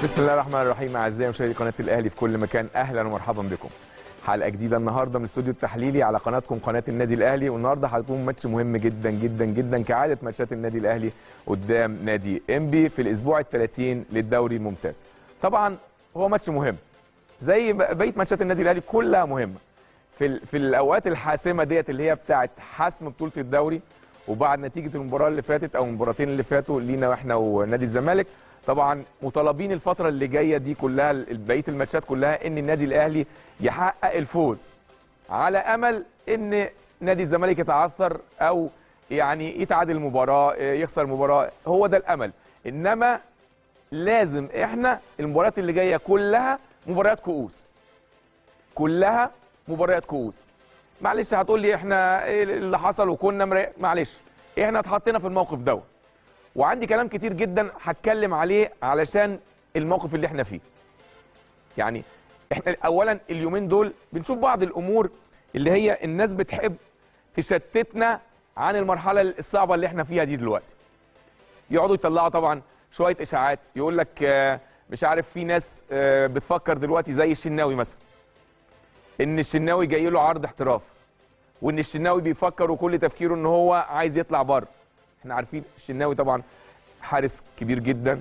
بسم الله الرحمن الرحيم اعزائي مشاهدي قناه الاهلي في كل مكان اهلا ومرحبا بكم حلقه جديده النهارده من الاستوديو التحليلي على قناتكم قناه النادي الاهلي والنهارده هيكون ماتش مهم جدا جدا جدا كعاده ماتشات النادي الاهلي قدام نادي انبي في الاسبوع ال 30 للدوري الممتاز طبعا هو ماتش مهم زي بقيه ماتشات النادي الاهلي كلها مهمه في ال- في الاوقات الحاسمه ديت اللي هي بتاعه حسم بطوله الدوري وبعد نتيجه المباراه اللي فاتت او المباراتين اللي فاتوا لينا واحنا ونادي الزمالك طبعا مطالبين الفتره اللي جايه دي كلها ال- بقيه الماتشات كلها ان النادي الاهلي يحقق الفوز على امل ان نادي الزمالك يتعثر او يعني يتعادل المباراه يخسر المباراه هو ده الامل انما لازم احنا المباريات اللي جايه كلها مباريات كؤوس كلها مباريات كؤوس معلش هتقول لي احنا ايه اللي حصل وكنا مري... معلش احنا اتحطينا في الموقف دوت وعندي كلام كتير جدا هتكلم عليه علشان الموقف اللي احنا فيه يعني احنا اولا اليومين دول بنشوف بعض الامور اللي هي الناس بتحب تشتتنا عن المرحله الصعبه اللي احنا فيها دي دلوقتي يقعدوا يطلعوا طبعا شويه اشاعات يقول لك آه، مش عارف في ناس آه، بتفكر دلوقتي زي الشناوي مثلا ان الشناوي جاي له عرض احتراف وان الشناوي بيفكر وكل تفكيره ان هو عايز يطلع بره احنا عارفين الشناوي طبعا حارس كبير جدا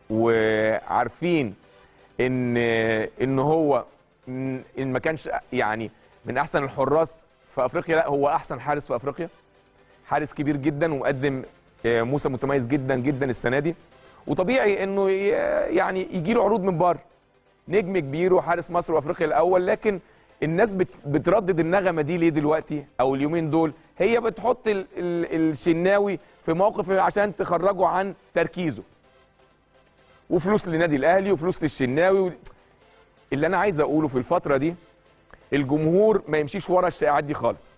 وعارفين ان ان هو م- ان ما كانش يعني من احسن الحراس في افريقيا لا هو احسن حارس في افريقيا حارس كبير جدا ومقدم آه، موسم متميز جدا جدا السنه دي وطبيعي انه ي- يعني يجي له عروض من بره نجم كبير وحارس مصر وافريقيا الاول لكن الناس بت بتردد النغمه دي ليه دلوقتي او اليومين دول هي بتحط ال ال الشناوي في موقف عشان تخرجه عن تركيزه وفلوس للنادي الاهلي وفلوس للشناوي و... اللي انا عايز اقوله في الفتره دي الجمهور ما يمشيش ورا الشائعات دي خالص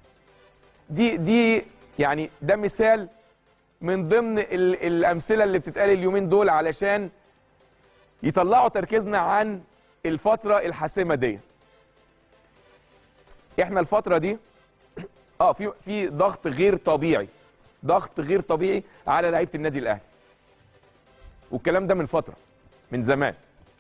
دي دي يعني ده مثال من ضمن ال الامثله اللي بتتقال اليومين دول علشان يطلعوا تركيزنا عن الفتره الحاسمه دي احنا الفتره دي اه في في ضغط غير طبيعي ضغط غير طبيعي على لعيبه النادي الاهلي والكلام ده من فتره من زمان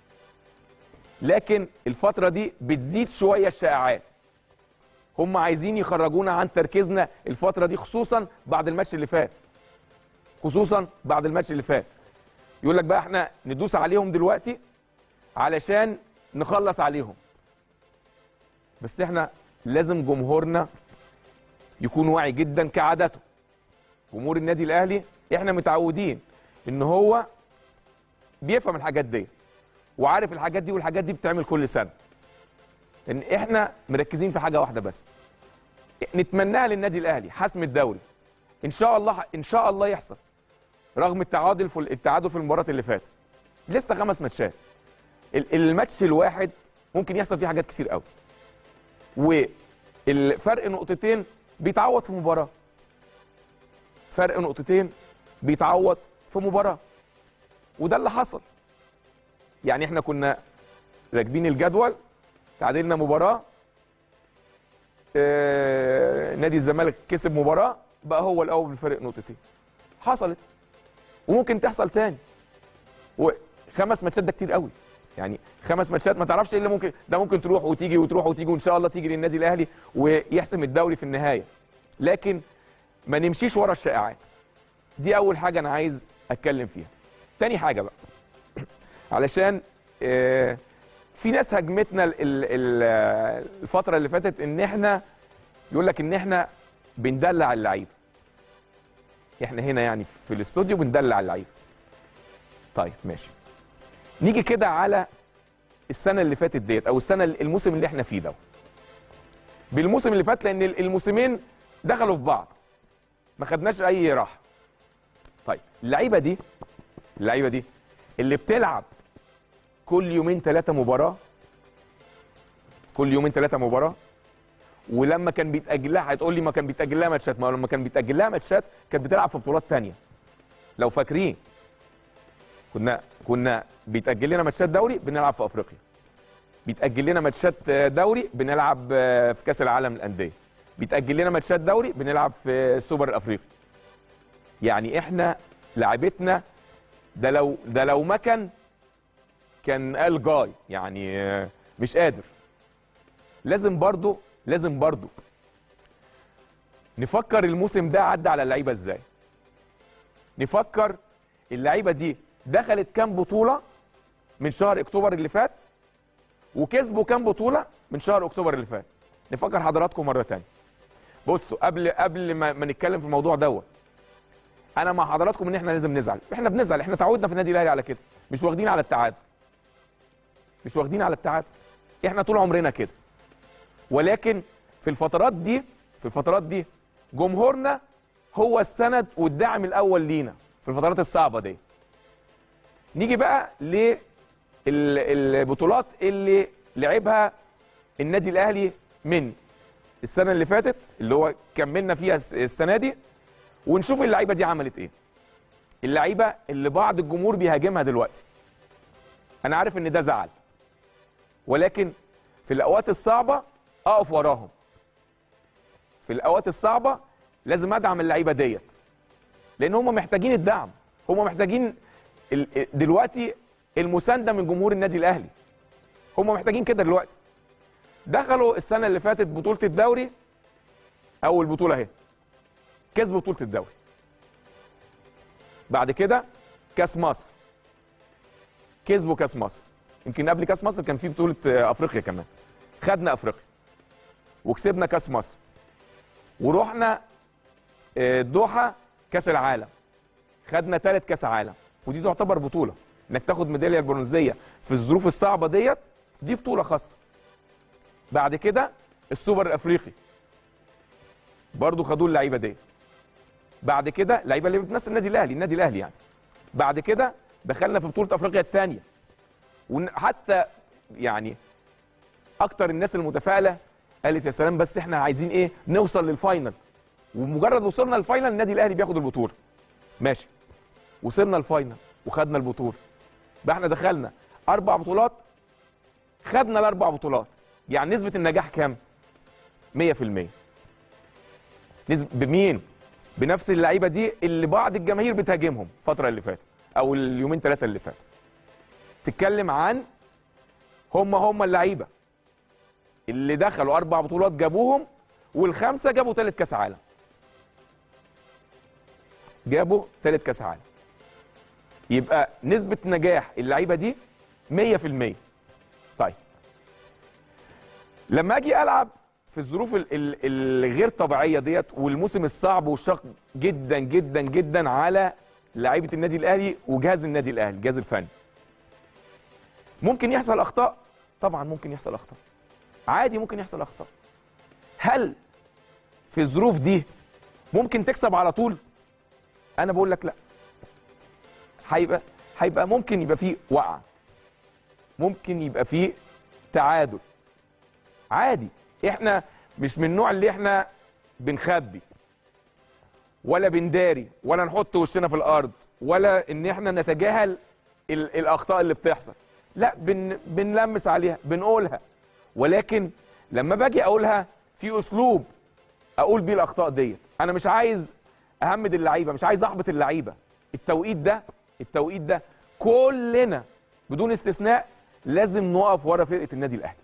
لكن الفتره دي بتزيد شويه الشائعات هم عايزين يخرجونا عن تركيزنا الفتره دي خصوصا بعد الماتش اللي فات خصوصا بعد الماتش اللي فات يقول لك بقى احنا ندوس عليهم دلوقتي علشان نخلص عليهم بس احنا لازم جمهورنا يكون واعي جدا كعادته جمهور النادي الاهلي احنا متعودين ان هو بيفهم الحاجات دي وعارف الحاجات دي والحاجات دي بتتعمل كل سنه ان احنا مركزين في حاجه واحده بس نتمناها للنادي الاهلي حسم الدوري ان شاء الله ان شاء الله يحصل رغم التعادل في التعادل في المباراه اللي فاتت لسه خمس ماتشات ال- الماتش الواحد ممكن يحصل فيه حاجات كتير قوي والفرق نقطتين بيتعوض في مباراه فرق نقطتين بيتعوض في مباراه وده اللي حصل يعني احنا كنا راكبين الجدول تعادلنا مباراه آه، نادي الزمالك كسب مباراه بقى هو الاول بفرق نقطتين حصلت وممكن تحصل تاني وخمس ماتشات ده كتير قوي يعني خمس ماتشات ما تعرفش ايه اللي ممكن ده ممكن تروح وتيجي وتروح وتيجي وان شاء الله تيجي للنادي الاهلي ويحسم الدوري في النهايه لكن ما نمشيش ورا الشائعات دي اول حاجه انا عايز اتكلم فيها تاني حاجه بقى علشان آه، في ناس هجمتنا ال- ال- ال- الفتره اللي فاتت ان احنا يقول لك ان احنا بندلع اللعيبه احنا هنا يعني في الاستوديو بندلع اللعيبه طيب ماشي نيجي كده على السنه اللي فاتت ديت او السنه الموسم اللي احنا فيه ده بالموسم اللي فات لان الموسمين دخلوا في بعض ما خدناش اي راحه طيب اللعيبه دي اللعيبه دي اللي بتلعب كل يومين ثلاثه مباراه كل يومين ثلاثه مباراه ولما كان بيتاجل لها هتقول لي ما كان بيتاجل لها ماتشات ما هو لما كان بيتاجل لها ماتشات كانت بتلعب في بطولات تانية لو فاكرين كنا كنا بيتاجل لنا ماتشات دوري بنلعب في افريقيا بيتاجل لنا ماتشات دوري بنلعب في كاس العالم للانديه بيتاجل لنا ماتشات دوري بنلعب في السوبر الافريقي يعني احنا لعبتنا ده لو ده لو ما كان كان قال جاي يعني آه، مش قادر لازم برضو لازم برضو نفكر الموسم ده عدى على اللعيبه ازاي نفكر اللعيبه دي دخلت كام بطوله من شهر اكتوبر اللي فات وكسبوا كام بطوله من شهر اكتوبر اللي فات نفكر حضراتكم مره تانية بصوا قبل قبل ما, ما نتكلم في الموضوع دوت انا مع حضراتكم ان احنا لازم نزعل احنا بنزعل احنا تعودنا في النادي الاهلي على كده مش واخدين على التعادل مش واخدين على التعادل احنا طول عمرنا كده ولكن في الفترات دي في الفترات دي جمهورنا هو السند والدعم الاول لينا في الفترات الصعبه دي نيجي بقى للبطولات اللي لعبها النادي الاهلي من السنه اللي فاتت اللي هو كملنا فيها الس- السنه دي ونشوف اللعيبه دي عملت ايه اللعيبه اللي بعض الجمهور بيهاجمها دلوقتي انا عارف ان ده زعل ولكن في الاوقات الصعبه اقف وراهم في الاوقات الصعبه لازم ادعم اللعيبه ديت لان هم محتاجين الدعم هم محتاجين ال- دلوقتي المسانده من جمهور النادي الاهلي هم محتاجين كده دلوقتي دخلوا السنه اللي فاتت بطوله الدوري اول بطوله اهي كسبوا بطوله الدوري بعد كده كاس مصر كسبوا كاس مصر يمكن قبل كاس مصر كان في بطوله آه، افريقيا كمان خدنا افريقيا وكسبنا كاس مصر ورحنا آه، الدوحه كاس العالم خدنا ثالث كاس عالم ودي تعتبر بطوله انك تاخد ميداليه البرونزيه في الظروف الصعبه ديت دي بطوله خاصه بعد كده السوبر الافريقي برضو خدوه اللعيبه ديت بعد كده لعيبه اللي بتمثل النادي الاهلي النادي الاهلي يعني بعد كده دخلنا في بطوله افريقيا الثانيه وحتى يعني اكتر الناس المتفائله قالت يا سلام بس احنا عايزين ايه نوصل للفاينل ومجرد وصلنا للفاينل النادي الاهلي بياخد البطوله ماشي وصلنا الفاينل وخدنا البطوله بقى احنا دخلنا اربع بطولات خدنا الاربع بطولات يعني نسبه النجاح كام 100% نسبة بمين بنفس اللعيبه دي اللي بعض الجماهير بتهاجمهم الفتره اللي فاتت او اليومين ثلاثه اللي فاتوا تتكلم عن هم هم اللعيبه اللي دخلوا اربع بطولات جابوهم والخمسه جابوا ثالث كاس عالم جابوا ثالث كاس عالم يبقى نسبه نجاح اللعيبه دي 100% طيب لما اجي العب في الظروف ال- ال- الغير طبيعيه ديت والموسم الصعب والشاق جدا جدا جدا على لعيبه النادي الاهلي وجهاز النادي الاهلي الجهاز الفني ممكن يحصل اخطاء طبعا ممكن يحصل اخطاء عادي ممكن يحصل اخطاء هل في الظروف دي ممكن تكسب على طول انا بقول لك لا هيبقى هيبقى ممكن يبقى فيه وقعه ممكن يبقى فيه تعادل عادي احنا مش من النوع اللي احنا بنخبي ولا بنداري ولا نحط وشنا في الارض ولا ان احنا نتجاهل ال- الاخطاء اللي بتحصل لا بن بنلمس عليها بنقولها ولكن لما باجي اقولها في اسلوب اقول بيه الاخطاء ديت انا مش عايز اهمد اللعيبه مش عايز احبط اللعيبه التوقيت ده التوقيت ده كلنا بدون استثناء لازم نقف ورا فرقه النادي الاهلي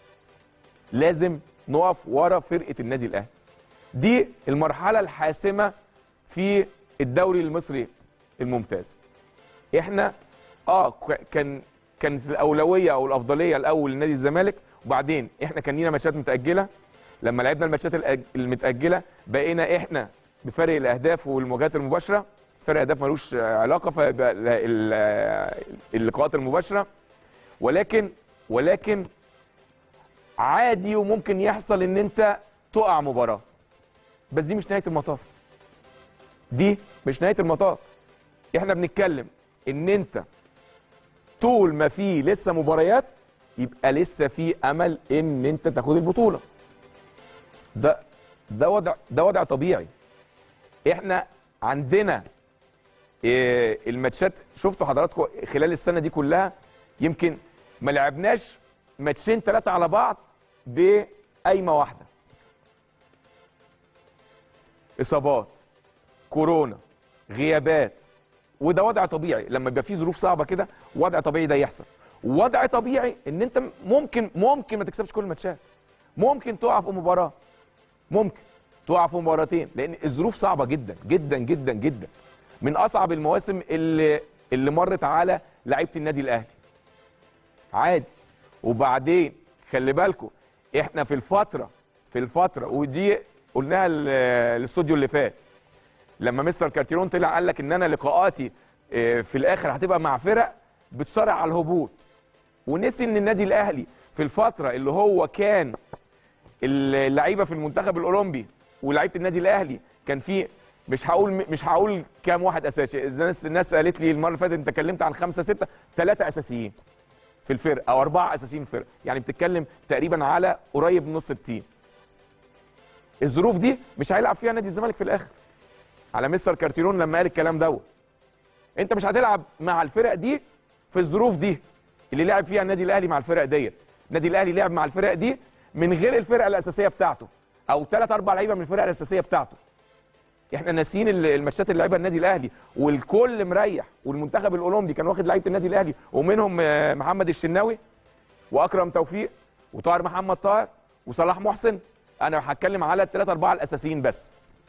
لازم نقف ورا فرقه النادي الاهلي دي المرحله الحاسمه في الدوري المصري الممتاز احنا اه ك- كان كانت الاولويه او الافضليه الاول لنادي الزمالك وبعدين احنا كان لينا ماتشات متاجله لما لعبنا الماتشات الأج- المتاجله بقينا احنا بفرق الاهداف والمواجهات المباشره فرق اهداف ملوش آه، علاقه فيبقى ال- ال- آه، اللقاءات المباشره ولكن ولكن عادي وممكن يحصل ان انت تقع مباراه بس دي مش نهايه المطاف دي مش نهايه المطاف احنا بنتكلم ان انت طول ما في لسه مباريات يبقى لسه في امل ان انت تاخد البطوله ده ده وضع ده وضع طبيعي احنا عندنا إيه، الماتشات شفتوا حضراتكم خلال السنه دي كلها يمكن ما لعبناش ماتشين ثلاثه على بعض بقايمه واحده اصابات كورونا غيابات وده وضع طبيعي لما يبقى في ظروف صعبه كده وضع طبيعي ده يحصل وضع طبيعي ان انت ممكن ممكن ما تكسبش كل الماتشات ممكن تقع في مباراه ممكن تقع في مباراتين لان الظروف صعبه جدا جدا جدا جدا من اصعب المواسم اللي اللي مرت على لعيبه النادي الاهلي عادي وبعدين خلي بالكم احنا في الفتره في الفتره ودي قلناها ال- الاستوديو اللي فات لما مستر كارتيرون طلع قال لك ان انا لقاءاتي آه، في الاخر هتبقى مع فرق بتصارع على الهبوط ونسي ان النادي الاهلي في الفتره اللي هو كان اللعيبه في المنتخب الاولمبي ولعيبه النادي الاهلي كان في مش هقول مش هقول كام واحد اساسي الناس الناس قالت لي المره اللي فاتت انت اتكلمت عن خمسه سته ثلاثه اساسيين في الفرقه او اربعه اساسيين في الفرقه يعني بتتكلم تقريبا على قريب من نص التيم الظروف دي مش هيلعب فيها نادي الزمالك في الاخر على مستر كارتيرون لما قال الكلام دوت انت مش هتلعب مع الفرق دي في الظروف دي اللي لعب فيها النادي الاهلي مع الفرق ديت النادي الاهلي لعب مع الفرق دي من غير الفرقه الاساسيه بتاعته او ثلاث اربع لعيبه من الفرقه الاساسيه بتاعته احنا ناسيين ال- الماتشات اللي لعبها النادي الاهلي والكل مريح والمنتخب الاولمبي كان واخد لعيبه النادي الاهلي ومنهم آه، محمد الشناوي واكرم توفيق وطاهر محمد طاهر وصلاح محسن انا هتكلم على الثلاثه اربعه الاساسيين بس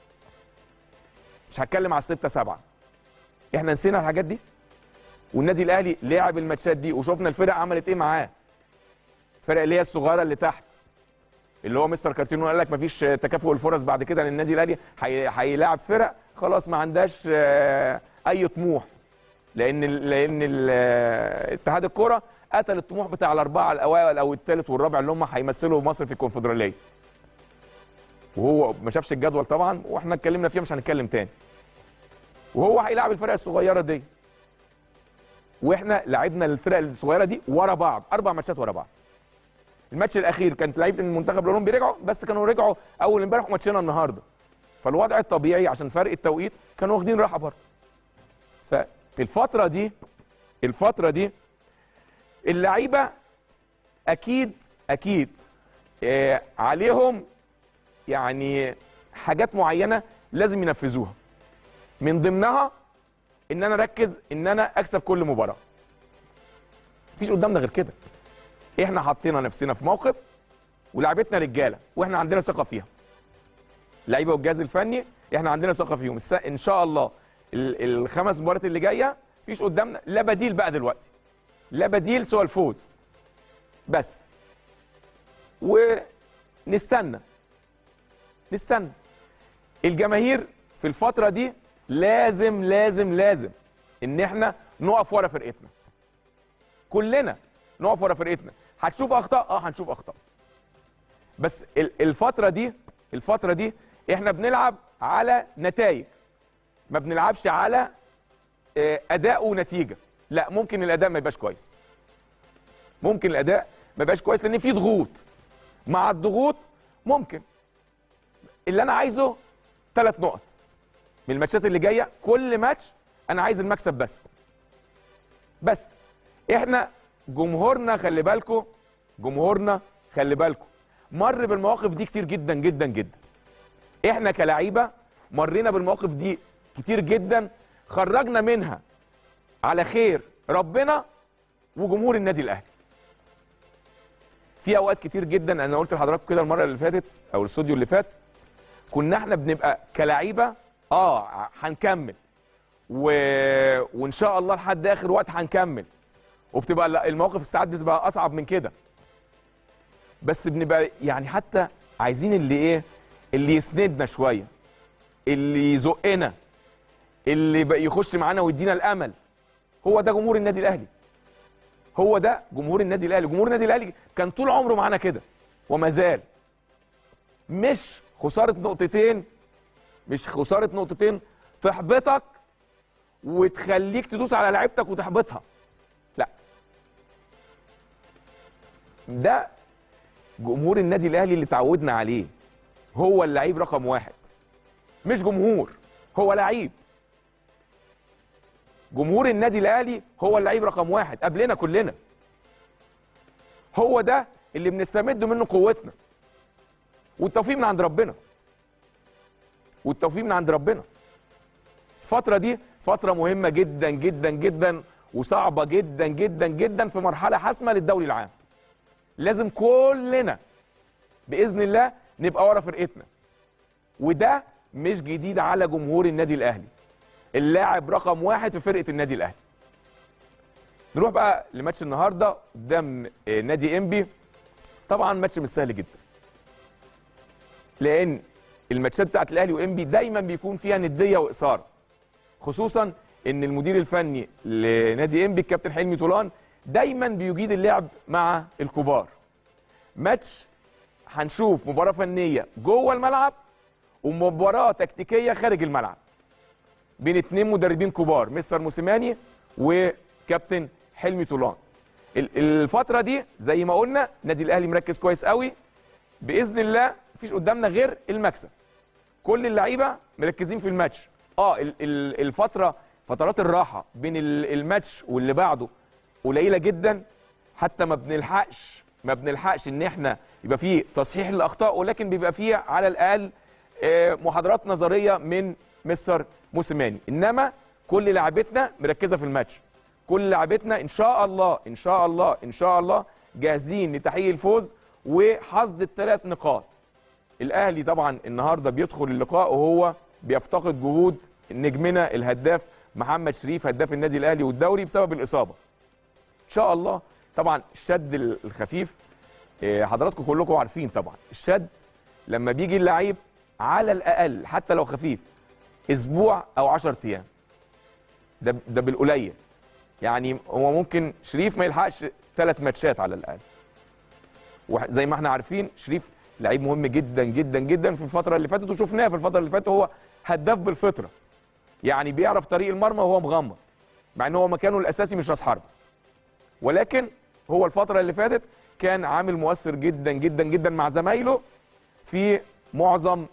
مش هتكلم على السته سبعه احنا نسينا الحاجات دي والنادي الاهلي لعب الماتشات دي وشفنا الفرق عملت ايه معاه الفرق اللي هي الصغيره اللي تحت اللي هو مستر كارتينو قال لك مفيش تكافؤ الفرص بعد كده لان النادي الاهلي هي- هيلاعب فرق خلاص ما عندهاش آه، اي طموح لان ال- لان ال- آه، اتحاد الكوره قتل الطموح بتاع الاربعه الاوائل او الثالث والرابع اللي هم هيمثلوا مصر في الكونفدراليه وهو ما شافش الجدول طبعا واحنا اتكلمنا فيها مش هنتكلم تاني وهو هيلاعب الفرق الصغيره دي واحنا لعبنا الفرق الصغيره دي ورا بعض اربع ماتشات ورا بعض الماتش الاخير كانت لعيبه المنتخب الاولمبي رجعوا بس كانوا رجعوا اول امبارح وماتشنا النهارده فالوضع الطبيعي عشان فرق التوقيت كانوا واخدين راحه بره فالفتره دي الفتره دي اللعيبه اكيد اكيد آه عليهم يعني حاجات معينه لازم ينفذوها من ضمنها ان انا اركز ان انا اكسب كل مباراه مفيش قدامنا غير كده احنا حطينا نفسنا في موقف ولعبتنا رجاله واحنا عندنا ثقه فيها اللعيبه والجهاز الفني احنا عندنا ثقه فيهم الس- ان شاء الله ال- الخمس مباريات اللي جايه مفيش قدامنا لا بديل بقى دلوقتي لا بديل سوى الفوز بس ونستنى نستنى الجماهير في الفتره دي لازم لازم لازم ان احنا نقف ورا فرقتنا كلنا نقف ورا فرقتنا هتشوف اخطاء اه هنشوف اخطاء بس ال- الفتره دي الفتره دي احنا بنلعب على نتائج ما بنلعبش على آه، اداء ونتيجه لا ممكن الاداء ما يبقاش كويس ممكن الاداء ما يبقاش كويس لان في ضغوط مع الضغوط ممكن اللي انا عايزه ثلاث نقط من الماتشات اللي جايه كل ماتش انا عايز المكسب بس بس احنا جمهورنا خلي بالكم جمهورنا خلي بالكم مر بالمواقف دي كتير جدا جدا جدا احنا كلعيبه مرينا بالمواقف دي كتير جدا خرجنا منها على خير ربنا وجمهور النادي الاهلي في اوقات كتير جدا انا قلت لحضراتكم كده المره اللي فاتت او الاستوديو اللي فات كنا احنا بنبقى كلعيبه اه هنكمل و... وان شاء الله لحد اخر وقت هنكمل وبتبقى لا- المواقف ساعات بتبقى اصعب من كده بس بنبقى يعني حتى عايزين اللي ايه اللي يسندنا شويه اللي يزقنا اللي بقى يخش معانا ويدينا الامل هو ده جمهور النادي الاهلي هو ده جمهور النادي الاهلي جمهور النادي الاهلي كان طول عمره معانا كده وما زال مش خساره نقطتين مش خساره نقطتين تحبطك وتخليك تدوس على لعيبتك وتحبطها لا ده جمهور النادي الاهلي اللي تعودنا عليه هو اللعيب رقم واحد مش جمهور هو لعيب جمهور النادي الاهلي هو اللعيب رقم واحد قبلنا كلنا هو ده اللي بنستمد منه قوتنا والتوفيق من عند ربنا والتوفيق من عند ربنا الفترة دي فترة مهمة جدا جدا جدا وصعبه جدا جدا جدا في مرحله حاسمه للدوري العام لازم كلنا باذن الله نبقى ورا فرقتنا وده مش جديد على جمهور النادي الاهلي اللاعب رقم واحد في فرقه النادي الاهلي نروح بقى لماتش النهارده قدام آه، نادي انبي طبعا ماتش مش سهل جدا لان الماتشات بتاعت الاهلي وانبي دايما بيكون فيها نديه واثاره خصوصا ان المدير الفني لنادي انبي الكابتن حلمي طولان دايما بيجيد اللعب مع الكبار ماتش هنشوف مباراه فنيه جوه الملعب ومباراه تكتيكيه خارج الملعب بين اتنين مدربين كبار مستر موسيماني وكابتن حلمي طولان ال- الفتره دي زي ما قلنا نادي الاهلي مركز كويس قوي باذن الله مفيش قدامنا غير المكسب كل اللعيبه مركزين في الماتش اه ال- ال- الفتره فترات الراحه بين ال- الماتش واللي بعده قليله جدا حتى ما بنلحقش ما بنلحقش ان احنا يبقى فيه تصحيح للاخطاء ولكن بيبقى فيه على الاقل آه، محاضرات نظريه من مستر موسيماني انما كل لعبتنا مركزه في الماتش كل لعبتنا ان شاء الله ان شاء الله ان شاء الله جاهزين لتحقيق الفوز وحصد الثلاث نقاط الاهلي طبعا النهارده بيدخل اللقاء وهو بيفتقد جهود نجمنا الهداف محمد شريف هداف النادي الاهلي والدوري بسبب الاصابه ان شاء الله طبعا الشد الخفيف آه، حضراتكم كلكم عارفين طبعا الشد لما بيجي اللعيب على الاقل حتى لو خفيف اسبوع او 10 ايام ده ده بالقليل يعني هو ممكن شريف ما يلحقش ثلاث ماتشات على الاقل وزي ما احنا عارفين شريف لعيب مهم جدا جدا جدا في الفتره اللي فاتت وشفناه في الفتره اللي فاتت هو هداف بالفطره يعني بيعرف طريق المرمى وهو مغمض مع ان هو مكانه الاساسي مش راس حربه ولكن هو الفتره اللي فاتت كان عامل مؤثر جدا جدا جدا مع زمايله في معظم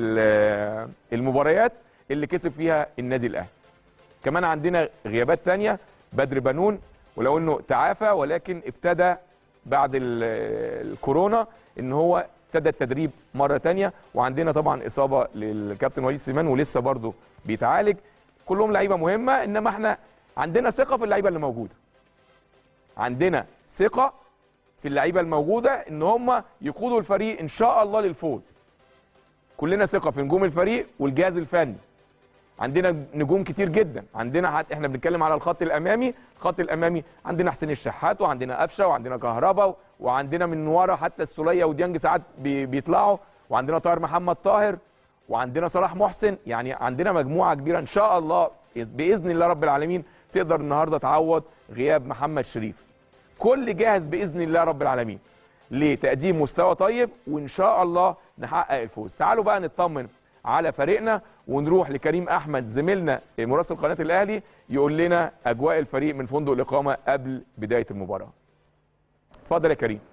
ال- المباريات اللي كسب فيها النادي الاهلي كمان عندنا غيابات تانية بدر بنون ولو انه تعافى ولكن ابتدى بعد ال- الكورونا ان هو ابتدى التدريب مره تانية وعندنا طبعا اصابه للكابتن وليد سليمان ولسه برضه بيتعالج كلهم لعيبه مهمه انما احنا عندنا ثقه في اللعيبه اللي موجوده عندنا ثقه في اللعيبه الموجوده ان هم يقودوا الفريق ان شاء الله للفوز كلنا ثقه في نجوم الفريق والجهاز الفني عندنا نجوم كتير جدا عندنا حت... احنا بنتكلم على الخط الامامي الخط الامامي عندنا حسين الشحات وعندنا قفشه وعندنا كهربا وعندنا من ورا حتى السوليه وديانج ساعات بي... بيطلعوا وعندنا طاهر محمد طاهر وعندنا صلاح محسن يعني عندنا مجموعه كبيره ان شاء الله باذن الله رب العالمين تقدر النهارده تعوض غياب محمد شريف كل جاهز باذن الله رب العالمين لتقديم مستوى طيب وان شاء الله نحقق الفوز تعالوا بقى نطمن على فريقنا ونروح لكريم احمد زميلنا مراسل قناه الاهلي يقول لنا اجواء الفريق من فندق الاقامه قبل بدايه المباراه اتفضل يا كريم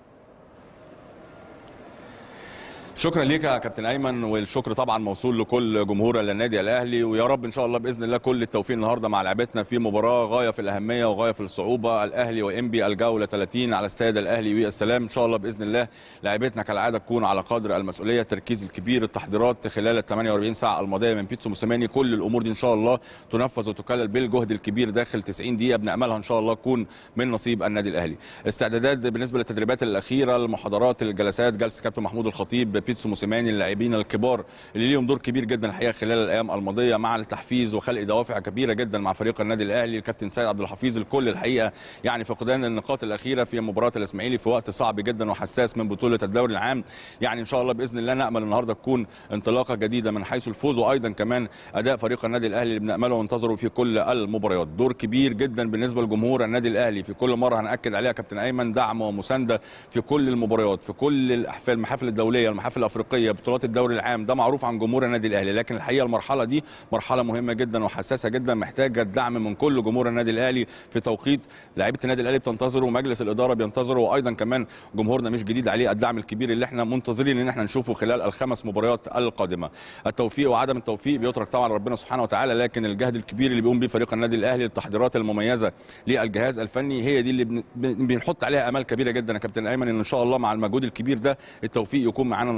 شكرا ليك يا كابتن ايمن والشكر طبعا موصول لكل جمهور النادي الاهلي ويا رب ان شاء الله باذن الله كل التوفيق النهارده مع لعبتنا في مباراه غايه في الاهميه وغايه في الصعوبه الاهلي وانبي الجوله 30 على استاد الاهلي والسلام ان شاء الله باذن الله لعبتنا كالعاده تكون على قدر المسؤوليه التركيز الكبير التحضيرات خلال ال 48 ساعه الماضيه من بيتسو موسيماني كل الامور دي ان شاء الله تنفذ وتكلل بالجهد الكبير داخل 90 دقيقه بناملها ان شاء الله تكون من نصيب النادي الاهلي استعدادات بالنسبه للتدريبات الاخيره المحاضرات الجلسات جلسه كابتن محمود الخطيب بيتسو موسيماني اللاعبين الكبار اللي ليهم دور كبير جدا الحقيقه خلال الايام الماضيه مع التحفيز وخلق دوافع كبيره جدا مع فريق النادي الاهلي الكابتن سيد عبد الحفيظ الكل الحقيقه يعني فقدان النقاط الاخيره في مباراه الاسماعيلي في وقت صعب جدا وحساس من بطوله الدوري العام يعني ان شاء الله باذن الله نامل النهارده تكون انطلاقه جديده من حيث الفوز وايضا كمان اداء فريق النادي الاهلي اللي بنامله وننتظره في كل المباريات دور كبير جدا بالنسبه لجمهور النادي الاهلي في كل مره هناكد عليها كابتن ايمن دعم ومسانده في كل المباريات في كل الاحفال المحافل الدوليه المحافل الافريقيه بطولات الدوري العام ده معروف عن جمهور النادي الاهلي لكن الحقيقه المرحله دي مرحله مهمه جدا وحساسه جدا محتاجه الدعم من كل جمهور النادي الاهلي في توقيت لعيبه النادي الاهلي بتنتظره ومجلس الاداره بينتظره وايضا كمان جمهورنا مش جديد عليه الدعم الكبير اللي احنا منتظرين ان احنا نشوفه خلال الخمس مباريات القادمه التوفيق وعدم التوفيق بيترك طبعا ربنا سبحانه وتعالى لكن الجهد الكبير اللي بيقوم بيه فريق النادي الاهلي التحضيرات المميزه للجهاز الفني هي دي اللي بن- بنحط عليها امال كبيره جدا يا كابتن ايمن ان ان شاء الله مع المجهود الكبير ده التوفيق يكون معانا النهارده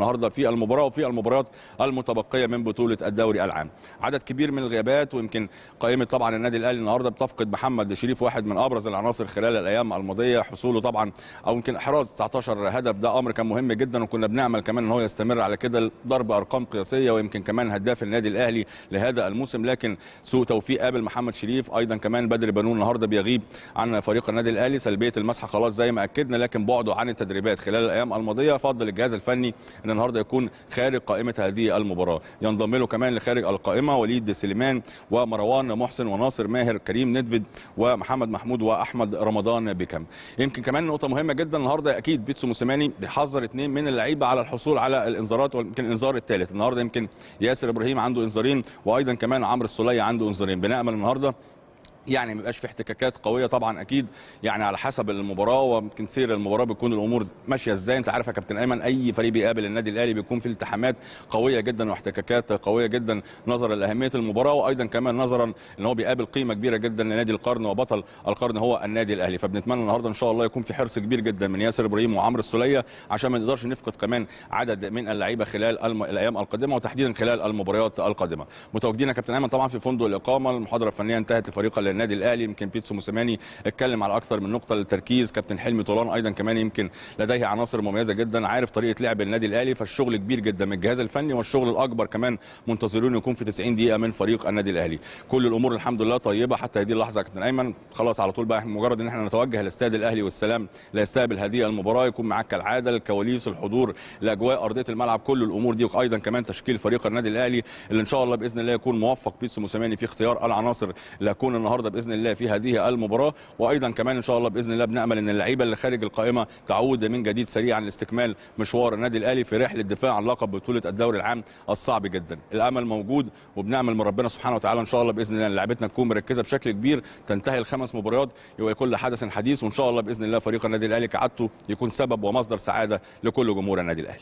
النهارده في المباراه وفي المباريات المتبقيه من بطوله الدوري العام عدد كبير من الغيابات ويمكن قائمه طبعا النادي الاهلي النهارده بتفقد محمد شريف واحد من ابرز العناصر خلال الايام الماضيه حصوله طبعا او يمكن احراز 19 هدف ده امر كان مهم جدا وكنا بنعمل كمان ان هو يستمر على كده ضرب ارقام قياسيه ويمكن كمان هداف النادي الاهلي لهذا الموسم لكن سوء توفيق قابل محمد شريف ايضا كمان بدر بنون النهارده بيغيب عن فريق النادي الاهلي سلبيه المسحه خلاص زي ما اكدنا لكن بعده عن التدريبات خلال الايام الماضيه فضل الجهاز الفني ان النهارده يكون خارج قائمه هذه المباراه ينضم له كمان لخارج القائمه وليد سليمان ومروان محسن وناصر ماهر كريم ندفد ومحمد محمود واحمد رمضان بكم يمكن كمان نقطه مهمه جدا النهارده اكيد بيتسو موسيماني بيحذر اثنين من اللعيبه على الحصول على الانذارات ويمكن الانذار الثالث النهارده يمكن ياسر ابراهيم عنده انذارين وايضا كمان عمرو السوليه عنده انذارين بنامل النهارده يعني ما يبقاش في احتكاكات قويه طبعا اكيد يعني على حسب المباراه ويمكن سير المباراه بيكون الامور ماشيه ازاي انت عارف يا كابتن ايمن اي فريق بيقابل النادي الاهلي بيكون في التحامات قويه جدا واحتكاكات قويه جدا نظرا لاهميه المباراه وايضا كمان نظرا ان هو بيقابل قيمه كبيره جدا لنادي القرن وبطل القرن هو النادي الاهلي فبنتمنى النهارده ان شاء الله يكون في حرص كبير جدا من ياسر ابراهيم وعمرو السوليه عشان ما نقدرش نفقد كمان عدد من اللعيبه خلال الم... الايام القادمه وتحديدا خلال المباريات القادمه متواجدين يا كابتن ايمن طبعا في فندق الاقامه المحاضره الفنيه انتهت لفريق النادي الاهلي يمكن بيتسو موسيماني اتكلم على اكثر من نقطه للتركيز كابتن حلمي طولان ايضا كمان يمكن لديه عناصر مميزه جدا عارف طريقه لعب النادي الاهلي فالشغل كبير جدا من الجهاز الفني والشغل الاكبر كمان منتظرون يكون في 90 دقيقه من فريق النادي الاهلي كل الامور الحمد لله طيبه حتى هذه اللحظه يا كابتن ايمن خلاص على طول بقى مجرد ان احنا نتوجه لاستاد الاهلي والسلام ليستقبل هذه المباراه يكون معاك كالعاده الكواليس الحضور الاجواء ارضيه الملعب كل الامور دي وايضا كمان تشكيل فريق النادي الاهلي اللي ان شاء الله باذن الله يكون موفق بيتسو موسيماني في اختيار العناصر اللي هتكون النهارده باذن الله في هذه المباراه وايضا كمان ان شاء الله باذن الله بنامل ان اللعيبه اللي خارج القائمه تعود من جديد سريعا لاستكمال مشوار النادي الاهلي في رحله الدفاع عن لقب بطوله الدوري العام الصعب جدا الامل موجود وبنعمل من ربنا سبحانه وتعالى ان شاء الله باذن الله لعيبتنا تكون مركزه بشكل كبير تنتهي الخمس مباريات يبقى كل حدث حديث وان شاء الله باذن الله فريق النادي الاهلي كعادته يكون سبب ومصدر سعاده لكل جمهور النادي الاهلي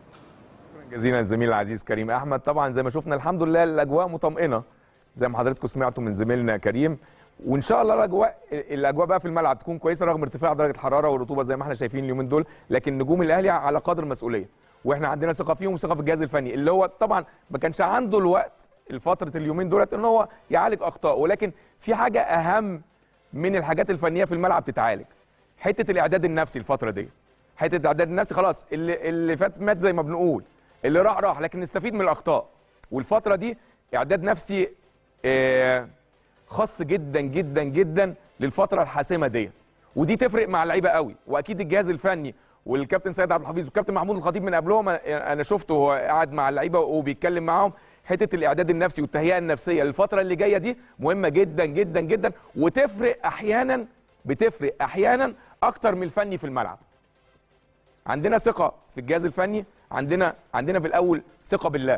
جزيلا الزميل العزيز كريم احمد طبعا زي ما شفنا الحمد لله الاجواء مطمئنه زي ما حضراتكم سمعتوا من زميلنا كريم وان شاء الله الاجواء الاجواء بقى في الملعب تكون كويسه رغم ارتفاع درجه الحراره والرطوبه زي ما احنا شايفين اليومين دول لكن نجوم الاهلي على قدر المسؤوليه واحنا عندنا ثقه فيهم وثقه في الجهاز الفني اللي هو طبعا ما كانش عنده الوقت الفتره اليومين دولت ان هو يعالج اخطائه ولكن في حاجه اهم من الحاجات الفنيه في الملعب تتعالج حته الاعداد النفسي الفتره دي حته الاعداد النفسي خلاص اللي اللي فات مات زي ما بنقول اللي راح راح لكن نستفيد من الاخطاء والفتره دي اعداد نفسي آه خاص جدا جدا جدا للفتره الحاسمه دي ودي تفرق مع اللعيبه قوي واكيد الجهاز الفني والكابتن سيد عبد الحفيظ والكابتن محمود الخطيب من قبلهم انا شفته وهو قاعد مع اللعيبه وبيتكلم معاهم حته الاعداد النفسي والتهيئه النفسيه للفتره اللي جايه دي مهمه جدا جدا جدا وتفرق احيانا بتفرق احيانا اكتر من الفني في الملعب عندنا ثقه في الجهاز الفني عندنا عندنا في الاول ثقه بالله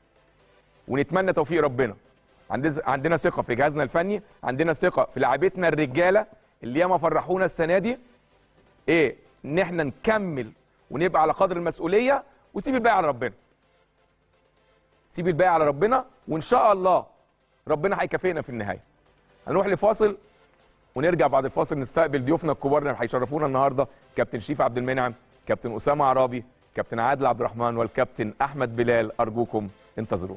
ونتمنى توفيق ربنا عندنا ثقه في جهازنا الفني عندنا ثقه في لاعبتنا الرجاله اللي ياما فرحونا السنه دي ايه ان احنا نكمل ونبقى على قدر المسؤوليه وسيب الباقي على ربنا سيب الباقي على ربنا وان شاء الله ربنا هيكافئنا في النهايه هنروح لفاصل ونرجع بعد الفاصل نستقبل ضيوفنا الكبار اللي هيشرفونا النهارده كابتن شريف عبد المنعم كابتن اسامه عرابي كابتن عادل عبد الرحمن والكابتن احمد بلال ارجوكم انتظرونا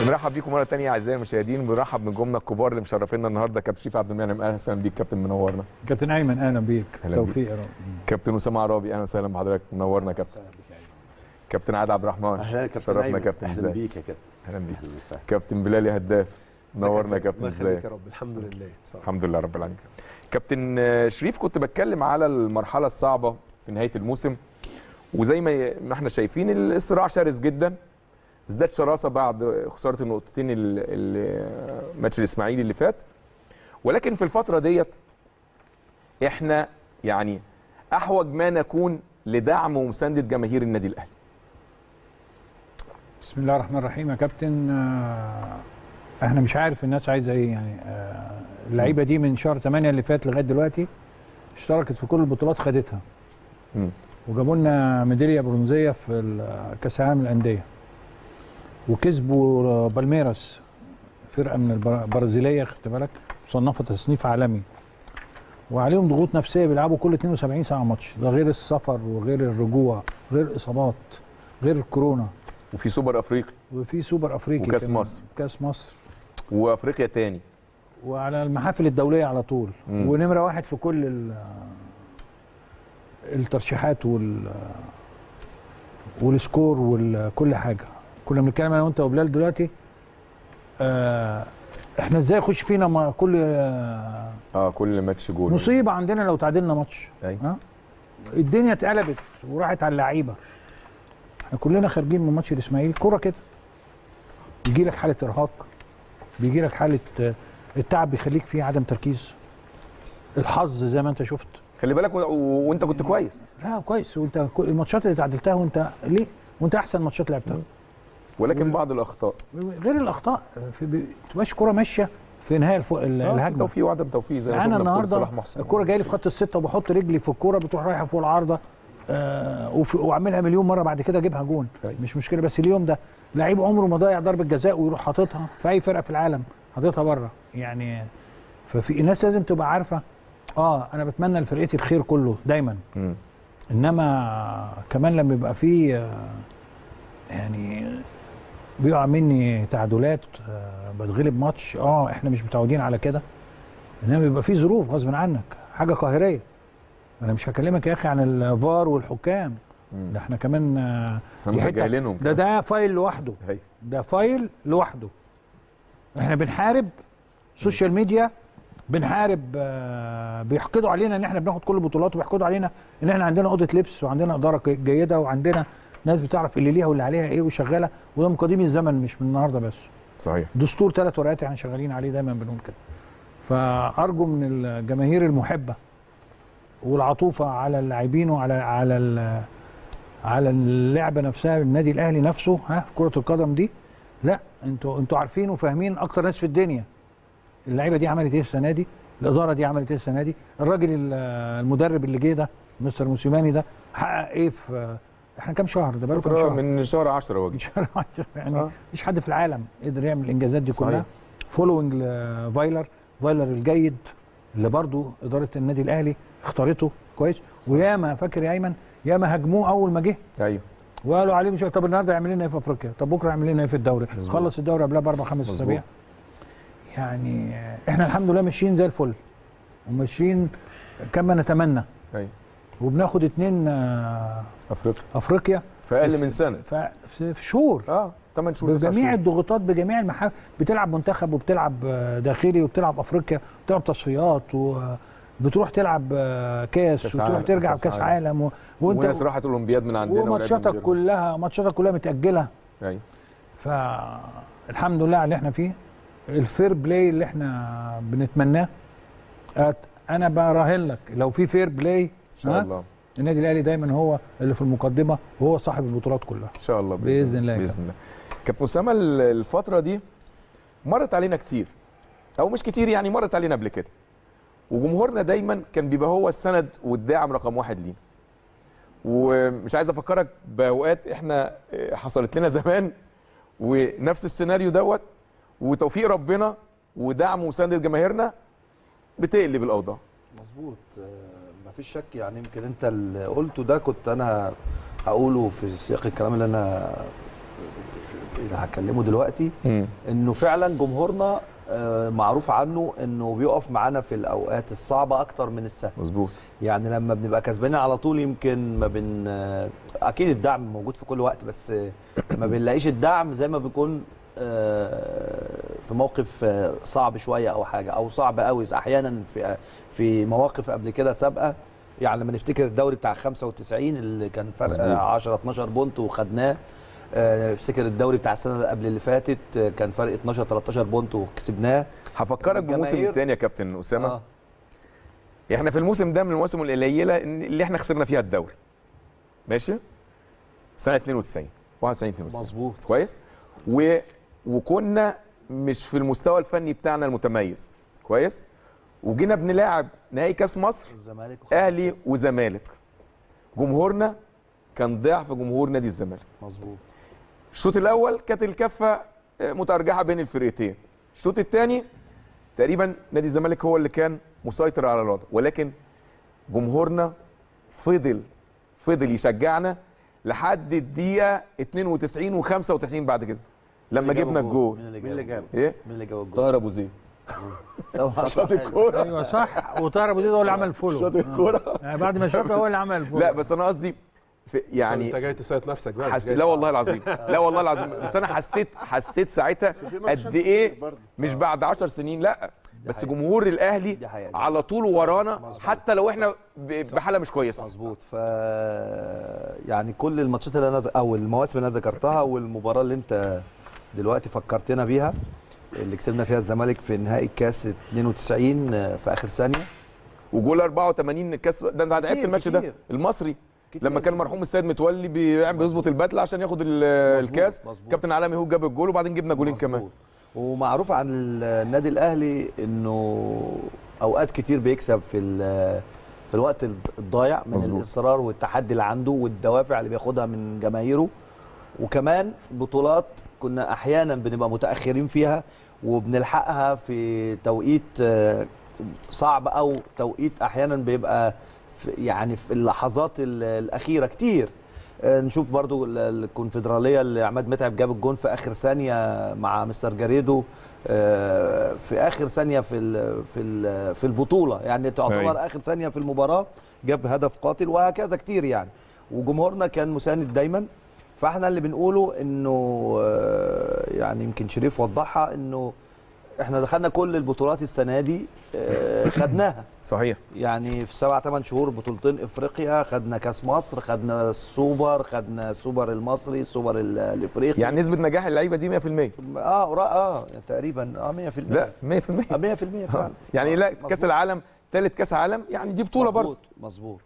بنرحب بيكم مره ثانيه اعزائي المشاهدين بنرحب بنجومنا الكبار اللي مشرفينا النهارده كابتن شريف عبد المنعم اهلا بيك كابتن منورنا كابتن ايمن اهلا بيك أهلا توفيق يا رب كابتن اسامه عرابي اهلا وسهلا بحضرتك منورنا يا كابتن كابتن عادل عبد الرحمن اهلا يا كابتن شرفنا أيمن. كابتن اهلا ازيك بيك يا كابتن اهلا بيك اهلا وسهلا كابتن بلال يا هداف منورنا يا كابتن الله يخليك ازيك يا رب الحمد لله اتفضل. الحمد لله رب العالمين كابتن آه، شريف كنت بتكلم على المرحله الصعبه في نهايه الموسم وزي ما ما احنا شايفين الصراع شرس جدا ازداد شراسه بعد خساره النقطتين ال- ال- ماتش الاسماعيلي اللي فات ولكن في الفتره ديت احنا يعني احوج ما نكون لدعم ومسانده جماهير النادي الاهلي بسم الله الرحمن الرحيم يا كابتن آه، احنا مش عارف الناس عايزه ايه يعني آه، اللعيبه دي من شهر 8 اللي فات لغايه دلوقتي اشتركت في كل البطولات خدتها مم. وجابوا لنا ميداليه برونزيه في ال- كاس العالم للانديه وكسبوا بالميراس فرقه من البر- البرازيليه خدت بالك مصنفه تصنيف عالمي وعليهم ضغوط نفسيه بيلعبوا كل 72 ساعه ماتش ده غير السفر وغير الرجوع غير الاصابات غير الكورونا وفي سوبر افريقي وفي سوبر افريقي وكأس كمان. مصر. كاس مصر وافريقيا تاني وعلى المحافل الدوليه على طول مم. ونمره واحد في كل ال- الترشيحات وال والسكور وكل حاجه كنا بنتكلم انا وانت وبلال دلوقتي آه احنا ازاي يخش فينا ما كل آه اه كل ماتش جول مصيبه عندنا لو تعادلنا ماتش أيوة. ها الدنيا اتقلبت وراحت على اللعيبه احنا كلنا خارجين من ماتش الاسماعيلي كوره كده بيجي لك حاله ارهاق بيجي لك حاله آه، التعب بيخليك فيه عدم تركيز الحظ زي ما انت شفت خلي بالك و... و... وانت كنت كويس لا كويس وانت كل- الماتشات اللي تعادلتها وانت ليه وانت احسن ماتشات لعبتها ولكن بعض الاخطاء غير الاخطاء في بي- تبقاش كوره ماشيه في نهايه الف... ال- آه، في الهجمه توفيق وعدم توفيق زي ما انا شفنا في كرة النهارده صلاح محسن الكوره جايه لي في خط السته وبحط رجلي في الكوره بتروح رايحه فوق العارضه آه وفي- واعملها مليون مره بعد كده اجيبها جون أيوة. مش مشكله بس اليوم ده لعيب عمره ما ضيع ضربه جزاء ويروح حاططها في اي فرقه في العالم حاططها بره يعني ففي الناس لازم تبقى عارفه اه انا بتمنى لفرقتي الخير كله دايما مم. انما كمان لما يبقى في آه، يعني بيقع مني تعادلات آه، بتغلب ماتش اه احنا مش متعودين على كده انما بيبقى في ظروف غصب عنك حاجه قاهريه انا مش هكلمك يا اخي عن الفار والحكام مم. ده احنا كمان آه، احنا دي حتة- متجاهلينهم ده ده فايل لوحده هي. ده فايل لوحده احنا بنحارب سوشيال ميديا بنحارب آه، بيحقدوا علينا ان احنا بناخد كل البطولات وبيحقدوا علينا ان احنا عندنا اوضه لبس وعندنا اداره ك- جيده وعندنا ناس بتعرف اللي ليها واللي عليها ايه وشغاله وده من قديم الزمن مش من النهارده بس صحيح دستور ثلاث ورقات احنا شغالين عليه دايما بنقول كده فارجو من الجماهير المحبه والعطوفه على اللاعبين وعلى على ال- على اللعبه نفسها النادي الاهلي نفسه ها في كره القدم دي لا انتوا انتوا عارفين وفاهمين اكتر ناس في الدنيا اللعيبه دي عملت ايه السنه دي الاداره دي عملت ايه السنه دي الراجل ال- المدرب اللي جه ده مستر موسيماني ده حقق ايه في احنا كام شهر ده بقاله كام فترة شهر من شهر 10 وجه شهر عشرة يعني آه. مفيش حد في العالم قدر يعمل الانجازات دي صحيح. كلها فولوينج لفايلر فايلر الجيد اللي برضو اداره النادي الاهلي اختارته كويس وياما فاكر يا ايمن ياما هاجموه اول ما جه ايوه وقالوا عليه مش طب النهارده يعمل لنا ايه في افريقيا طب بكره يعمل لنا ايه في الدوري مظبوط. خلص الدوري قبلها باربع خمس مظبوط. اسابيع يعني احنا الحمد لله ماشيين زي الفل وماشيين كما نتمنى ايوه وبناخد اتنين آه، افريقيا افريقيا في اقل بس- من سنه ف- في في شهور اه 8 شهور تسع بجميع شهور. الضغوطات بجميع المحا بتلعب منتخب وبتلعب آه، داخلي وبتلعب افريقيا وبتلعب تصفيات وبتروح تلعب آه، كاس كأس وتروح عالم، ترجع كأس كاس عالم. عالم و... وناس وانت راحت اولمبياد من عندنا ولعبنا من وماتشاتك غيرهم. كلها ماتشاتك كلها متاجله ايوه فالحمد لله على اللي احنا فيه الفير بلاي اللي احنا بنتمناه أت- انا براهن لك لو في فير بلاي ان شاء الله النادي الاهلي دايما هو اللي في المقدمه وهو صاحب البطولات كلها ان شاء الله بإذن الله يا باذن الله كابتن اسامه ال- الفتره دي مرت علينا كتير او مش كتير يعني مرت علينا قبل كده وجمهورنا دايما كان بيبقى هو السند والداعم رقم واحد لينا ومش عايز افكرك باوقات احنا اه، حصلت لنا زمان ونفس السيناريو دوت وتوفيق ربنا ودعم وسند جماهيرنا بتقلب الاوضاع مظبوط آه، مفيش شك يعني يمكن انت اللي قلته ده كنت انا هقوله في سياق الكلام اللي انا اللي هكلمه دلوقتي مم. انه فعلا جمهورنا آه، معروف عنه انه بيقف معانا في الاوقات الصعبه اكتر من السهله مظبوط يعني لما بنبقى كسبانين على طول يمكن ما بن آه، اكيد الدعم موجود في كل وقت بس آه، ما بنلاقيش الدعم زي ما بيكون آه، في موقف آه، صعب شويه او حاجه او صعب قوي احيانا في في مواقف قبل كده سابقه يعني لما نفتكر الدوري بتاع 95 اللي كان فرق مظبوط. 10 12 بونت وخدناه آه، نفتكر الدوري بتاع السنه اللي قبل اللي فاتت آه، كان فرق 12 13 بونت وكسبناه هفكرك بموسم الجماهير- الثاني يا كابتن اسامه آه. احنا في الموسم ده من المواسم القليله إن- اللي احنا خسرنا فيها الدوري ماشي سنه 92 91 92 مظبوط كويس و... وكنا مش في المستوى الفني بتاعنا المتميز كويس وجينا بنلاعب نهائي كاس مصر الزمالك وخد اهلي الكاس. وزمالك جمهورنا كان ضعف جمهور نادي الزمالك مظبوط الشوط الاول كانت الكفه آه، متارجحه بين الفرقتين الشوط الثاني تقريبا نادي الزمالك هو اللي كان مسيطر على الوضع ولكن جمهورنا فضل فضل يشجعنا لحد الدقيقه 92 و95 بعد كده لما مين اللي جاب جبنا الجول مين مين اللي جاب؟ ايه مين اللي جاب الجول؟ طاهر ابو زيد طبعا شاط الكوره ايوه صح وطاهر ابو زيد هو اللي عمل فولو شاط الكوره يعني بعد ما شاطها هو اللي عمل الفولو لا بس انا قصدي في يعني انت جاي تسيط نفسك بقى مش حس... جاي لا والله العظيم لا والله العظيم بس انا حسيت حسيت ساعتها قد ايه مش بعد 10 سنين لا بس حقيقة. جمهور الاهلي دي حقيقة. على طول ورانا مظبوط. حتى لو احنا ب- بحاله مش كويسه مظبوط ف يعني كل الماتشات اللي انا ز- او المواسم اللي انا ذكرتها والمباراه اللي انت دلوقتي فكرتنا بيها اللي كسبنا فيها الزمالك في نهائي الكاس 92 في اخر ثانيه وجول 84 الكاس ده انت لعبت كتير، الماتش ده كتير. المصري كتير، لما كان كتير. مرحوم السيد متولي بيعمل بيظبط البدله عشان ياخد ال- مظبوط، الكاس مظبوط. كابتن علامي هو جاب الجول وبعدين جبنا جولين مظبوط. كمان ومعروف عن النادي الاهلي انه اوقات كتير بيكسب في ال- في الوقت الضايع من مظبوط. الاصرار والتحدي اللي عنده والدوافع اللي بياخدها من جماهيره وكمان بطولات كنا احيانا بنبقى متاخرين فيها وبنلحقها في توقيت آه، صعب او توقيت احيانا بيبقى في يعني في اللحظات ال- الاخيره كتير آه، نشوف برضو ال- الكونفدراليه اللي عماد متعب جاب الجون في اخر ثانيه مع مستر جاريدو آه، في اخر ثانيه في ال في ال في البطوله يعني تعتبر أيوة. اخر ثانيه في المباراه جاب هدف قاتل وهكذا كتير يعني وجمهورنا كان مساند دايما فاحنا اللي بنقوله انه آه، يعني يمكن شريف وضحها انه احنا دخلنا كل البطولات السنه دي آه، خدناها صحيح يعني في سبع ثمان شهور بطولتين افريقيا خدنا كاس مصر خدنا السوبر خدنا السوبر المصري السوبر ال- الافريقي يعني نسبه نجاح اللعيبه دي 100% اه قرا- اه تقريبا اه 100% لا 100% آه 100% فعلا يعني آه، لا مظبوط. كاس العالم ثالث كاس عالم يعني دي بطوله برضه مظبوط مظبوط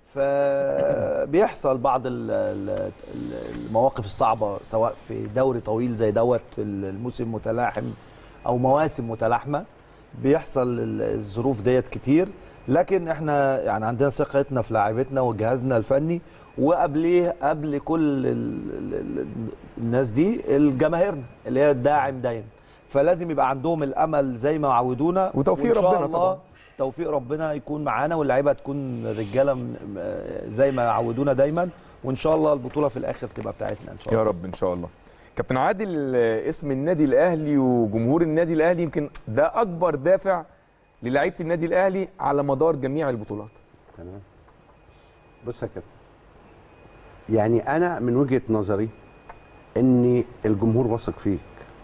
فبيحصل بعض ال- ال- ال- المواقف الصعبه سواء في دوري طويل زي دوت الموسم متلاحم او مواسم متلاحمه بيحصل ال- الظروف ديت كتير لكن احنا يعني عندنا ثقتنا في لاعيبتنا وجهازنا الفني وقبليه قبل كل ال- ال- ال- الناس دي الجماهيرنا اللي هي الداعم دايما فلازم يبقى عندهم الامل زي ما عودونا وتوفيق وإن شاء ربنا الله طبعاً. توفيق ربنا يكون معانا واللعيبه تكون رجاله من- م- زي ما عودونا دايما وان شاء الله البطوله في الاخر تبقى بتاعتنا ان شاء يا الله رب ان شاء الله كابتن عادل آه، اسم النادي الاهلي وجمهور النادي الاهلي يمكن ده اكبر دافع للعيبه النادي الاهلي على مدار جميع البطولات تمام بص يا كابتن يعني انا من وجهه نظري ان الجمهور واثق فيك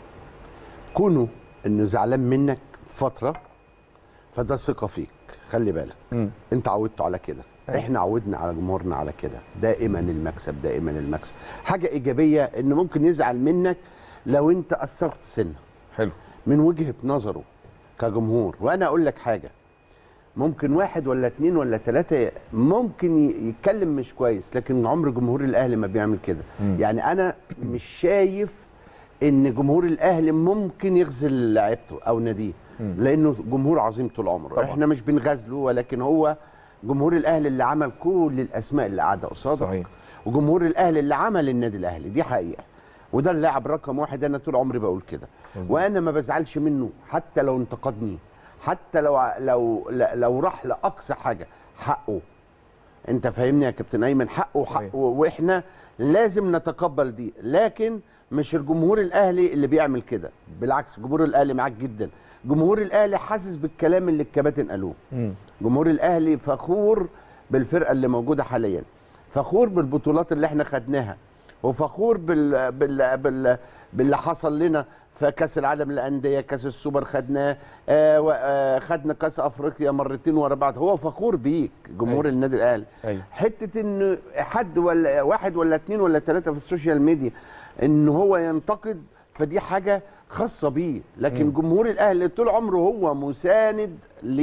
كونه انه زعلان منك فتره فده ثقه فيك خلي بالك مم. انت عودته على كده أيوة. احنا عودنا على جمهورنا على كده دائما المكسب دائما المكسب حاجه ايجابيه انه ممكن يزعل منك لو انت اثرت سنه حلو من وجهه نظره كجمهور وانا اقول لك حاجه ممكن واحد ولا اتنين ولا تلاته ممكن ي- يتكلم مش كويس لكن عمر جمهور الاهلي ما بيعمل كده مم. يعني انا مش شايف ان جمهور الاهلي ممكن يغزل لعيبته او ناديه مم. لانه جمهور عظيم طول عمره طبعا. احنا مش بنغزله ولكن هو جمهور الاهلي اللي عمل كل الاسماء اللي قاعده قصادك صحيح وجمهور الاهلي اللي عمل النادي الاهلي دي حقيقه وده اللاعب رقم واحد انا طول عمري بقول كده مظبوط. وانا ما بزعلش منه حتى لو انتقدني حتى لو لو لو راح لاقصى حاجه حقه انت فاهمني يا كابتن ايمن حقه صحيح. حقه واحنا لازم نتقبل دي لكن مش الجمهور الاهلي اللي بيعمل كده بالعكس جمهور الاهلي معاك جدا جمهور الاهلي حاسس بالكلام اللي الكباتن قالوه مم. جمهور الاهلي فخور بالفرقه اللي موجوده حاليا فخور بالبطولات اللي احنا خدناها وفخور بال... بال... بال... باللي حصل لنا في كاس العالم للانديه كاس السوبر خدناه آه و... آه خدنا كاس افريقيا مرتين ورا بعض هو فخور بيك جمهور أيوة. النادي الاهلي ايوه حته ان حد ولا واحد ولا اتنين ولا تلاته في السوشيال ميديا ان هو ينتقد فدي حاجه خاصه بيه لكن مم. جمهور الاهلي طول عمره هو مساند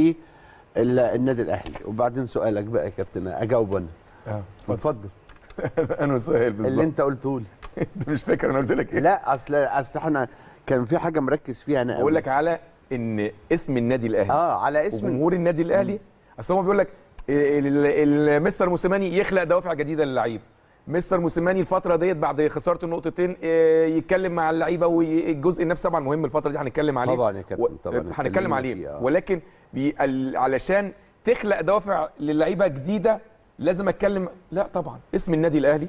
للنادي الاهلي وبعدين سؤالك بقى يا كابتن اجاوب انا اه اتفضل. اتفضل انا سؤال اللي بالظبط انت قلته لي انت مش فاكر انا قلت لك ايه لا اصل اصل احنا كان في حاجه مركز فيها انا بقول لك على ان اسم النادي الاهلي اه على اسم وجمهور النادي الاهلي اصل هو بيقول لك ال- ال- مستر موسيماني يخلق دوافع جديده للعيبه مستر موسيماني الفتره ديت بعد خساره النقطتين آه، يتكلم مع اللعيبه والجزء النفسي طبعا مهم الفتره دي هنتكلم عليه طبعا يا كابتن، و- طبعا هنتكلم اتكلمنا عليه فيه، آه. ولكن بي ال- علشان تخلق دوافع للعيبه جديده لازم اتكلم لا طبعا اسم النادي الاهلي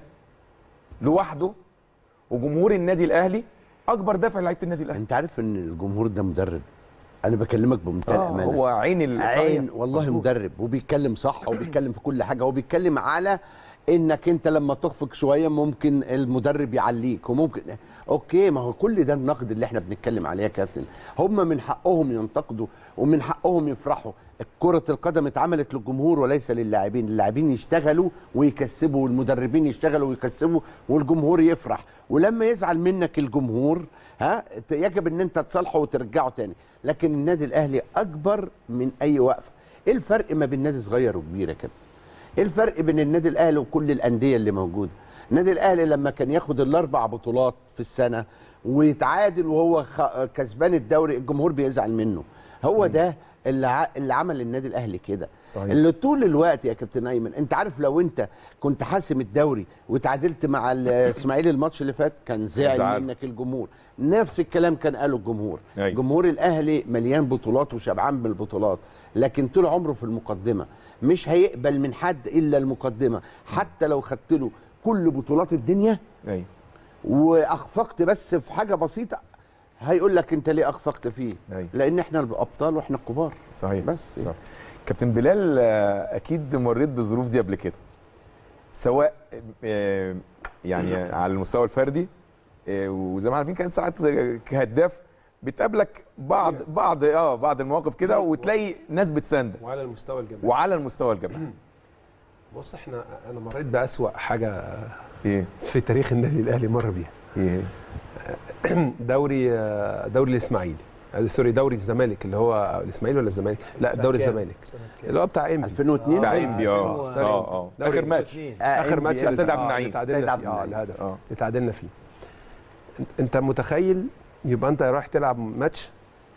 لوحده وجمهور النادي الاهلي اكبر دافع لعيبه النادي الاهلي انت عارف ان الجمهور ده مدرب انا بكلمك بمنتهى آه، الامانه هو عين ال- عين صحيح، والله مظبوط. مدرب وبيتكلم صح وبيتكلم في كل حاجه وبيتكلم على انك انت لما تخفق شويه ممكن المدرب يعليك وممكن اوكي ما هو كل ده النقد اللي احنا بنتكلم عليه يا كابتن هم من حقهم ينتقدوا ومن حقهم يفرحوا كرة القدم اتعملت للجمهور وليس للاعبين، اللاعبين يشتغلوا ويكسبوا والمدربين يشتغلوا ويكسبوا والجمهور يفرح، ولما يزعل منك الجمهور ها ت- يجب ان انت تصالحه وترجعه تاني، لكن النادي الاهلي اكبر من اي وقفه. ايه الفرق ما بين نادي صغير وكبير يا كابتن؟ ايه الفرق بين النادي الاهلي وكل الانديه اللي موجوده النادي الاهلي لما كان ياخد الاربع بطولات في السنه ويتعادل وهو خ- كسبان الدوري الجمهور بيزعل منه هو ده اللي ع- اللي عمل النادي الاهلي كده صحيح. اللي طول الوقت يا كابتن ايمن انت عارف لو انت كنت حاسم الدوري وتعادلت مع الاسماعيلي الماتش اللي فات كان زعل زعل. منك الجمهور نفس الكلام كان قاله الجمهور أيوة. جمهور الاهلي مليان بطولات وشبعان بالبطولات لكن طول عمره في المقدمه مش هيقبل من حد الا المقدمه حتى لو خدت له كل بطولات الدنيا ايوه واخفقت بس في حاجه بسيطه هيقول لك انت ليه اخفقت فيه أيوة. لان احنا الابطال واحنا الكبار صحيح بس صح كابتن بلال آه، اكيد مريت بالظروف دي قبل كده سواء آه، يعني على المستوى الفردي آه، وزي ما عارفين كان ساعات كهداف بتقابلك بعض بعض اه بعض المواقف كده وتلاقي ناس بتساندك وعلى المستوى الجماعي وعلى المستوى الجماعي بص احنا انا مريت باسوا حاجه ايه في تاريخ النادي الاهلي مر بيها ايه دوري دوري الاسماعيلي آه، سوري دوري الزمالك اللي هو الاسماعيلي ولا الزمالك لا دوري الزمالك اللي هو بتاع انبي 2002 بتاع آه، انبي اه دوري- اه اه دوري اخر ماتش اخر إنبي ماتش يا اللي سيد عبد آه، النعيم. اللي تعادلنا سيد عبد فيه. اه النعيم. الهدف اه اللي تعادلنا فيه أنت- انت متخيل يبقى انت رايح تلعب ماتش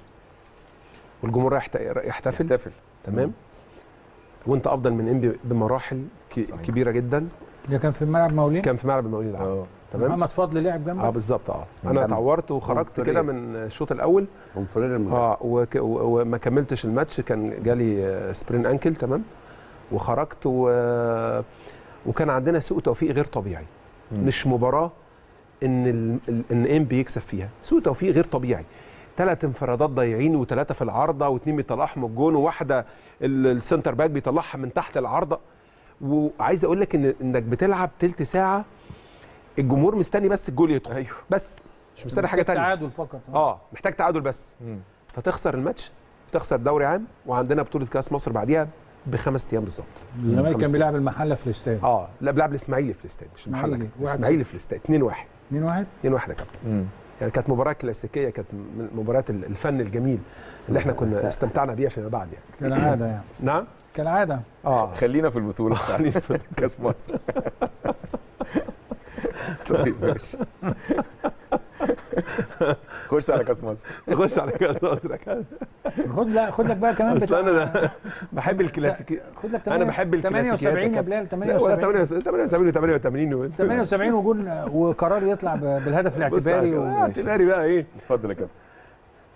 والجمهور رايح يحت- يحتفل احتفل تمام وانت افضل من انبي بمراحل ك- صحيح. كبيره جدا ده كان في ملعب مولين كان في ملعب المقاولين العام اه تمام محمد فضل لعب اه جنبك بالظبط اه انا تمام. اتعورت وخرجت منفرد. كده من الشوط الاول ونفرير المدرب. اه وك- و- وما كملتش الماتش كان جالي آه، سبرين انكل تمام وخرجت و... وكان عندنا سوء توفيق غير طبيعي مم. مش مباراه ان ال... ال- ان ام بيكسب فيها سوء توفيق غير طبيعي ثلاث انفرادات ضايعين وثلاثه في العارضه واثنين بيطلعهم من الجون وواحده ال- السنتر باك بيطلعها من تحت العارضه وعايز اقول لك ان انك بتلعب تلت ساعه الجمهور مستني بس الجول يدخل ايوه بس مش مستني حاجه تانية تعادل فقط اه محتاج تعادل بس مم. فتخسر الماتش تخسر دوري عام وعندنا بطوله كاس مصر بعديها بخمس ايام بالظبط الزمالك خمس كان بيلعب المحله في الاستاد اه لا بيلعب الاسماعيلي في الاستاد مش المحله إسماعيلي. كده. واحد الاسماعيلي في الاستاد 2 1 2 1 2 1 يا كابتن مم. يعني كانت مباراه كلاسيكيه كانت من مباريات ال- الفن الجميل اللي احنا كنا استمتعنا بيها فيما بعد يعني كالعاده يعني نعم كالعاده اه خلينا في البطوله خلينا في كاس مصر طيب ماشي خش على كاس مصر نخش على كاس مصر يا كابتن. خد لا خد لك بقى كمان اصل انا ده بحب الكلاسيكي خد لك أنا بحب الكلاسيكيات 78 يا يا بلال لا، ولا 78 78 78 و88 78 وجول وقرار يطلع ب- بالهدف الاعتباري و... اعتباري بقى ايه اتفضل يا كابتن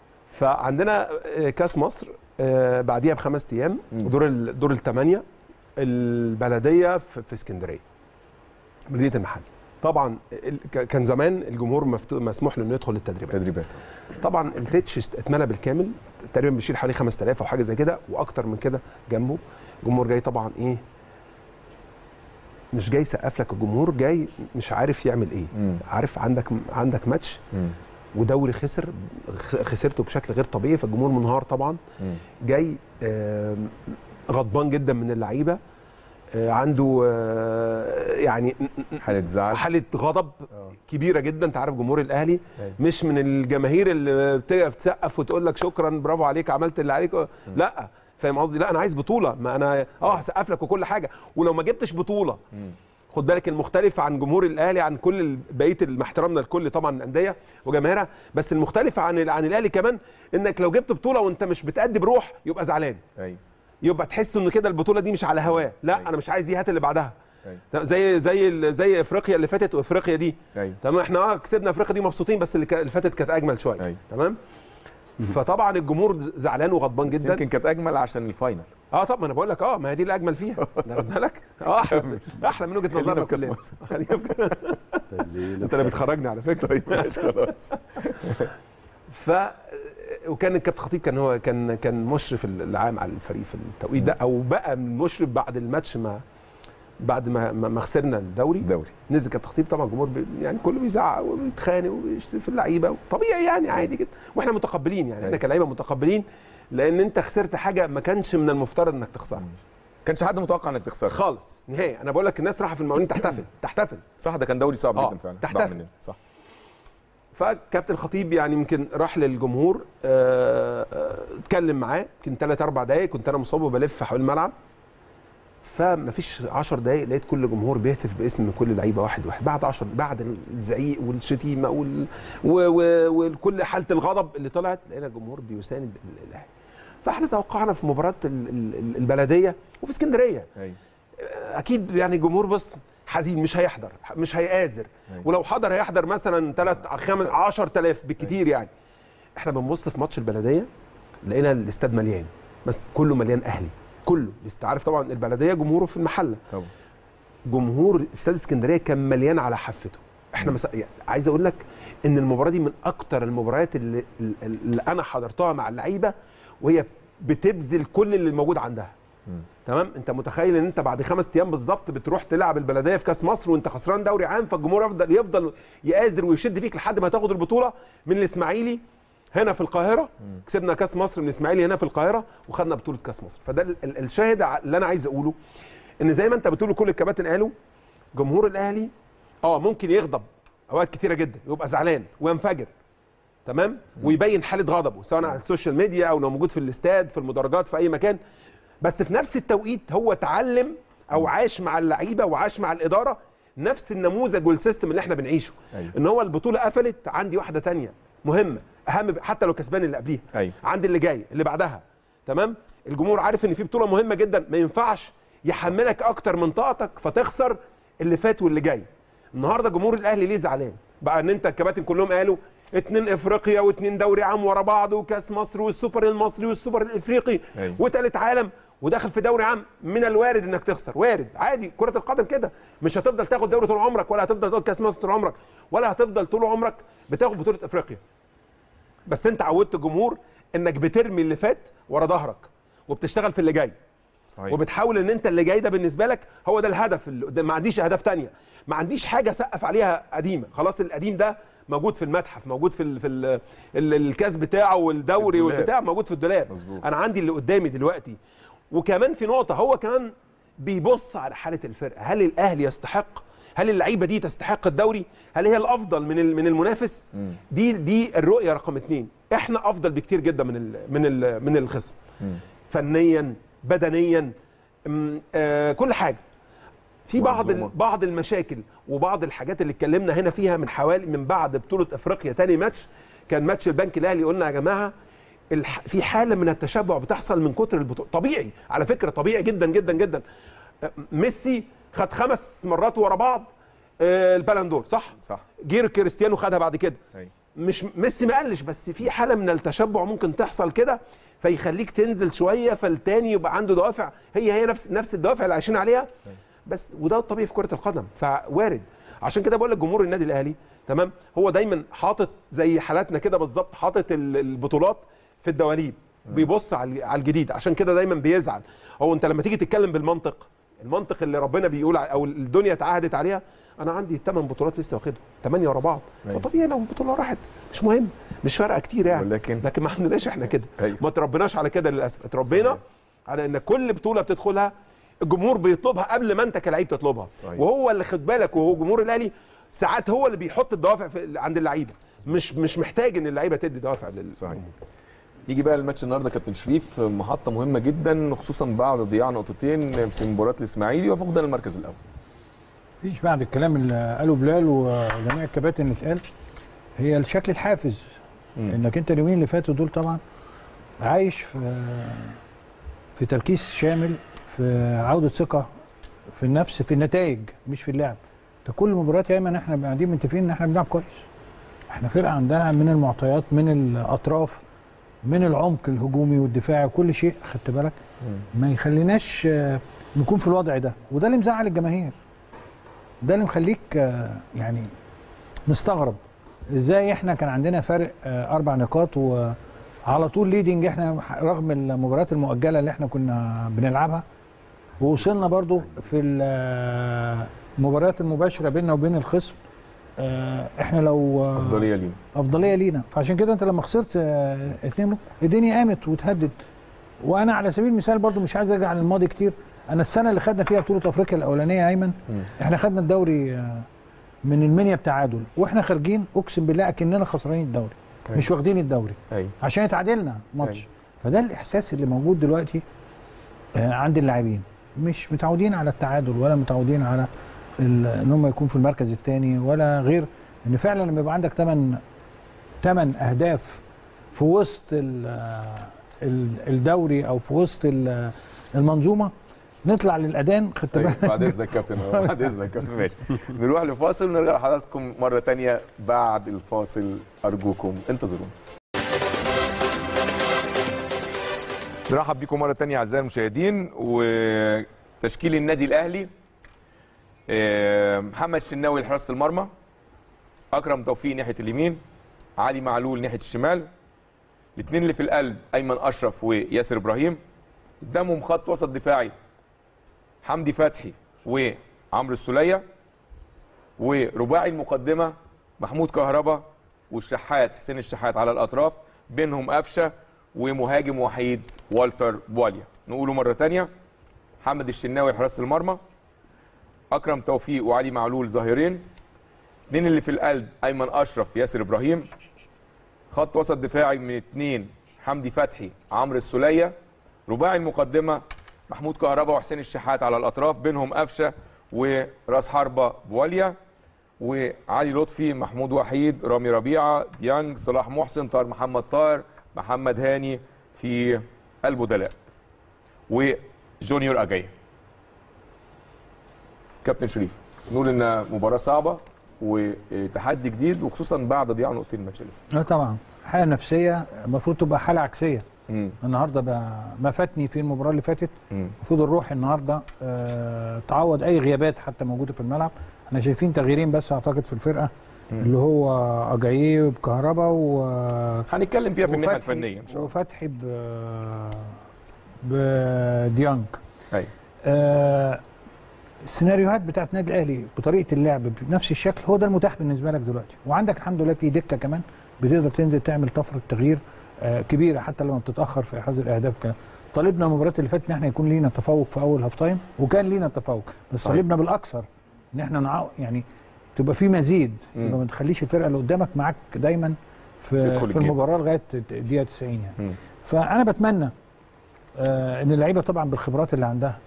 فعندنا آه، كاس مصر آه، بعديها بخمس ايام مم. دور ال- دور الثمانيه البلديه في في اسكندريه بلديه المحل طبعا ال- ك- كان زمان الجمهور مفتو- مسموح له انه يدخل التدريبات تدريبات طبعا التتش است- اتملى بالكامل تقريبا بيشيل حوالي 5000 او حاجه زي كده واكتر من كده جنبه الجمهور جاي طبعا ايه مش جاي يسقف لك الجمهور جاي مش عارف يعمل ايه مم. عارف عندك عندك ماتش مم. ودوري خسر خ- خسرته بشكل غير طبيعي فالجمهور منهار طبعا مم. جاي آم، غضبان جدا من اللعيبه آه، عنده آه، يعني حاله زعل حاله غضب آه. كبيره جدا انت عارف جمهور الاهلي أيوة. مش من الجماهير اللي بتقف تسقف وتقول لك شكرا برافو عليك عملت اللي عليك لا فاهم قصدي لا انا عايز بطوله ما انا اه هسقف لك وكل حاجه ولو ما جبتش بطوله مم. خد بالك المختلف عن جمهور الاهلي عن كل ال- بقيه ال- مع احترامنا لكل طبعا الانديه وجماهيرها بس المختلف عن ال- عن الاهلي كمان انك لو جبت بطوله وانت مش بتأدي بروح يبقى زعلان ايوه يبقى تحس ان كده البطوله دي مش على هواه لا أيوة. انا مش عايز دي هات اللي بعدها ايوه زي زي ال- زي افريقيا اللي فاتت وافريقيا دي ايوه تمام احنا اه كسبنا افريقيا دي مبسوطين بس اللي كا- اللي فاتت كانت اجمل شويه أيوة. تمام فطبعا الجمهور زعلان وغضبان بس جدا يمكن كانت اجمل عشان الفاينل اه طب ما انا بقول لك اه ما هي دي الاجمل فيها واخد بالك اه احلى احلى من وجهه خلينا نظرنا في كأس كلنا مصر. خلينا في- انت اللي بتخرجني على فكره طيب ماشي خلاص ف وكان الكابتن خطيب كان هو كان كان مشرف العام على الفريق في التوقيت ده او بقى من مشرف بعد الماتش ما بعد ما ما ما خسرنا الدوري دوري نزل كابتن خطيب طبعا الجمهور بي يعني كله بيزعق وبيتخانق وبيشتم في اللعيبه طبيعي يعني عادي جدا واحنا متقبلين يعني احنا أيوة. كلعيبه متقبلين لان انت خسرت حاجه ما كانش من المفترض انك تخسرها كانش حد متوقع انك تخسر خالص نهائي انا بقول لك الناس رايحه في المقاولين تحتفل تحتفل صح ده كان دوري صعب آه، جدا فعلا تحتفل. ضاع مننا. صح فكابتن الخطيب يعني يمكن راح للجمهور آه، آه، اتكلم معاه يمكن ثلاث اربع دقائق كنت انا مصاب وبلف حوالين الملعب فمفيش 10 دقائق لقيت كل جمهور بيهتف باسم كل لعيبه واحد واحد بعد 10 بعد الزعيق والشتيمه وال... و... و... وكل حاله الغضب اللي طلعت لقينا الجمهور بيساند الاهلي فاحنا توقعنا في مباراه ال- ال- البلديه وفي اسكندريه ايوه اكيد يعني الجمهور بص حزين مش هيحضر مش هيآزر أيوة. ولو حضر هيحضر مثلا 3 5 10000 بالكتير يعني احنا بنبص في ماتش البلديه لقينا الاستاد مليان بس كله مليان اهلي كله انت عارف طبعا البلديه جمهوره في المحله طبعا جمهور استاد اسكندريه كان مليان على حافته احنا مس... يعني عايز اقول لك ان المباراه دي من اكتر المباريات اللي, اللي انا حضرتها مع اللعيبه وهي بتبذل كل اللي موجود عندها مم. تمام انت متخيل ان انت بعد خمس ايام بالظبط بتروح تلعب البلديه في كاس مصر وانت خسران دوري عام فالجمهور يفضل يفضل يآزر ويشد فيك لحد ما تاخد البطوله من الاسماعيلي هنا في القاهره كسبنا كاس مصر من الاسماعيلي هنا في القاهره وخدنا بطوله كاس مصر فده ال- ال- الشاهد ع- اللي انا عايز اقوله ان زي ما انت بتقول كل الكباتن قالوا جمهور الاهلي اه ممكن يغضب اوقات كتيره جدا يبقى زعلان وينفجر تمام ويبين حاله غضبه سواء على السوشيال ميديا او لو موجود في الاستاد في المدرجات في اي مكان بس في نفس التوقيت هو اتعلم او عاش مع اللعيبه وعاش مع الاداره نفس النموذج والسيستم اللي احنا بنعيشه أيوة. ان هو البطوله قفلت عندي واحده تانية مهمه اهم ب- حتى لو كسبان اللي قبليها أيوة. عندي اللي جاي اللي بعدها تمام الجمهور عارف ان في بطوله مهمه جدا ما ينفعش يحملك اكتر من طاقتك فتخسر اللي فات واللي جاي النهارده جمهور الاهلي ليه زعلان بقى ان انت الكباتن كلهم قالوا اتنين افريقيا واتنين دوري عام ورا بعض وكاس مصر والسوبر المصري والسوبر الافريقي أيوة. وتالت عالم وداخل في دوري عام من الوارد انك تخسر وارد عادي كره القدم كده مش هتفضل تاخد دوري طول عمرك ولا هتفضل تاخد كاس مصر طول عمرك ولا هتفضل طول عمرك بتاخد بطوله افريقيا بس انت عودت الجمهور انك بترمي اللي فات ورا ظهرك وبتشتغل في اللي جاي صحيح وبتحاول ان انت اللي جاي ده بالنسبه لك هو ده الهدف اللي قدام ما عنديش اهداف تانية ما عنديش حاجه سقف عليها قديمه خلاص القديم ده موجود في المتحف موجود في ال في ال ال الكاس بتاعه والدوري الدولاب. والبتاع موجود في الدولاب مظبوط. انا عندي اللي قدامي دلوقتي وكمان في نقطه هو كمان بيبص على حاله الفرقه هل الاهلي يستحق هل اللعيبه دي تستحق الدوري هل هي الافضل من ال- من المنافس مم. دي دي الرؤيه رقم اتنين احنا افضل بكتير جدا من ال من ال من الخصم مم. فنيا بدنيا أم، آه كل حاجه في بعض ال- منظومة. بعض المشاكل وبعض الحاجات اللي اتكلمنا هنا فيها من حوالي من بعد بطوله افريقيا تاني ماتش كان ماتش البنك الاهلي قلنا يا جماعه الح... في حاله من التشبع بتحصل من كتر البطوله طبيعي على فكره طبيعي جدا جدا جدا آه، ميسي خد خمس مرات ورا بعض آه، البالندور صح صح جير كريستيانو خدها بعد كده ايوه مش ميسي ما قلش بس في حاله من التشبع ممكن تحصل كده فيخليك تنزل شويه فالتاني يبقى عنده دوافع هي هي نفس نفس الدوافع اللي عايشين عليها بس وده الطبيعي في كره القدم فوارد عشان كده بقول لك جمهور النادي الاهلي تمام هو دايما حاطط زي حالاتنا كده بالظبط حاطط ال- البطولات في الدواليب بيبص على على الجديد عشان كده دايما بيزعل هو انت لما تيجي تتكلم بالمنطق المنطق اللي ربنا بيقول ع- او الدنيا اتعهدت عليها انا عندي 8 بطولات لسه واخدهم 8 ورا بعض أيوة. فطبيعي لو البطوله راحت مش مهم مش فارقه كتير يعني ولكن- لكن ما عندناش احنا كده أيوة. ما تربيناش على كده للاسف اتربينا صحيح. على ان كل بطوله بتدخلها الجمهور بيطلبها قبل ما انت كلاعب تطلبها صحيح. وهو اللي خد بالك وهو جمهور الاهلي ساعات هو اللي بيحط الدوافع في عند اللعيبه مش مش محتاج ان اللعيبه تدي دوافع لل صحيح يجي بقى الماتش النهارده كابتن شريف محطه مهمه جدا خصوصا بعد ضياع نقطتين في مباراه الاسماعيلي وفقدان المركز الاول مفيش بعد الكلام اللي قاله بلال وجميع الكباتن اللي اتقال هي الشكل الحافز مم. انك انت اليومين اللي فاتوا دول طبعا عايش في في تركيز شامل في عوده ثقه في النفس في النتائج مش في اللعب ده كل المباريات يا ايمن احنا قاعدين متفقين ان احنا بنلعب كويس احنا فرقه عندها من المعطيات من الاطراف من العمق الهجومي والدفاعي وكل شيء خدت بالك ما يخليناش آه، نكون في الوضع ده وده اللي مزعل الجماهير ده اللي مخليك آه، يعني مستغرب ازاي احنا كان عندنا فارق آه، اربع نقاط وعلى طول ليدنج احنا رغم المباريات المؤجله اللي احنا كنا بنلعبها ووصلنا برضو في ال- المباريات المباشره بيننا وبين الخصم آه، احنا لو آه، افضليه لينا افضليه لينا فعشان كده انت لما خسرت آه، اتنين نقط، الدنيا قامت وتهدد وانا على سبيل المثال برضو مش عايز ارجع للماضي كتير انا السنه اللي خدنا فيها بطوله افريقيا الاولانيه يا ايمن احنا خدنا الدوري آه، من المنيا بتعادل واحنا خارجين اقسم بالله اكننا خسرانين الدوري أيوة. مش واخدين الدوري ايوه عشان اتعادلنا ماتش أيوة. فده الاحساس اللي موجود دلوقتي آه، عند اللاعبين مش متعودين على التعادل ولا متعودين على ال- ان هم يكون في المركز الثاني ولا غير ان فعلا لما يبقى عندك ثمان ثمان اهداف في وسط ال- ال- الدوري او في وسط ال- المنظومه نطلع للاذان خدت طيب بالك بعد اذنك يا كابتن بعد اذنك يا كابتن ماشي نروح لفاصل ونرجع لحضراتكم مره تانية بعد الفاصل ارجوكم انتظرونا نرحب بكم مره تانية اعزائي المشاهدين وتشكيل النادي الاهلي آه، محمد شناوي لحراسه المرمى اكرم توفيق ناحيه اليمين علي معلول ناحيه الشمال الاثنين اللي في القلب ايمن اشرف وياسر ابراهيم قدامهم خط وسط دفاعي حمدي فتحي وعمرو السوليه ورباعي المقدمه محمود كهربا والشحات حسين الشحات على الاطراف بينهم قفشه ومهاجم وحيد والتر بواليا نقوله مره تانية محمد الشناوي حراس المرمى اكرم توفيق وعلي معلول ظاهرين اثنين اللي في القلب ايمن اشرف ياسر ابراهيم خط وسط دفاعي من اثنين حمدي فتحي عمرو السوليه رباعي المقدمه محمود كهربا وحسين الشحات على الاطراف بينهم قفشه وراس حربه بواليا وعلي لطفي محمود وحيد رامي ربيعه ديانج صلاح محسن طاهر محمد طاهر محمد هاني في البدلاء وجونيور اجاي كابتن شريف نقول ان مباراه صعبه وتحدي جديد وخصوصا بعد ضياع نقطتين الماتش اللي فات. لا طبعا حاله نفسيه المفروض تبقى حاله عكسيه مم. النهارده بقى ما فاتني في المباراه اللي فاتت مم. المفروض الروح النهارده آه تعوض اي غيابات حتى موجوده في الملعب احنا شايفين تغييرين بس اعتقد في الفرقه مم. اللي هو اجاييه بكهربا و هنتكلم فيها في الناحيه وفتحي- الفنيه ان شاء الله وفتحي ب بديانج ايوه آه السيناريوهات بتاعت النادي الاهلي بطريقه اللعب بنفس الشكل هو ده المتاح بالنسبه لك دلوقتي وعندك الحمد لله في دكه كمان بتقدر تنزل تعمل طفره تغيير آه كبيره حتى لما بتتاخر في احراز الاهداف كده طالبنا المباريات اللي فاتت ان احنا يكون لينا تفوق في اول هاف تايم وكان لينا تفوق بس صحيح. طالبنا بالاكثر ان احنا نعو يعني تبقى في مزيد مم. يبقى ما تخليش الفرقه اللي قدامك معاك دايما في يدخل في الجيم. المباراه لغايه الدقيقه 90 يعني مم. فانا بتمنى آه ان اللعيبه طبعا بالخبرات اللي عندها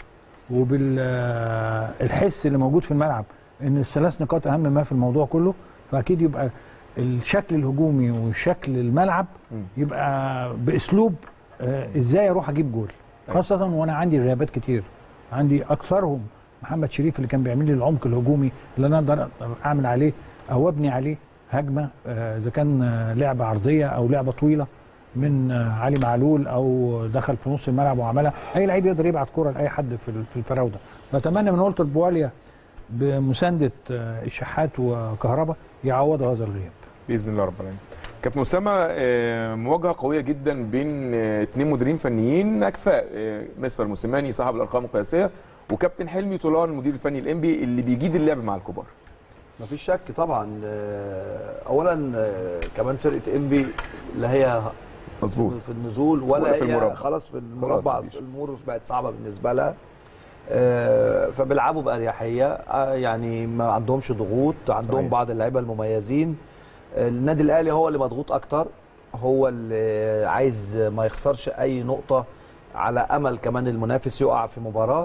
وبالحس اللي موجود في الملعب ان الثلاث نقاط اهم ما في الموضوع كله فاكيد يبقى الشكل الهجومي وشكل الملعب مم. يبقى باسلوب آه ازاي اروح اجيب جول أيوة. خاصه وانا عندي غيابات كتير عندي اكثرهم محمد شريف اللي كان بيعمل لي العمق الهجومي اللي انا اقدر اعمل عليه او ابني عليه هجمه آه، اذا كان آه، لعبه عرضيه او لعبه طويله من آه، علي معلول او دخل في نص الملعب وعملها اي لعيب يقدر يبعت كره لاي حد في ال- في الفراوده فاتمنى من والتر بواليا بمسانده آه، الشحات وكهربا يعوض هذا الغياب باذن الله رب العالمين كابتن اسامه آه، مواجهه قويه جدا بين آه، اثنين مديرين فنيين اكفاء آه، مستر موسيماني صاحب الارقام القياسيه وكابتن حلمي طولان المدير الفني الانبي اللي بيجيد اللعب مع الكبار مفيش شك طبعا آه، اولا آه، كمان فرقه انبي لا هي مظبوط في النزول ولا ولا في هي المربع. خلاص في المربع مفيش. الامور بقت صعبه بالنسبه لها آه، فبيلعبوا باريحيه آه، يعني ما عندهمش ضغوط عندهم صحيح. بعض اللعيبه المميزين آه، النادي الاهلي هو اللي مضغوط اكتر هو اللي عايز ما يخسرش اي نقطه على امل كمان المنافس يقع في مباراه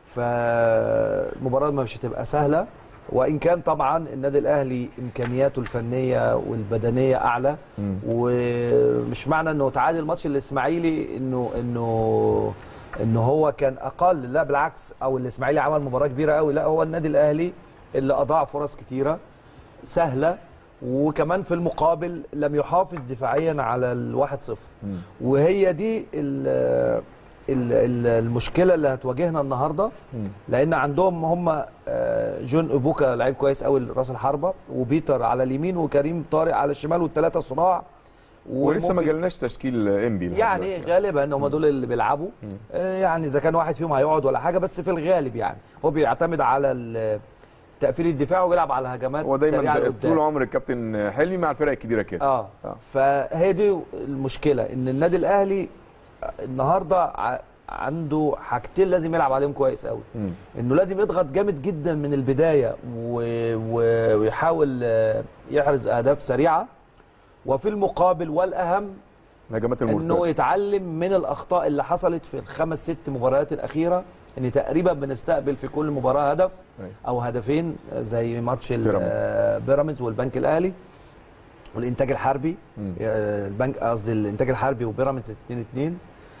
فالمباراه مش هتبقى سهله وان كان طبعا النادي الاهلي امكانياته الفنيه والبدنيه اعلى مم. ومش معنى انه تعادل ماتش الاسماعيلي انه انه انه هو كان اقل لا بالعكس او الاسماعيلي عمل مباراه كبيره قوي لا هو النادي الاهلي اللي اضاع فرص كتيره سهله وكمان في المقابل لم يحافظ دفاعيا على الواحد صفر مم. وهي دي ال ال- ال- المشكله اللي هتواجهنا النهارده مم. لان عندهم هم آه، جون ابوكا لعيب كويس قوي راس الحربه وبيتر على اليمين وكريم طارق على الشمال والثلاثه صراع ولسه ما وممكن- جالناش تشكيل انبي لحد يعني دلوقتي. غالبا هم دول اللي بيلعبوا آه، يعني اذا كان واحد فيهم هيقعد ولا حاجه بس في الغالب يعني هو بيعتمد على ال- تقفيل الدفاع وبيلعب على هجمات هو سريعه دايما لقدام. طول عمر الكابتن حلمي مع الفرق الكبيره كده اه آه. فهي دي المشكله ان النادي الاهلي النهارده ع- عنده حاجتين لازم يلعب عليهم كويس قوي مم. انه لازم يضغط جامد جدا من البدايه و... و... ويحاول آه، يحرز اهداف سريعه وفي المقابل والاهم هجمات انه المرتده يتعلم من الاخطاء اللي حصلت في الخمس ست مباريات الاخيره ان تقريبا بنستقبل في كل مباراه هدف أيوة. او هدفين زي ماتش ال- بيراميدز. آه، بيراميدز والبنك الاهلي والانتاج الحربي مم. آه، البنك قصدي الانتاج الحربي وبيراميدز 2 2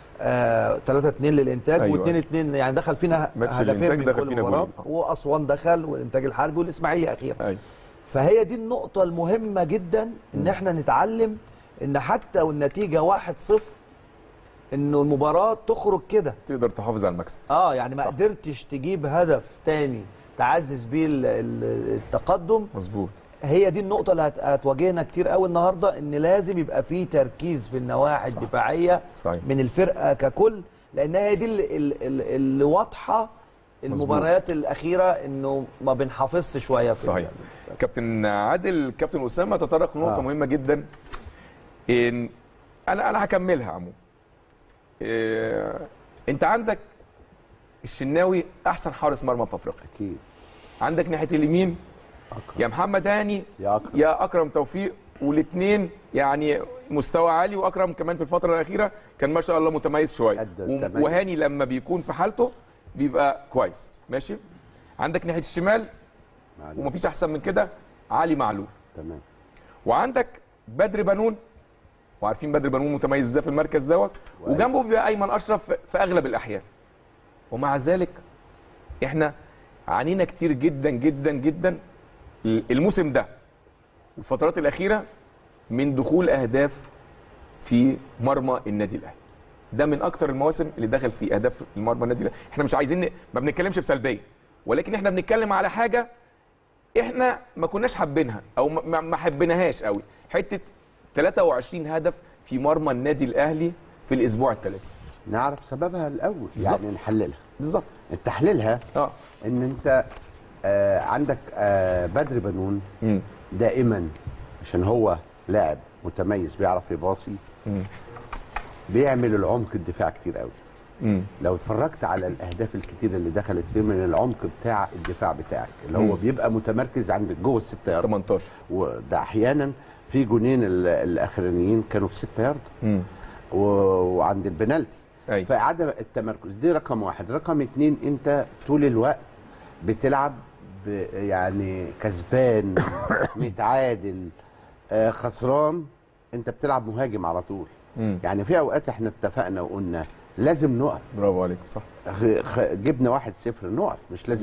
3 2 للانتاج أيوة. و2 2 يعني دخل فينا ماتش هدفين الإنتاج من دخل كل فينا مباراه جولين. واسوان دخل والانتاج الحربي والاسماعيلي اخيرا ايوه فهي دي النقطة المهمة جدا ان احنا نتعلم ان حتى والنتيجة واحد صفر انه المباراة تخرج كده تقدر تحافظ على المكسب اه يعني ما صح. قدرتش تجيب هدف تاني تعزز بيه ال- ال- التقدم مظبوط هي دي النقطة اللي هت- هتواجهنا كتير قوي النهاردة ان لازم يبقى في تركيز في النواحي صح. الدفاعية صحيح من الفرقة ككل لان هي دي اللي, اللي, اللي واضحة المباريات الأخيرة انه ما بنحافظش شوية في صحيح. ال- كابتن عادل كابتن اسامه تطرق لنقطه آه. مهمه جدا ان انا انا هكملها عمو إيه... انت عندك الشناوي احسن حارس مرمى في افريقيا اكيد عندك ناحيه اليمين يا محمد هاني يا اكرم يا اكرم توفيق والاثنين يعني مستوى عالي واكرم كمان في الفتره الاخيره كان ما شاء الله متميز شويه أدى و- التميز. وهاني لما بيكون في حالته بيبقى كويس ماشي عندك ناحيه الشمال معلش. ومفيش احسن من كده علي معلول تمام وعندك بدر بنون وعارفين بدر بنون متميز ازاي في المركز دوت وأيمن. وجنبه بيبقى ايمن اشرف في- في اغلب الاحيان ومع ذلك احنا عانينا كتير جدا جدا جدا الموسم ده والفترات الاخيره من دخول اهداف في مرمى النادي الاهلي ده من اكتر المواسم اللي دخل في اهداف المرمى النادي الاهلي احنا مش عايزين ن- ما بنتكلمش بسلبيه ولكن احنا بنتكلم على حاجه احنا ما كناش حابينها او ما- ما ما حبيناهاش قوي حته 23 هدف في مرمى النادي الاهلي في الاسبوع الثلاثي نعرف سببها الاول بالظبط. يعني نحللها بالظبط تحليلها اه ان انت آه عندك آه بدر بنون امم دائما عشان هو لاعب متميز بيعرف يباصي مم. بيعمل العمق الدفاع كتير قوي امم لو اتفرجت على الاهداف الكتير اللي دخلت فيه من العمق بتاع الدفاع بتاعك اللي هو مم. بيبقى متمركز عند جوه الستة يارد 18 وده احيانا في جونين ال- الاخرانيين كانوا في 6 يارد امم و- وعند البنالتي ايوه فعدم التمركز دي رقم واحد رقم اتنين انت طول الوقت بتلعب ب- يعني كسبان متعادل آه، خسران انت بتلعب مهاجم على طول امم يعني في اوقات احنا اتفقنا وقلنا لازم نقف برافو عليك صح خ- خ- جبنا واحد صفر نقف مش لازم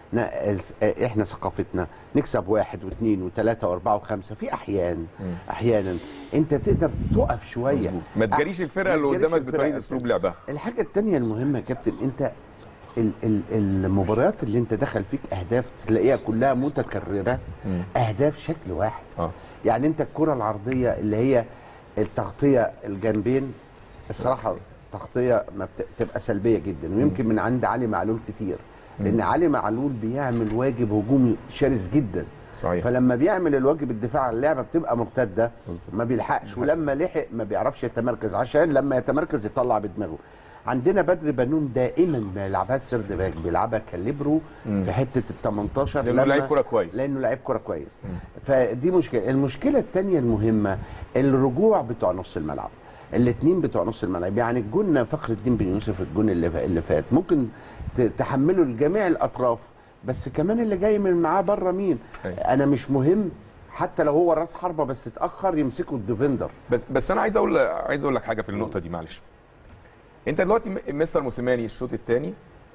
نا- احنا ثقافتنا نكسب واحد واثنين وثلاثه واربعه وخمسه في احيان احيانا انت تقدر تقف شويه ما تجاريش الفرقه اللي ما تجاريش قدامك الفرقة. بطريقه اسلوب لعبها الحاجه الثانيه المهمه يا كابتن انت ال ال المباريات اللي انت دخل فيك اهداف تلاقيها كلها متكرره اهداف شكل واحد اه يعني انت الكره العرضيه اللي هي التغطيه الجنبين الصراحه تغطيه ما بت- بتبقى سلبيه جدا ويمكن من عند علي معلول كتير لان علي معلول بيعمل واجب هجومي شرس جدا صحيح فلما بيعمل الواجب الدفاع عن اللعبه بتبقى مرتده ما بيلحقش ولما لحق ما بيعرفش يتمركز عشان لما يتمركز يطلع بدماغه عندنا بدر بنون دائما ما بيلعبها سيرد باك بيلعبها كاليبرو في حته ال 18 لانه لعيب كوره كويس لانه لعيب كوره كويس فدي مشكله المشكله الثانيه المهمه الرجوع بتوع نص الملعب الاثنين بتوع نص الملعب يعني الجون فخر الدين بن يوسف الجون اللي فا- اللي فات ممكن ت- تحمله لجميع الاطراف بس كمان اللي جاي من معاه بره مين أيوة. انا مش مهم حتى لو هو راس حربه بس اتاخر يمسكه الديفندر بس بس انا عايز اقول عايز اقول لك حاجه في النقطه دي معلش انت دلوقتي م- مستر موسيماني الشوط الثاني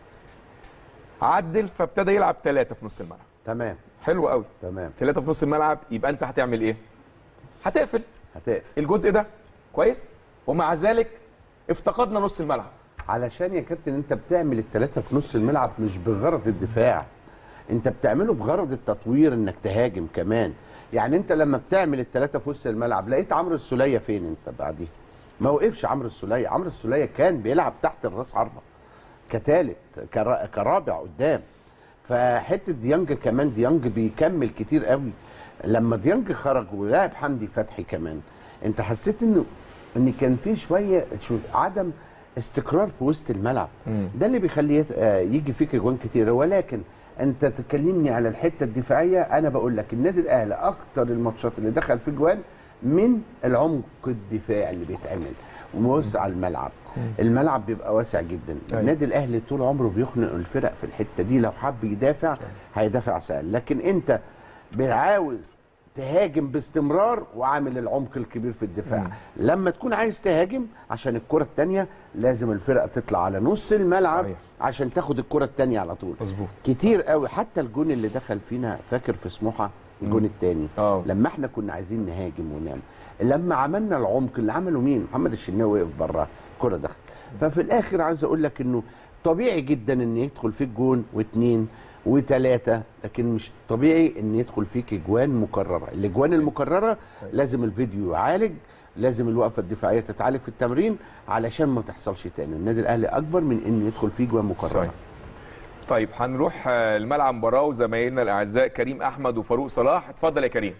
عدل فابتدى يلعب ثلاثه في نص الملعب تمام حلو قوي تمام ثلاثه في نص الملعب يبقى انت هتعمل ايه هتقفل هتقفل الجزء ده كويس ومع ذلك افتقدنا نص الملعب علشان يا كابتن انت بتعمل الثلاثه في نص الملعب مش بغرض الدفاع انت بتعمله بغرض التطوير انك تهاجم كمان يعني انت لما بتعمل الثلاثه في وسط الملعب لقيت عمرو السوليه فين انت بعديها ما وقفش عمرو السوليه عمرو السوليه كان بيلعب تحت الراس حربه كثالث كرا- كرابع قدام فحته ديانج كمان ديانج بيكمل كتير قوي لما ديانج خرج ولعب حمدي فتحي كمان انت حسيت انه ان كان في شويه شو عدم استقرار في وسط الملعب ده اللي بيخليه آه، يجي فيك اجوان كتير ولكن انت تكلمني على الحته الدفاعيه انا بقول لك النادي الاهلي اكتر الماتشات اللي دخل في جوان من العمق الدفاعي اللي بيتعمل ووسع الملعب الملعب بيبقى واسع جدا أيوة. النادي الاهلي طول عمره بيخنق الفرق في الحته دي لو حب يدافع هيدافع سهل لكن انت عاوز تهاجم باستمرار وعامل العمق الكبير في الدفاع لما تكون عايز تهاجم عشان الكره الثانيه لازم الفرقه تطلع على نص الملعب صحيح. عشان تاخد الكره الثانيه على طول مظبوط كتير قوي حتى الجون اللي دخل فينا فاكر في سموحه الجون الثاني اه لما احنا كنا عايزين نهاجم ونعمل لما عملنا العمق اللي عمله مين محمد الشناوي وقف بره الكره دخلت ففي الاخر عايز اقول لك انه طبيعي جدا ان يدخل فيك جون واثنين وثلاثه لكن مش طبيعي ان يدخل فيك اجوان مكرره الاجوان المكرره لازم الفيديو يعالج لازم الوقفه الدفاعيه تتعالج في التمرين علشان ما تحصلش تاني النادي الاهلي اكبر من ان يدخل فيه اجوان مكرره صحيح. طيب هنروح آه، الملعب مباراه وزمايلنا الاعزاء كريم احمد وفاروق صلاح اتفضل يا كريم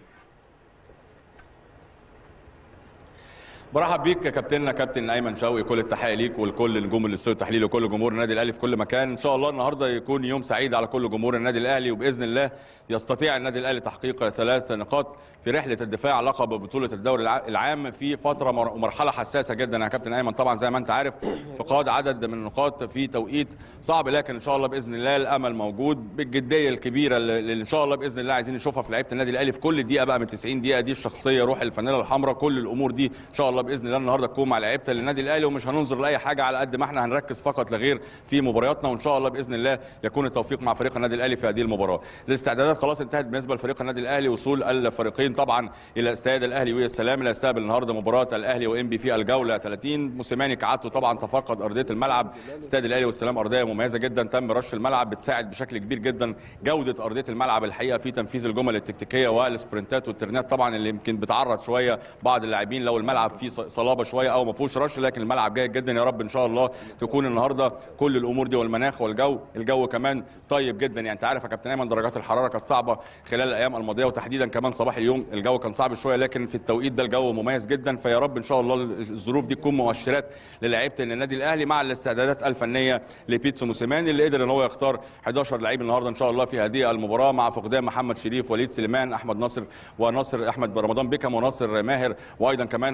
برحب بيك يا كابتننا كابتن ايمن شوقي كل التحيه ليك ولكل نجوم الاستوديو التحليلي وكل جمهور النادي الاهلي في كل مكان ان شاء الله النهارده يكون يوم سعيد على كل جمهور النادي الاهلي وباذن الله يستطيع النادي الاهلي تحقيق ثلاث نقاط في رحله الدفاع عن لقب بطوله الدوري الع- العام في فتره مر- ومرحله حساسه جدا يا كابتن ايمن طبعا زي ما انت عارف فقاد عدد من النقاط في توقيت صعب لكن ان شاء الله باذن الله الامل موجود بالجديه الكبيره اللي اللي ان شاء الله باذن الله عايزين نشوفها في لعيبه النادي الاهلي في كل دقيقه بقى من 90 دقيقه دي الشخصيه روح الفانيلا الحمراء كل الامور دي ان شاء الله باذن الله النهارده تكون مع لعيبه النادي الاهلي ومش هننظر لاي حاجه على قد ما احنا هنركز فقط لغير في مبارياتنا وان شاء الله باذن الله يكون التوفيق مع فريق النادي الاهلي في هذه المباراه الاستعدادات خلاص انتهت بالنسبه لفريق النادي الاهلي وصول الفريقين طبعا الى استاد الاهلي والسلام اللي هيستقبل النهارده مباراه الاهلي وام بي في الجوله 30 موسيماني كعادته طبعا تفقد ارضيه الملعب استاد الاهلي والسلام ارضيه مميزه جدا تم رش الملعب بتساعد بشكل كبير جدا جوده ارضيه الملعب الحقيقه في تنفيذ الجمل التكتيكيه والسبرنتات والترنات طبعا اللي يمكن بتعرض شويه بعض اللاعبين لو الملعب فيه صلابه شويه او ما فيهوش رش لكن الملعب جيد جدا يا رب ان شاء الله تكون النهارده كل الامور دي والمناخ والجو الجو كمان طيب جدا يعني انت عارف يا كابتن ايمن درجات الحراره كانت صعبه خلال الايام الماضيه وتحديدا كمان صباح اليوم الجو كان صعب شويه لكن في التوقيت ده الجو مميز جدا فيا رب ان شاء الله الظروف دي تكون مؤشرات للاعيبه النادي الاهلي مع الاستعدادات الفنيه لبيتسو موسيماني اللي قدر ان هو يختار 11 لعيب النهارده ان شاء الله في هذه المباراه مع فقدان محمد شريف وليد سليمان احمد ناصر وناصر احمد رمضان بيكم وناصر ماهر وايضا كمان مروان محسن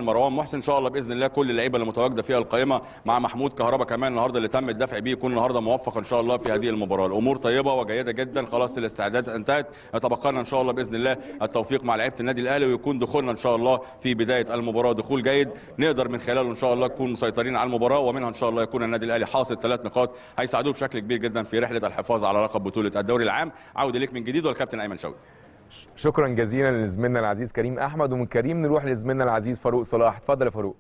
محسن ان شاء الله باذن الله كل اللعيبه اللي متواجده فيها القائمه مع محمود كهربا كمان النهارده اللي تم الدفع بيه يكون النهارده موفق ان شاء الله في هذه المباراه الامور طيبه وجيده جدا خلاص الاستعدادات انتهت يتبقى لنا ان شاء الله باذن الله التوفيق مع لعيبه النادي الاهلي ويكون دخولنا ان شاء الله في بدايه المباراه دخول جيد نقدر من خلاله ان شاء الله نكون مسيطرين على المباراه ومنها ان شاء الله يكون النادي الاهلي حاصل ثلاث نقاط هيساعدوه بشكل كبير جدا في رحله الحفاظ على لقب بطوله الدوري العام عوده ليك من جديد والكابتن ايمن شوقي شكرا جزيلا لزميلنا العزيز كريم احمد ومن كريم نروح لزميلنا العزيز فاروق صلاح اتفضل يا فاروق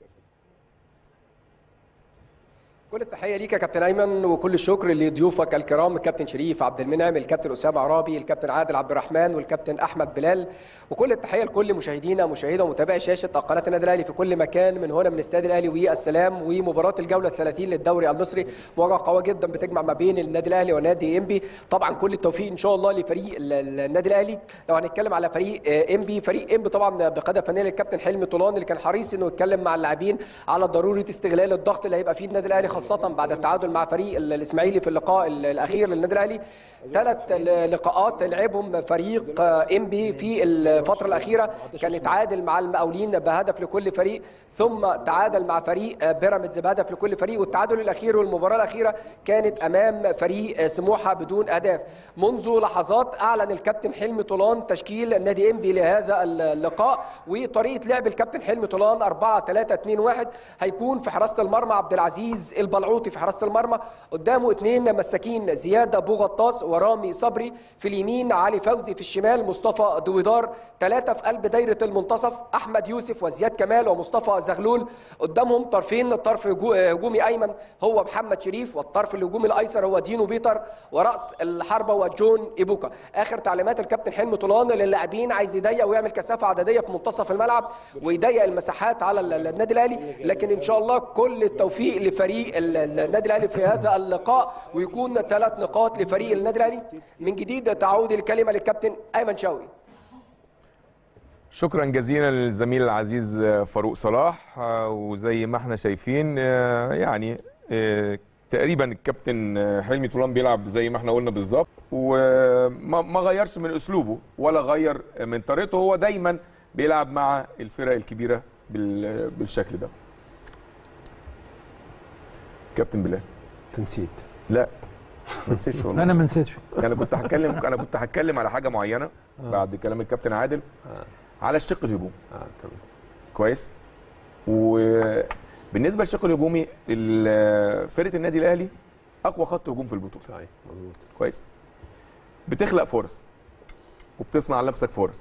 كل التحيه ليك يا كابتن ايمن وكل الشكر لضيوفك الكرام الكابتن شريف عبد المنعم الكابتن اسامه عرابي الكابتن عادل عبد الرحمن والكابتن احمد بلال وكل التحيه لكل مشاهدينا مشاهدي ومتابعي شاشه قناه النادي الاهلي في كل مكان من هنا من استاد الاهلي والسلام ومباراه الجوله ال 30 للدوري المصري مواجهه قويه جدا بتجمع ما بين النادي الاهلي ونادي انبي طبعا كل التوفيق ان شاء الله لفريق ال- ال- النادي الاهلي لو هنتكلم على فريق آه، انبي فريق انبي طبعا بقياده فنيه للكابتن حلمي طولان اللي كان حريص انه يتكلم مع اللاعبين على ضروره استغلال الضغط اللي هيبقى فيه النادي الاهلي خاصه بعد التعادل مع فريق ال- الاسماعيلي في اللقاء ال- الاخير للنادي الاهلي ثلاث ل- لقاءات لعبهم فريق آه، انبي في الفتره الاخيره كان اتعادل مع المقاولين بهدف لكل فريق ثم تعادل مع فريق آه، بيراميدز بهدف لكل فريق والتعادل الاخير والمباراه الاخيره كانت امام فريق آه، سموحه بدون اهداف منذ لحظات اعلن الكابتن حلمي طولان تشكيل نادي انبي لهذا اللقاء وطريقه لعب الكابتن حلمي طولان 4 3 2 1 هيكون في حراسه المرمى عبد العزيز البلعوطي في حراسه المرمى قدامه اثنين مساكين زياد ابو غطاس ورامي صبري في اليمين علي فوزي في الشمال مصطفى دويدار ثلاثه في قلب دايره المنتصف احمد يوسف وزياد كمال ومصطفى زغلول قدامهم طرفين الطرف هجو- هجومي ايمن هو محمد شريف والطرف الهجومي الايسر هو دينو بيتر وراس الحربه هو جون ايبوكا اخر تعليمات الكابتن حلمي طولان للاعبين عايز يضيق ويعمل كثافه عدديه في منتصف الملعب ويضيق المساحات على ال- النادي الاهلي لكن ان شاء الله كل التوفيق لفريق ال- ال- النادي الاهلي في هذا اللقاء ويكون ثلاث نقاط لفريق النادي الاهلي من جديد تعود الكلمه للكابتن ايمن شوقي شكرا جزيلا للزميل العزيز آه، فاروق صلاح آه، وزي ما احنا شايفين آه، يعني آه، تقريبا الكابتن آه، حلمي طولان بيلعب زي ما احنا قلنا بالظبط وما ما غيرش من اسلوبه ولا غير من طريقته هو دايما بيلعب مع الفرق الكبيره بال- بالشكل ده كابتن بلال تنسيت لا ما نسيتش والله انا ما نسيتش انا كنت هتكلم انا كنت هتكلم على حاجه معينه بعد كلام الكابتن عادل على الشق الهجومي اه تمام كويس وبالنسبه للشق الهجومي ال- فرقه النادي الاهلي اقوى خط هجوم في البطوله صحيح مظبوط كويس بتخلق فرص وبتصنع لنفسك فرص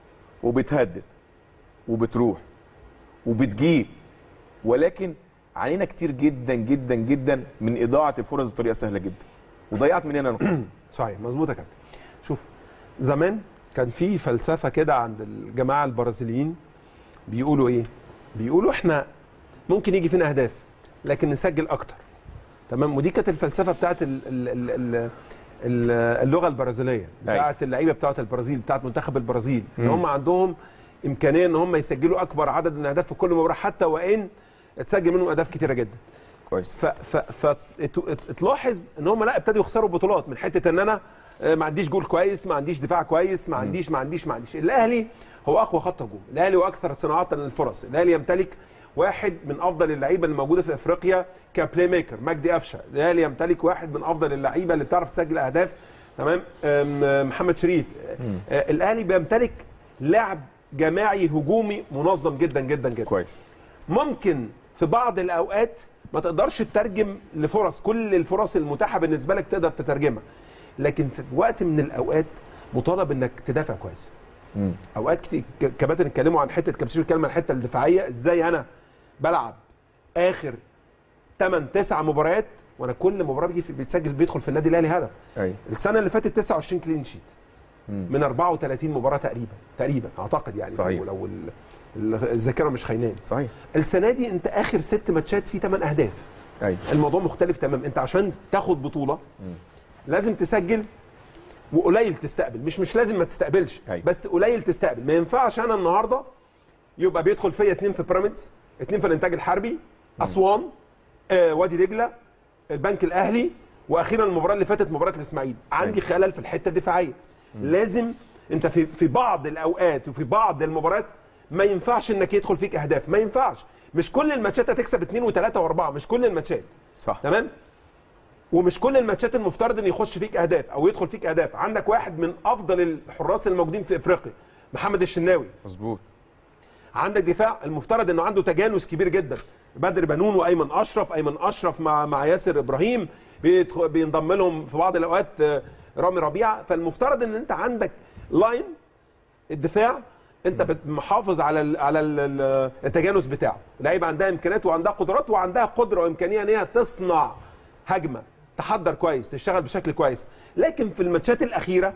وبتهدد وبتروح وبتجيب ولكن علينا كتير جدا جدا جدا من اضاعه الفرص بطريقه سهله جدا وضيعت مننا نقاط صحيح مظبوط يا كابتن شوف زمان كان في فلسفه كده عند الجماعه البرازيليين بيقولوا ايه بيقولوا احنا ممكن يجي فينا اهداف لكن نسجل اكتر تمام ودي كانت الفلسفه بتاعت ال ال ال ال ال اللغه البرازيليه بتاعت اللعيبه بتاعت البرازيل بتاعت منتخب البرازيل ان مم. هم عندهم امكانيه ان هم يسجلوا اكبر عدد من الاهداف في كل مباراه حتى وان تسجل منهم اهداف كتيره جدا كويس ف ف ف ات- ات- تلاحظ ان هم لا ابتدوا يخسروا بطولات من حته ان انا آه، ما عنديش جول كويس ما عنديش دفاع كويس ما عنديش ما عنديش ما عنديش الاهلي هو اقوى خط هجوم الاهلي هو اكثر صناعه للفرص الاهلي يمتلك واحد من افضل اللعيبه الموجوده في افريقيا كبلاي ميكر مجدي قفشه الاهلي يمتلك واحد من افضل اللعيبه اللي بتعرف تسجل اهداف تمام آم، آم، محمد شريف آه، الاهلي بيمتلك لعب جماعي هجومي منظم جدا جدا جدا كويس ممكن في بعض الاوقات ما تقدرش تترجم لفرص كل الفرص المتاحه بالنسبه لك تقدر تترجمها لكن في وقت من الاوقات مطالب انك تدافع كويس مم. اوقات كتير ك- كباتن اتكلموا عن حته كابتن اتكلم عن الحته الدفاعيه ازاي انا بلعب اخر 8 9 مباريات وانا كل مباراه بيجي في بيتسجل بيدخل في النادي الاهلي هدف ايوه السنه اللي فاتت 29 كلين شيت مم. من 34 مباراه تقريبا تقريبا اعتقد يعني صحيح. لو لو ال- ال- الذاكره مش خايناني صحيح السنه دي انت اخر ست ماتشات فيه 8 اهداف ايوه الموضوع مختلف تمام انت عشان تاخد بطوله لازم تسجل وقليل تستقبل مش مش لازم ما تستقبلش أيوة. بس قليل تستقبل ما ينفعش انا النهارده يبقى بيدخل فيا اتنين في بيراميدز اتنين في الانتاج الحربي اسوان آه وادي دجله البنك الاهلي واخيرا المباراه اللي فاتت مباراه الاسماعيلي عندي أيوة. خلل في الحته الدفاعيه لازم انت في في بعض الاوقات وفي بعض المباريات ما ينفعش انك يدخل فيك اهداف ما ينفعش مش كل الماتشات هتكسب اثنين وثلاثه واربعه مش كل الماتشات صح تمام ومش كل الماتشات المفترض ان يخش فيك اهداف او يدخل فيك اهداف عندك واحد من افضل الحراس الموجودين في افريقيا محمد الشناوي مظبوط عندك دفاع المفترض انه عنده تجانس كبير جدا بدر بنون وايمن اشرف ايمن اشرف مع مع ياسر ابراهيم بيدخ- بينضم لهم في بعض الاوقات آه، رامي ربيعه فالمفترض ان انت عندك لاين الدفاع انت بت- محافظ على ال على ال ال التجانس بتاعه لعيبه عندها امكانيات وعندها قدرات وعندها قدره وامكانيه ان هي تصنع هجمه تحضر كويس تشتغل بشكل كويس لكن في الماتشات الاخيره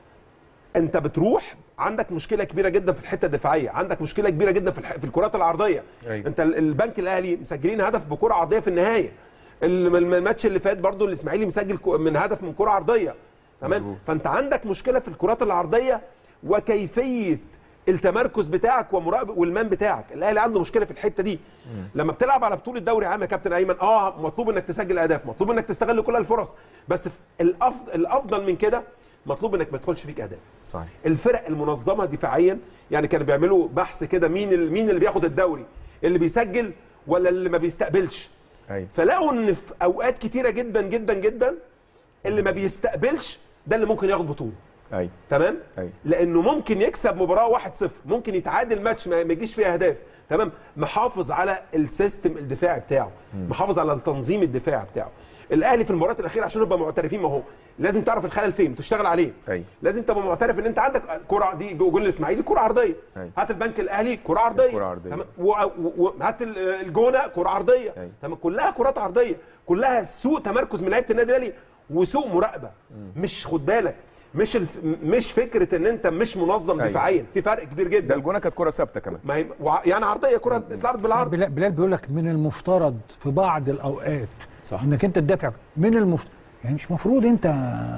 انت بتروح عندك مشكله كبيره جدا في الحته الدفاعيه عندك مشكله كبيره جدا في الح... في الكرات العرضيه أيوة. انت ال- البنك الاهلي مسجلين هدف بكره عرضيه في النهايه ال- الم- الماتش اللي فات برضو الاسماعيلي مسجل ك- من هدف من كره عرضيه تمام مظبوط. فانت عندك مشكله في الكرات العرضيه وكيفيه التمركز بتاعك ومراقبه والمان بتاعك الاهلي عنده مشكله في الحته دي لما بتلعب على بطوله دوري عام يا كابتن ايمن اه مطلوب انك تسجل اهداف مطلوب انك تستغل كل الفرص بس في الافضل الافضل من كده مطلوب انك ما تدخلش فيك اهداف صحيح الفرق المنظمه دفاعيا يعني كانوا بيعملوا بحث كده مين ال- مين اللي بياخد الدوري اللي بيسجل ولا اللي ما بيستقبلش ايوه فلقوا ان في اوقات كتيره جدا جدا جدا اللي ما بيستقبلش ده اللي ممكن ياخد بطوله ايوه تمام أيوة. لانه ممكن يكسب مباراه 1-0 ممكن يتعادل ماتش ما ما يجيش فيه اهداف تمام محافظ على السيستم الدفاعي بتاعه محافظ على التنظيم الدفاعي بتاعه الاهلي في المباريات الاخيره عشان نبقى معترفين ما هو لازم تعرف الخلل فين وتشتغل عليه أيوة. لازم تبقى معترف ان انت عندك كره دي جول الاسماعيلي كره عرضيه أيوة. هات البنك الاهلي كره عرضيه كرة عرضية. تمام و- و- وهات ال- الجونه كره عرضيه أيوة. تمام كلها كرات عرضيه كلها سوء تمركز من لعيبه النادي الاهلي وسوء مراقبه مش خد بالك مش الف... مش فكره ان انت مش منظم أيوة. دفاعيا في فرق كبير ده جدا الجونه كانت كره ثابته كمان ما هي... وع- يعني عرضيه كره اتلعبت بالعرض بلال بلال بيقول لك من المفترض في بعض الاوقات صح. انك انت تدافع من المفترض يعني مش مفروض انت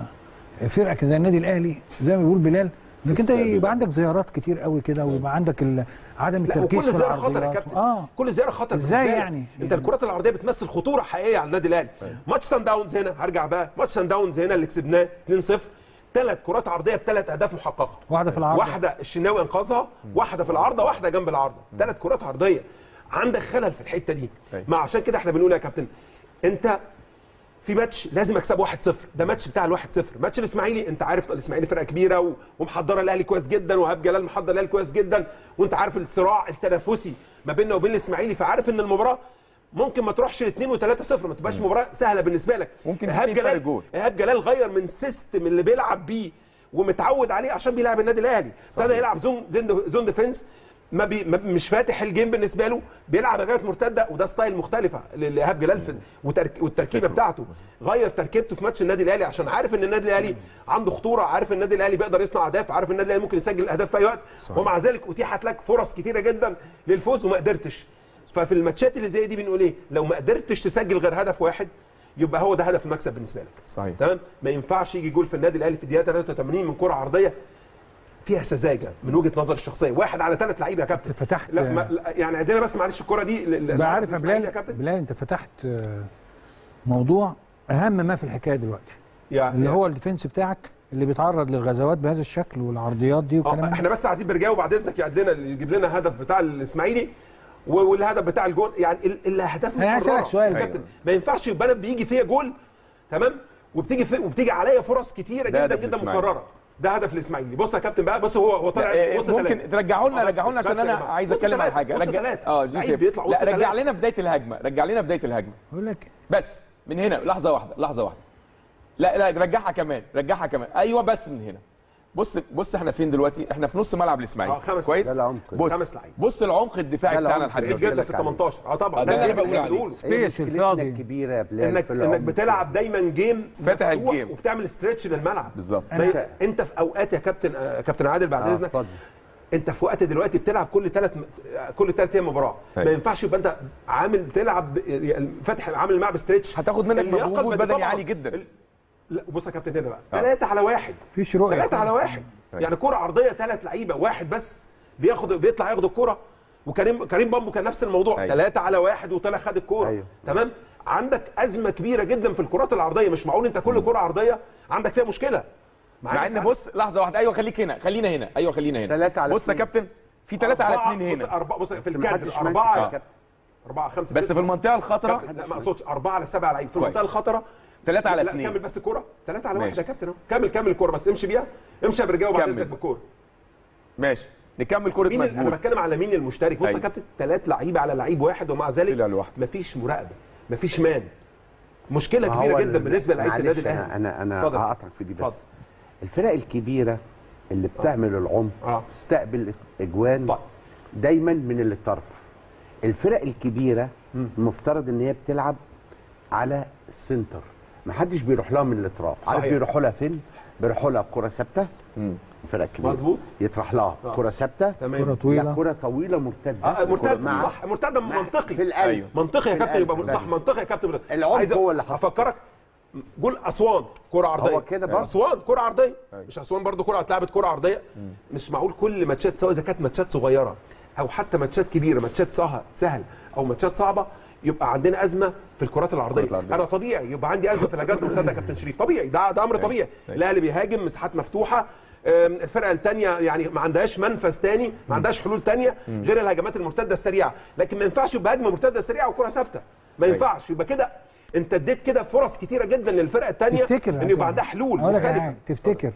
فرقه زي النادي الاهلي زي ما بيقول بلال انك انت تستقبل. يبقى عندك زيارات كتير قوي كده ويبقى عندك ال- عدم لا التركيز وكل في زياره خطر يا العرضيات كابتن اه كل زياره خطر إزاي بالنسبة لك. يعني؟ انت الكرات العرضيه بتمثل خطوره حقيقيه على النادي الاهلي ماتش سان داونز هنا هرجع بقى ماتش سان داونز هنا اللي كسبناه 2-0 ثلاث كرات عرضيه بثلاث اهداف محققه واحده في العرض واحده الشناوي انقذها واحده في العارضه واحده جنب العارضه ثلاث كرات عرضيه عندك خلل في الحته دي أيوة. ما عشان كده احنا بنقول يا كابتن انت في ماتش لازم اكسبه 1-0 ده ماتش بتاع ال 1-0 ماتش الاسماعيلي انت عارف الاسماعيلي فرقه كبيره و- ومحضره الاهلي كويس جدا وهاب جلال محضر الاهلي كويس جدا وانت عارف الصراع التنافسي ما بيننا وبين الاسماعيلي فعارف ان المباراه ممكن ما تروحش ل 2 و3 0 ما تبقاش مباراه سهله بالنسبه لك ممكن ايهاب تتنين فرق جلال جول. ايهاب جلال غير من سيستم اللي بيلعب بيه ومتعود عليه عشان بيلعب النادي الاهلي ابتدى يلعب زون زون, زون ديفنس ما بي ما مش فاتح الجيم بالنسبه له بيلعب هجمات مرتده وده ستايل مختلفه لايهاب جلال في وترك والتركيبه فكره. بتاعته غير تركيبته في ماتش النادي الاهلي عشان عارف ان النادي الاهلي عنده خطوره عارف ان النادي الاهلي بيقدر يصنع اهداف عارف ان النادي الاهلي ممكن يسجل اهداف في اي وقت صحيح. ومع ذلك اتيحت لك فرص كتيره جدا للفوز وما قدرتش ففي الماتشات اللي زي دي بنقول ايه لو ما قدرتش تسجل غير هدف واحد يبقى هو ده هدف المكسب بالنسبه لك صحيح تمام ما ينفعش يجي جول في النادي الاهلي في الدقيقه 83 من كره عرضيه فيها سذاجه من وجهه نظر الشخصيه واحد على ثلاث لعيبه يا كابتن فتحت لا, ما لا يعني عندنا بس معلش الكره دي ل- ل- بقى عارف يا الإسماعيلي بلال كابتن بلال انت فتحت آه، موضوع اهم ما في الحكايه دلوقتي يعني اللي هو الديفنس بتاعك اللي بيتعرض للغزوات بهذا الشكل والعرضيات دي والكلام آه، ده احنا بس عايزين برجاوي بعد اذنك يعد لنا يجيب لنا هدف بتاع الاسماعيلي و- والهدف بتاع الجون يعني ال- الاهداف أنا عايز أسألك مكررة. سؤال. يا كابتن ما ينفعش يبقى انا بيجي فيا جول تمام وبتيجي في وبتيجي عليا فرص كتيره ده جدا هدف جدا الإسماعيلي. مكرره ده هدف الاسماعيلي بص يا كابتن بقى بص هو هو طالع لا، إيه، وسط ممكن ثلاثة. ترجعوا لنا آه، بس- رجعوا لنا بس عشان يا انا جماعة. عايز وسط اتكلم على ثلاثة، حاجه وسط رجع ثلاثة. اه لعيب جوزيف بيطلع لا وسط رجع ثلاثة. لنا بدايه الهجمه رجع لنا بدايه الهجمه بقول لك بس من هنا لحظه واحده لحظه واحده لا لا رجعها كمان رجعها كمان ايوه بس من هنا بص بص احنا فين دلوقتي احنا في نص ملعب الاسماعيلي آه، خمس- كويس ده العمق. بص خمس لعيبة. بص العمق الدفاعي ده بتاعنا العمق لحد كبير دلوقتي جدا في ال 18 اه طبعا آه، ده اللي أنا اللي بقول عليه. بنقوله. هي سبيس مشكلتنا الفاضي. الكبيره يا بلال انك في انك العمق. بتلعب دايما جيم فاتح مفتوح الجيم. وبتعمل ستريتش للملعب بالظبط ما ي- انت في اوقات يا كابتن آه، كابتن عادل بعد آه، اذنك اتفضل. انت في وقت دلوقتي بتلعب كل ثلاث كل ثلاث ايام مباراه أيوة. ما ينفعش يبقى انت عامل بتلعب يعني فاتح عامل الملعب ستريتش هتاخد منك اللياقة مجهود البدنية بدني طبعاً. عالي جدا. ال- لا بص يا كابتن هنا بقى آه. ثلاثة على واحد فيش رؤيه ثلاثة على واحد أيوة. يعني كرة عرضية ثلاث لعيبة واحد بس بياخد بيطلع ياخد الكرة وكريم كريم بامبو كان نفس الموضوع أيوة. ثلاثة على واحد وطلع خد الكرة أيوة. تمام عندك أزمة كبيرة جدا في الكرات العرضية مش معقول انت كل كرة عرضية عندك فيها مشكلة مع ان بص لحظه واحده ايوه خليك هنا خلينا هنا ايوه خلينا هنا تلاتة على بص يا اتنين. كابتن في 3 على أربعة- 2 بص هنا أربعة بص في بس الكادر محدش ماسك أربعة يا كابتن. أربعة خمسة بس ستة. في المنطقه الخطره كابتن، لا ما اقصدش أربعة على سبعة لعيب في كويس. المنطقة الخطرة 3 على لا 2 كمل بس الكورة ثلاثة على ماشي. واحد يا كابتن اهو كمل كمل الكورة بس امشي بيها امشي يا برجاوي بعد كمل. اذنك بالكورة ماشي نكمل كره مين ال- انا مجهود بتكلم على مين المشترك بص يا أيوة. كابتن ثلاث لعيبه على لعيب واحد ومع ذلك طلع لوحده. مفيش مراقبه مفيش مان مشكله ما كبيره هو جدا ال- بالنسبه لعيبه معلش النادي انا الاهلي انا انا اتفضل. هقطعك في دي بس اتفضل. الفرق الكبيره اللي بتعمل العمق اه تستقبل اجوان طيب. دايما من الطرف الفرق الكبيره المفترض ان هي بتلعب على السنتر ما حدش بيروح لها من الاطراف عارف صحيح. بيروحوا لها فين بيروحوا لها بكره ثابته مم. الفرق الكبيره مظبوط. يطرح لها آه. كره ثابته تمام كره طويله لا كره طويله مرتده اه مرتد مع- صح مرتد منطقي في القلب أيوه. منطقي يا في كابتن القلب يبقى صح بس. منطقي يا كابتن العمق عايز هو اللي حصل. افكرك جول اسوان كره عرضيه هو كده برضه. اسوان كره عرضيه أيوه. مش اسوان برضه كره اتلعبت كره عرضيه مش معقول كل ماتشات سواء اذا كانت ماتشات صغيره او حتى ماتشات كبيره ماتشات سهل سهل او ماتشات صعبه يبقى عندنا ازمه في الكرات العرضيه الكرات العرضية. انا طبيعي يبقى عندي ازمه في الهجمات المرتده يا كابتن شريف طبيعي ده ده امر أيوه. طبيعي أيوه. الاهلي بيهاجم مساحات مفتوحه أم، الفرقه الثانيه يعني ما عندهاش منفذ تاني ما عندهاش حلول تانية غير الهجمات المرتده السريعه لكن ما ينفعش يبقى هجمه مرتده سريعه وكره ثابته ما أيوه. ينفعش يبقى كده انت اديت كده فرص كتيره جدا للفرقه الثانيه تفتكر ان يبقى عندها حلول أقول لك على مختلفه حاجة، تفتكر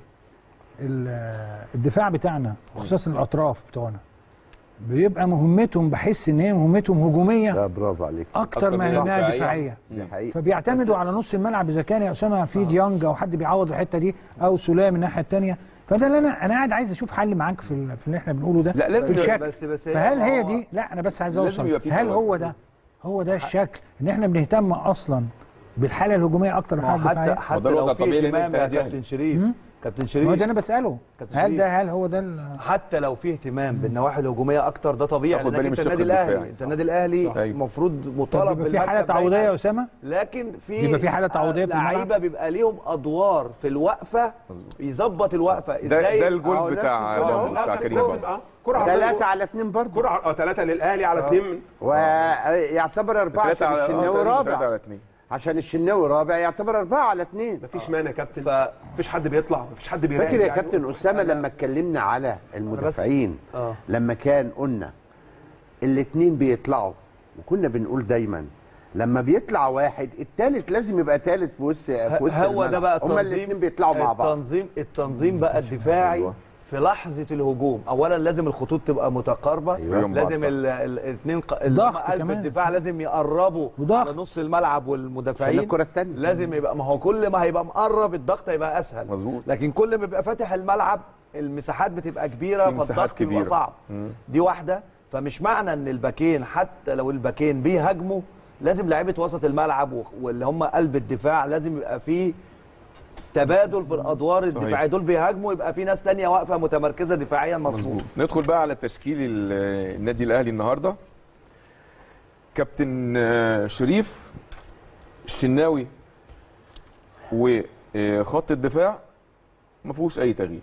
ال- الدفاع بتاعنا خصوصا الاطراف بتوعنا بيبقى مهمتهم بحس ان هي مهمتهم هجوميه لا برافو عليك اكتر أكتر ما من انها دفاعية. دفاعيه دي حقيقة فبيعتمدوا على نص الملعب اذا كان يا اسامه في ديانج او حد بيعوض الحته دي او سلام من الناحيه الثانيه فده اللي انا انا قاعد عايز اشوف حل معاك في ال- في اللي احنا بنقوله ده لا، لازم في يبقى- الشكل بس بس هي- فهل هي هو- دي لا انا بس عايز لازم اوصل يبقى في هل توازن. هو ده هو ده الشكل ان احنا بنهتم اصلا بالحاله الهجوميه اكتر من ما هو الحاله حتى الدفاعيه وده حتى الوضع لو في الطبيعي لأن اهتمام أنت يا نادي أهلي. كابتن شريف كابتن ما هو شريف ده انا بساله كابتن هل شريف. ده هل هو ده ال- حتى لو في اهتمام بالنواحي الهجوميه اكتر ده طبيعي تاخد لانك بالي من انت الشق النادي الاهلي الدفاعي. انت النادي الاهلي أيوة. المفروض طب مطالب بيبقى في حاله بالمكسب تعويضيه دايماً. يا اسامه لكن في بيبقى في حالة تعويضية في الملعب؟ لعيبه بيبقى ليهم ادوار في الوقفه يظبط الوقفه ده ازاي ده أهو الجول نفس بتاع الجول. بابا بتاع نفس- كريم نفس- بابا اه كره عرضيه ثلاثة على اثنين برضه كره اه ثلاثه للاهلي على اثنين ويعتبر أربعة ثلاثة عشان على الشناوي ثلاثة على رابع اثنين عشان الشناوي رابع يعتبر أربعة على اثنين مفيش مانع يا كابتن مفيش حد بيطلع مفيش حد بيراقب فاكر يا يعني. كابتن أسامة لما اتكلمنا على المدافعين اه لما كان قلنا الاثنين بيطلعوا وكنا بنقول دايما لما بيطلع واحد الثالث لازم يبقى ثالث في وسط في وسط هو ده الملعب. بقى هما التنظيم الاثنين بيطلعوا مع بعض التنظيم التنظيم بقى الدفاعي أيوة. في لحظه الهجوم اولا لازم الخطوط تبقى متقاربه أيوة. لازم صح. الاثنين ضغط قلب كمان. الدفاع لازم يقربوا وضغط. على نص الملعب عشان والمدافعين الكرة الثانية لازم يبقى ما هو كل ما هيبقى مقرب الضغط هيبقى اسهل مظبوط. لكن كل ما يبقى فاتح الملعب المساحات بتبقى كبيره في مساحات فالضغط بيبقى كبيرة. صعب دي واحده فمش معنى ان الباكين حتى لو الباكين بيهاجموا لازم لعيبه وسط الملعب و- واللي هم قلب الدفاع لازم يبقى في تبادل في الادوار الدفاعيه دول بيهاجموا يبقى في ناس تانية واقفه متمركزه دفاعيا مظبوط ندخل بقى على تشكيل ال- النادي الاهلي النهارده كابتن آه، شريف الشناوي وخط الدفاع ما فيهوش اي تغيير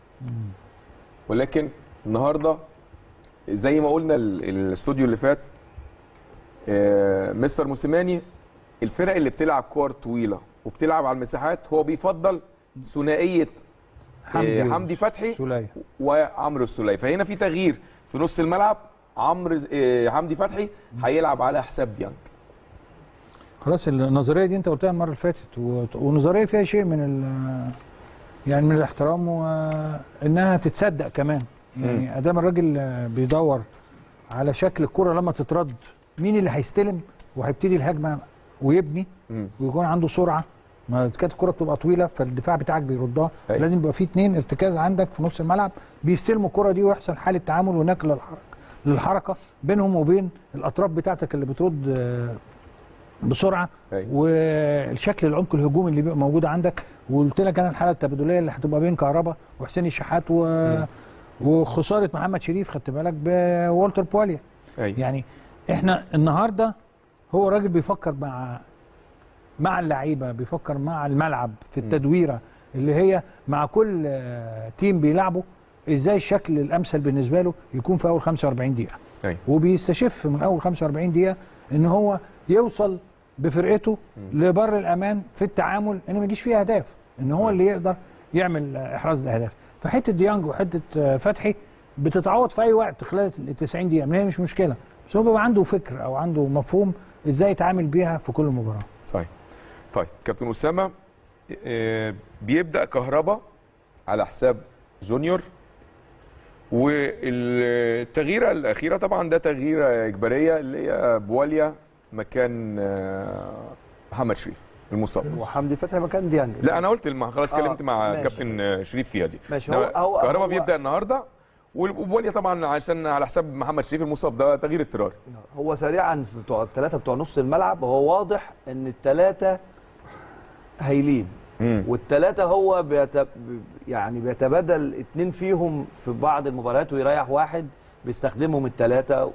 ولكن النهارده زي ما قلنا ال- الاستوديو اللي فات آه، مستر موسيماني الفرق اللي بتلعب كور طويله وبتلعب على المساحات هو بيفضل ثنائيه حمدي, حمدي حمدي فتحي سولية وعمرو السوليه فهنا في تغيير في نص الملعب عمرو ز- آه، حمدي فتحي هيلعب على حساب ديانج خلاص النظريه دي انت قلتها المره اللي فاتت و- ونظريه فيها شيء من ال- يعني من الاحترام وانها تتصدق كمان يعني ادام الراجل آه، بيدور على شكل الكره لما تترد مين اللي هيستلم وهيبتدي الهجمه ويبني مم. ويكون عنده سرعه ما كانت الكره بتبقى طويله فالدفاع بتاعك بيردها أيوة. لازم يبقى في اتنين ارتكاز عندك في نص الملعب بيستلموا الكره دي ويحصل حاله تعامل ونقل للحركه للحركه بينهم وبين الاطراف بتاعتك اللي بترد آه، بسرعه أيوة. والشكل العمق الهجومي اللي بيبقى موجود عندك وقلت لك انا الحاله التبادليه اللي هتبقى بين كهربا وحسين الشحات و... وخساره محمد شريف خدت بالك بوالتر بواليا ايوه يعني احنا النهارده هو راجل بيفكر مع مع اللعيبه بيفكر مع الملعب في التدويره اللي هي مع كل آه، تيم بيلعبه ازاي الشكل الامثل بالنسبه له يكون في اول 45 دقيقه ايوه وبيستشف من اول 45 دقيقه ان هو يوصل بفرقته لبر الامان في التعامل ان ما يجيش فيه اهداف ان هو اللي يقدر يعمل آه، احراز الاهداف فحته ديانج وحته آه، فتحي بتتعوض في اي وقت خلال ال 90 دقيقه ما هي مش مشكله بس هو بيبقى عنده فكر او عنده مفهوم ازاي يتعامل بيها في كل مباراه صحيح طيب كابتن اسامه آه، بيبدا كهربا على حساب جونيور والتغييره الاخيره طبعا ده تغييره اجباريه اللي هي بواليا مكان آه، محمد شريف المصاب وحمدي فتحي مكان ديانج لا انا قلت الم- خلاص آه، اتكلمت مع ماشي. كابتن آه، شريف فيها دي ماشي، إنما هو- هو- كهربا هو- بيبدا النهارده وبواليا طبعا عشان على حساب محمد شريف المصاب ده تغيير اضطراري هو سريعا في بتوع الثلاثه بتوع نص الملعب هو واضح ان الثلاثه هايلين مم. والثلاثه هو بيت... يعني بيتبادل اتنين فيهم في بعض المباريات ويريح واحد بيستخدمهم الثلاثه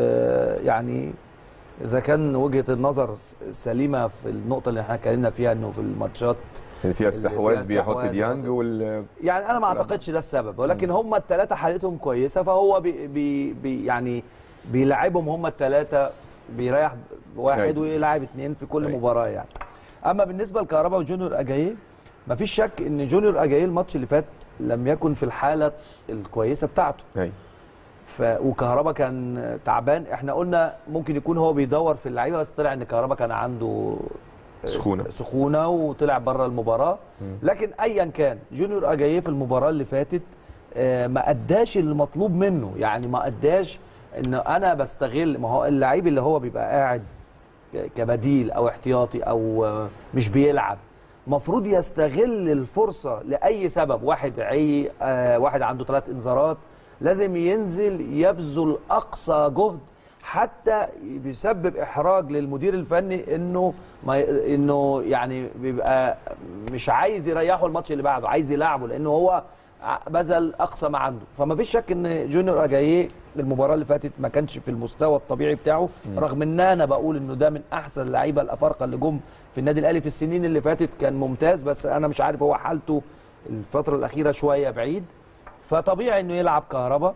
ويعني اذا كان وجهه النظر س- سليمه في النقطه اللي احنا اتكلمنا فيها انه في الماتشات اللي فيها اللي فيها استحواذ بيحط استحواذ ديانج برضه. وال يعني انا ما اعتقدش ده السبب ولكن هم الثلاثه حالتهم كويسه فهو بي بي بي يعني بيلعبهم هم الثلاثه بيريح واحد أيوة. ويلعب اثنين في كل أيوة. مباراه يعني اما بالنسبه لكهربا وجونيور اجاييه مفيش شك ان جونيور اجاييه الماتش اللي فات لم يكن في الحاله الكويسه بتاعته أيوة. ف... وكهربا كان تعبان احنا قلنا ممكن يكون هو بيدور في اللعيبه بس طلع ان كهربا كان عنده سخونة. سخونه وطلع بره المباراه لكن ايا كان جونيور اجاييه في المباراه اللي فاتت آه، ما اداش المطلوب منه يعني ما اداش ان انا بستغل ما هو اللعيب اللي هو بيبقى قاعد ك- كبديل او احتياطي او آه، مش بيلعب المفروض يستغل الفرصه لاي سبب واحد عي آه، واحد عنده ثلاث انذارات لازم ينزل يبذل اقصى جهد حتى بيسبب احراج للمدير الفني انه ما ي- انه يعني بيبقى مش عايز يريحه الماتش اللي بعده عايز يلعبه لانه هو ع- بذل اقصى ما عنده فما فيش شك ان جونيور اجاييه المباراه اللي فاتت ما كانش في المستوى الطبيعي بتاعه رغم ان انا بقول انه ده من احسن اللعيبه الافارقه اللي جم في النادي الاهلي في السنين اللي فاتت كان ممتاز بس انا مش عارف هو حالته الفتره الاخيره شويه بعيد فطبيعي انه يلعب كهربا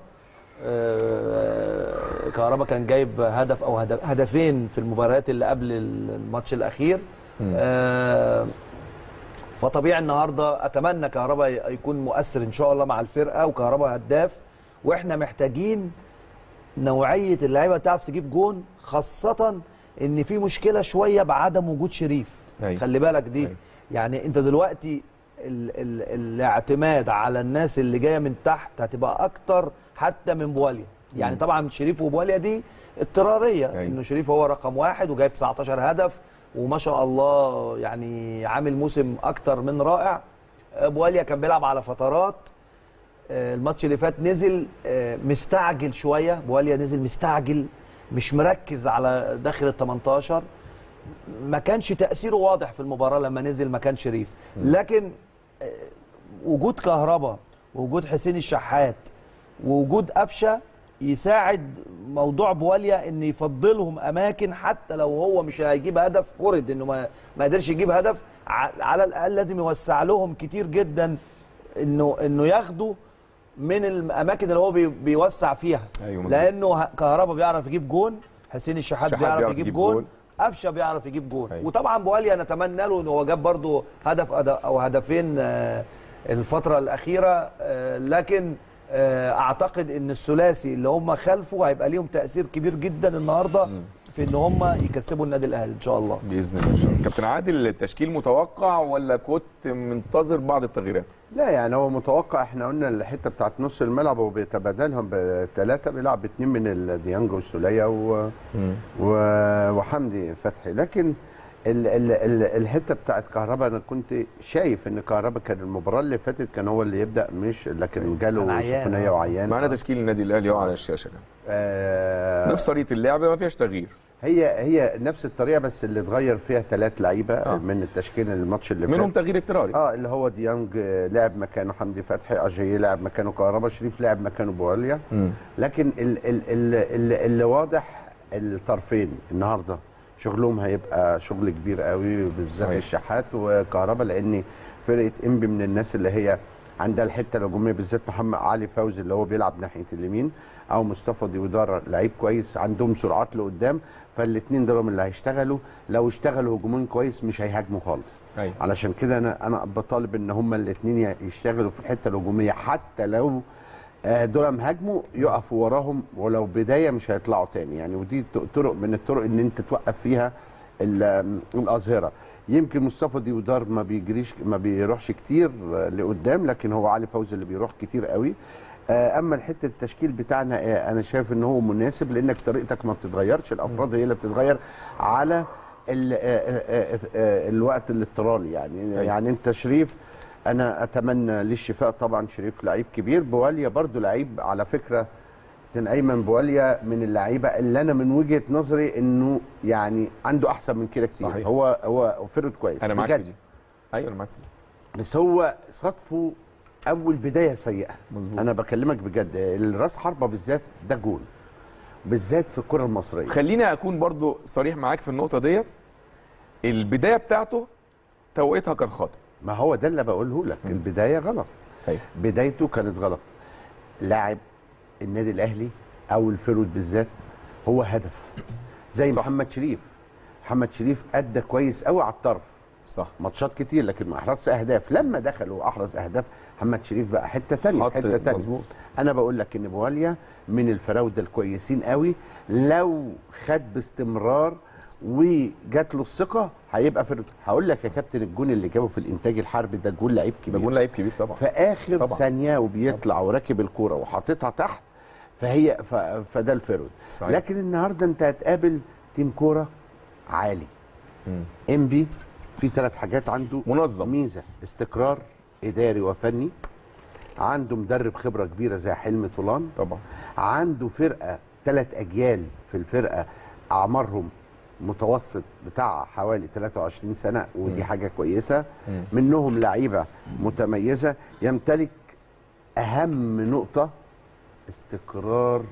آه، كهربا كان جايب هدف او هدف هدفين في المباريات اللي قبل الماتش الاخير آه، فطبيعي النهارده اتمنى كهربا ي- يكون مؤثر ان شاء الله مع الفرقه وكهربا هداف واحنا محتاجين نوعيه اللعيبه تعرف تجيب جون خاصه ان في مشكله شويه بعدم وجود شريف أيوة. خلي بالك دي أيوة. يعني انت دلوقتي ال ال الاعتماد على الناس اللي جايه من تحت هتبقى اكتر حتى من بواليا يعني طبعا شريف وبواليا دي اضطراريه أيوة. انه شريف هو رقم واحد وجايب 19 هدف وما شاء الله يعني عامل موسم اكتر من رائع آه، بواليا كان بيلعب على فترات آه، الماتش اللي فات نزل آه، مستعجل شويه بواليا نزل مستعجل مش مركز على داخل ال 18 ما كانش تاثيره واضح في المباراه لما نزل مكان شريف لكن آه، وجود كهربا ووجود حسين الشحات ووجود قفشه يساعد موضوع بواليا ان يفضلهم اماكن حتى لو هو مش هيجيب هدف فرض انه ما ما قدرش يجيب هدف ع- على الاقل لازم يوسع لهم كتير جدا انه انه ياخدوا من الاماكن اللي هو بي بيوسع فيها أيوة مظبوط. لانه ه- كهربا بيعرف يجيب جون حسين الشحات الشحات بيعرف يجيب جون قفشه بيعرف يجيب جون أيوة. وطبعا بواليا نتمنى له ان هو جاب برضه هدف أد- او هدفين آه، الفتره الاخيره آه، لكن آه، اعتقد ان الثلاثي اللي هم خلفه هيبقى ليهم تاثير كبير جدا النهارده في ان هم يكسبوا النادي الاهلي ان شاء الله باذن الله ان شاء الله كابتن عادل التشكيل متوقع ولا كنت منتظر بعض التغييرات لا يعني هو متوقع احنا قلنا الحته بتاعت نص الملعب وبيتبادلهم بثلاثه بيلعب باثنين من الديانج والسوليه و... و... وحمدي فتحي لكن ال... ال... ال... الحته بتاعت كهربا انا كنت شايف ان كهربا كان المباراه اللي فاتت كان هو اللي يبدا مش لكن كان جاله عيان، سخونيه آه. وعيان معانا تشكيل النادي الاهلي اهو على الشاشه كده آه نفس طريقه اللعب ما فيهاش تغيير هي هي نفس الطريقه بس اللي اتغير فيها ثلاث لعيبه آه. آه. من التشكيل الماتش اللي منهم فات تغيير اضطراري اه اللي هو ديانج آه، لعب مكانه حمدي فتحي اجاييه لعب مكانه كهربا شريف لعب مكانه بواليا مم. لكن ال ال ال ال اللي واضح الطرفين النهارده شغلهم هيبقى شغل كبير قوي بالذات صحيح. الشحات وكهربا لان فرقه انبي من الناس اللي هي عندها الحته الهجوميه بالذات محمد علي فوزي اللي هو بيلعب ناحيه اليمين او مصطفى ديودار لعيب كويس عندهم سرعات لقدام فالاثنين دول اللي هيشتغلوا لو اشتغلوا هجومين كويس مش هيهاجموا خالص أيوة. علشان كده انا انا بطالب ان هما الاثنين يشتغلوا في الحته الهجوميه حتى لو آه، دول هاجموا يقفوا وراهم ولو بدايه مش هيطلعوا تاني يعني ودي ط- طرق من الطرق ان انت توقف فيها ال- الاظهره يمكن مصطفى ديودار ما بيجريش ما بيروحش كتير آه، لقدام لكن هو علي فوزي اللي بيروح كتير قوي آه، اما الحته التشكيل بتاعنا آه، انا شايف ان هو مناسب لانك طريقتك ما بتتغيرش الافراد هي اللي بتتغير على ال- آه، آه، آه، آه، الوقت الاضطراري يعني يعني انت شريف انا اتمنى ليه الشفاء طبعا شريف لعيب كبير بواليا برضو لعيب على فكره كابتن ايمن بواليا من اللعيبه اللي انا من وجهه نظري انه يعني عنده احسن من كده كتير صحيح. هو هو فرد كويس انا معاك في بجد. دي ايوه انا معاك في دي بس هو صدفه اول بدايه سيئه مظبوط. انا بكلمك بجد الراس حربه بالذات ده جول بالذات في الكره المصريه خليني اكون برضو صريح معاك في النقطه ديت البدايه بتاعته توقيتها كان خاطئ ما هو ده اللي بقوله لك البدايه غلط أيوة. بدايته كانت غلط لاعب النادي الاهلي او الفيرود بالذات هو هدف زي صح. صح. محمد شريف محمد شريف ادى كويس قوي على الطرف صح ماتشات كتير لكن ما احرزش اهداف لما دخل واحرز اهداف محمد شريف بقى حته تانية حط- حته تانية مظبوط. انا بقول لك ان بواليا من الفراوده الكويسين قوي لو خد باستمرار وجات له الثقه هيبقى في هقول لك يا كابتن الجون اللي جابه في الانتاج الحربي ده جون لعيب ده كبير جون لعيب كبير طبعا في اخر طبعاً. طبعا. ثانيه وبيطلع وراكب الكوره وحاططها تحت فهي ف... فده الفيرود صحيح. لكن النهارده انت هتقابل تيم كوره عالي مم. انبي في ثلاث حاجات عنده منظم. ميزه استقرار اداري وفني عنده مدرب خبره كبيره زي حلمي طولان طبعا عنده فرقه ثلاث اجيال في الفرقه اعمارهم متوسط بتاع حوالي 23 سنه ودي حاجه كويسه مم. منهم لعيبه متميزه يمتلك اهم نقطه استقرار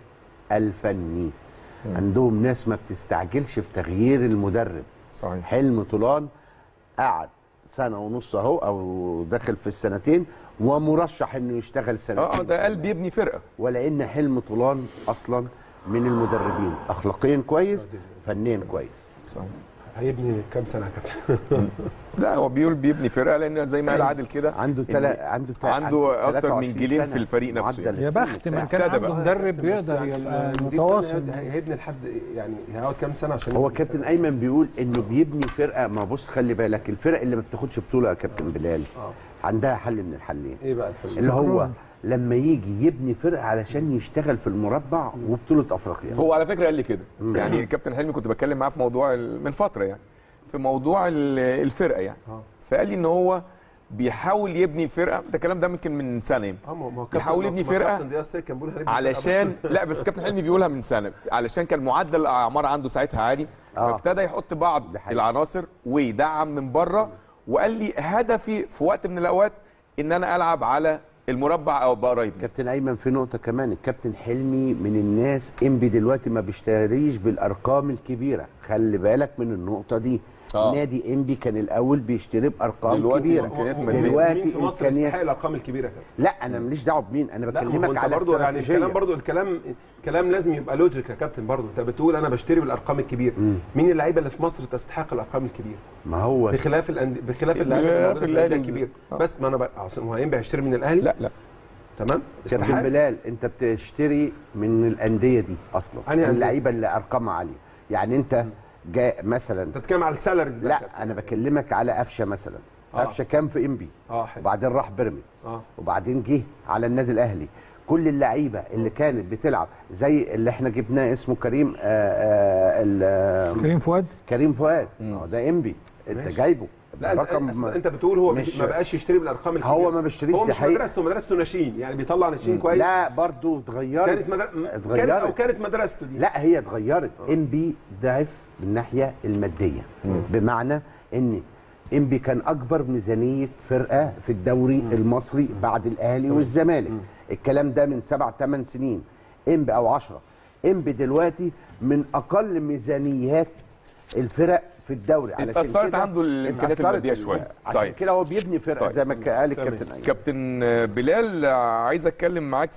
الفني عندهم ناس ما بتستعجلش في تغيير المدرب صحيح حلم طولان قعد سنه ونص اهو او داخل في السنتين ومرشح انه يشتغل سنتين اه اه ده قلب يبني فرقه ولان حلم طولان اصلا من المدربين اخلاقيا كويس فنيا كويس صحيح هيبني كام سنه يا كابتن لا هو بيقول بيبني فرقه لان زي ما قال عادل كده عنده إن تلا عنده تا- عنده اكتر من 23 جيلين سنة. في الفريق نفسه معدل يعني. يا السن بخت من بتاعه. كان ابتدى عنده بقى. مدرب بس بيقدر يعني يبقى المدير متواصل الفني هي- هيبني لحد يعني هيقعد كام سنه عشان هو يبني كابتن ايمن بيقول انه بيبني فرقه ما بص خلي بالك الفرق اللي ما بتاخدش بطوله يا كابتن بلال آه. عندها حل من الحلين ايه بقى الحلو اللي هو لما يجي يبني فرقه علشان يشتغل في المربع وبطوله افريقيا هو على فكره قال لي كده يعني كابتن حلمي كنت بتكلم معاه في موضوع ال- من فتره يعني في موضوع ال- الفرقه يعني آه. فقال لي ان هو بيحاول يبني فرقه ده الكلام ده يمكن من سنه يمكن اه ما هو كابتن- يحاول يبني ما فرقة كابتن ضياء السيد كان بيقول هنبني فرقة علشان لا بس كابتن حلمي بيقولها من سنه علشان كان معدل الاعمار عنده ساعتها عالي آه. فابتدى يحط بعض ده حقيقي. العناصر ويدعم من بره وقال لي هدفي في وقت من الاوقات ان انا العب على المربع او ابقى قريب منه. كابتن ايمن في نقطه كمان الكابتن حلمي من الناس انبي دلوقتي ما بيشتريش بالارقام الكبيره خلي بالك من النقطه دي آه. نادي انبي كان الاول بيشتري بارقام دلوقتي كبيره إمكانيات هو- هو- مادية. دلوقتي مين في مصر إمكانيات- يستحق الارقام الكبيره كده لا انا ماليش دعوه بمين انا لا ما هو بكلمك انت على برضو يعني استراتيجية. الكلام برضو الكلام الكلام لازم يبقى لوجيك يا كابتن برضو انت بتقول انا بشتري بالارقام الكبيره مين اللعيبه اللي في مصر تستحق الارقام الكبيره ما هو بخلاف الأند... بخلاف بخلاف اللعيبه اللي موجودة في الأهلي. الانديه الكبيره آه. بس ما انا بقى عشان هو هينبع هيشتري من الاهلي لا لا تمام كابتن استحق. بلال انت بتشتري من الانديه دي اصلا أنهي أندية؟ اللعيبه اللي ارقامها عاليه يعني انت جاء مثلا انت بتتكلم على السالاريز بقى يا كابتن. لا انا بكلمك على قفشه مثلا آه. قفشه كان في انبي اه حلو وبعدين راح بيراميدز اه وبعدين جه على النادي الاهلي كل اللعيبه اللي كانت بتلعب زي اللي احنا جبناه اسمه كريم آآ آآ ال- كريم فؤاد كريم فؤاد آه، ده انبي انت ماشي. جايبه لا انت, رقم انت بتقول هو مش- ما بقاش يشتري بالارقام الكبيره هو ما بيشتريش، هو دي مش حقيقة. مدرسته مدرسته ناشئين يعني بيطلع ناشئين كويس لا برضو اتغيرت كانت مدر... كانت او اتغيرت كانت مدرسته دي لا هي اتغيرت ام بي ضعف من الناحيه الماديه بمعنى ان ام بي كان اكبر ميزانيه فرقه في الدوري المصري بعد الاهلي والزمالك الكلام ده من سبع ثمان سنين ام بي او 10 ام بي دلوقتي من اقل ميزانيات الفرق في الدوري علشان اتأثرت كده عنده الإمكانيات اتأثرت المادية ال- شوية. عشان صحيح. كده هو بيبني فرقه طيب. زي ما قال تمام. الكابتن ايمن كابتن بلال عايز اتكلم معاك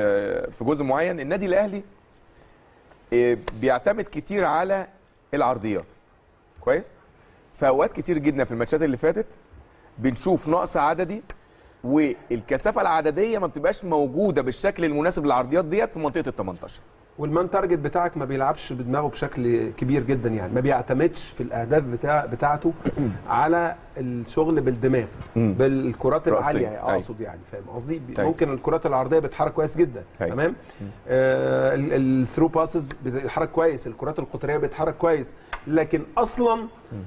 في في جزء معين النادي الاهلي إيه، بيعتمد كتير على العرضيات كويس في اوقات كتير جدا في الماتشات اللي فاتت بنشوف نقص عددي والكثافه العدديه ما بتبقاش موجوده بالشكل المناسب للعرضيات ديت في منطقه ال 18 والمان تارجت بتاعك ما بيلعبش بدماغه بشكل كبير جدا يعني ما بيعتمدش في الاهداف بتاع بتاعته على الشغل بالدماغ مم. بالكرات رأسية. العاليه أيوة. اقصد يعني فاهم قصدي بي- أيوة. ممكن الكرات العرضيه بتتحرك كويس جدا أيوة. تمام آه الثرو باسز بيتحرك كويس الكرات القطريه بتتحرك كويس لكن اصلا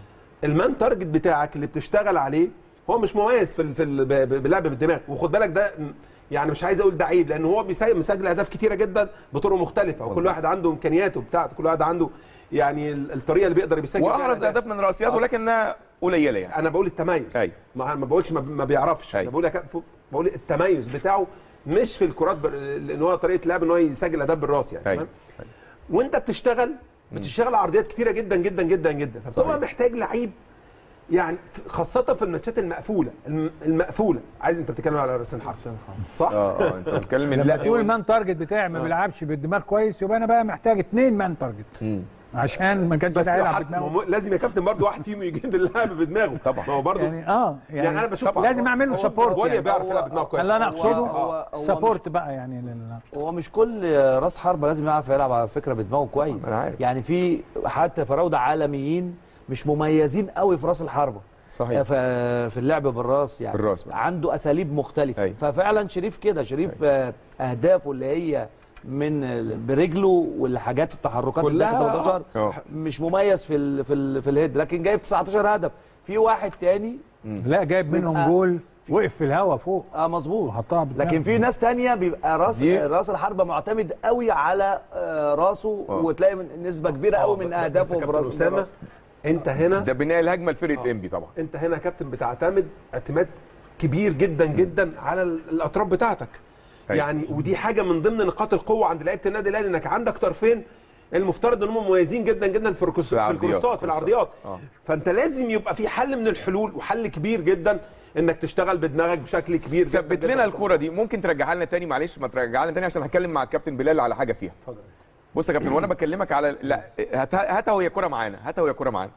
المان تارجت بتاعك اللي بتشتغل عليه هو مش مميز في ال- في ال- ب- ب- باللعب بالدماغ وخد بالك ده م- يعني مش عايز اقول ده عيب لان هو بيسجل مسجل اهداف كتيره جدا بطرق مختلفه وكل مظبوط. واحد عنده امكانياته بتاعته كل واحد عنده يعني ال- الطريقه اللي بيقدر يسجل بيها واحرز الأهداف. اهداف من راسيات آه. ولكنها قليله يعني انا بقول التميز أيوة. ما ما بقولش ما, ما بيعرفش أيوة. انا بقول لك بقول التميز بتاعه مش في الكرات بر... لان هو طريقه لعب ان هو يسجل اهداف بالراس يعني أيوة. تمام وانت بتشتغل بتشتغل عرضيات كتيره جدا جدا جدا جدا فبتبقى صحيح. محتاج لعيب يعني خاصة في الماتشات المقفولة الم- المقفولة عايز انت بتتكلم على راسين حرب صح؟ اه اه انت بتتكلم من لما لا تقول المان تارجت بتاعي ما بيلعبش بالدماغ كويس يبقى انا بقى محتاج اثنين مان تارجت مم. عشان ما كانش بس ده هيلعب حتى بدماغه ما هو لازم يا كابتن برضه واحد فيهم يجيد اللعب بدماغه طبعا. ما هو برضه يعني اه يعني, يعني انا بشوف طبعا. لازم اعمل له سبورت ولا يعني. بيعرف يلعب بدماغه كويس اللي انا هو- اقصده هو- هو سبورت بقى يعني لل... هو مش كل راس حربه لازم يعرف يلعب على فكره بدماغه كويس أنا عارف. يعني في حتى فراوده عالميين مش مميزين قوي في راس الحربه صحيح ف- في اللعب بالراس يعني بالراس بقى. عنده اساليب مختلفه أيوة. ففعلا شريف كده شريف آه، اهدافه اللي هي من ال- برجله والحاجات التحركات اللي داخل كلها 18 اه مش مميز في ال في ال في الهيد لكن جايب 19 هدف في واحد تاني لا جايب منهم بيبقى- جول وقف في الهوا فوق اه مظبوط وحطها بدماغه. لكن في ناس تانية بيبقى راس دي- راس الحربة معتمد قوي على آه، راسه آه. وتلاقي من نسبة كبيرة قوي من اهدافه براسه براسه اسامه انت هنا ده بناء الهجمه لفرقه انبي طبعا انت هنا يا كابتن بتعتمد اعتماد كبير جدا جدا على ال- الاطراف بتاعتك أيوة. يعني ودي حاجه من ضمن نقاط القوه عند لعيبه النادي الاهلي انك عندك طرفين المفترض ان هم مميزين جدا جدا في الكروس- في العرضيات. الكروسات في العرضيات آه. فانت لازم يبقى في حل من الحلول وحل كبير جدا انك تشتغل بدماغك بشكل كبير جدا ثبت جدا. لنا الكوره دي ممكن ترجعها لنا تاني معلش ما ترجعها لنا تاني عشان هتكلم مع الكابتن بلال على حاجه فيها اتفضل. بص يا كابتن وانا بكلمك على لا هات- هاتها وهي كوره معانا هاتها وهي كوره معانا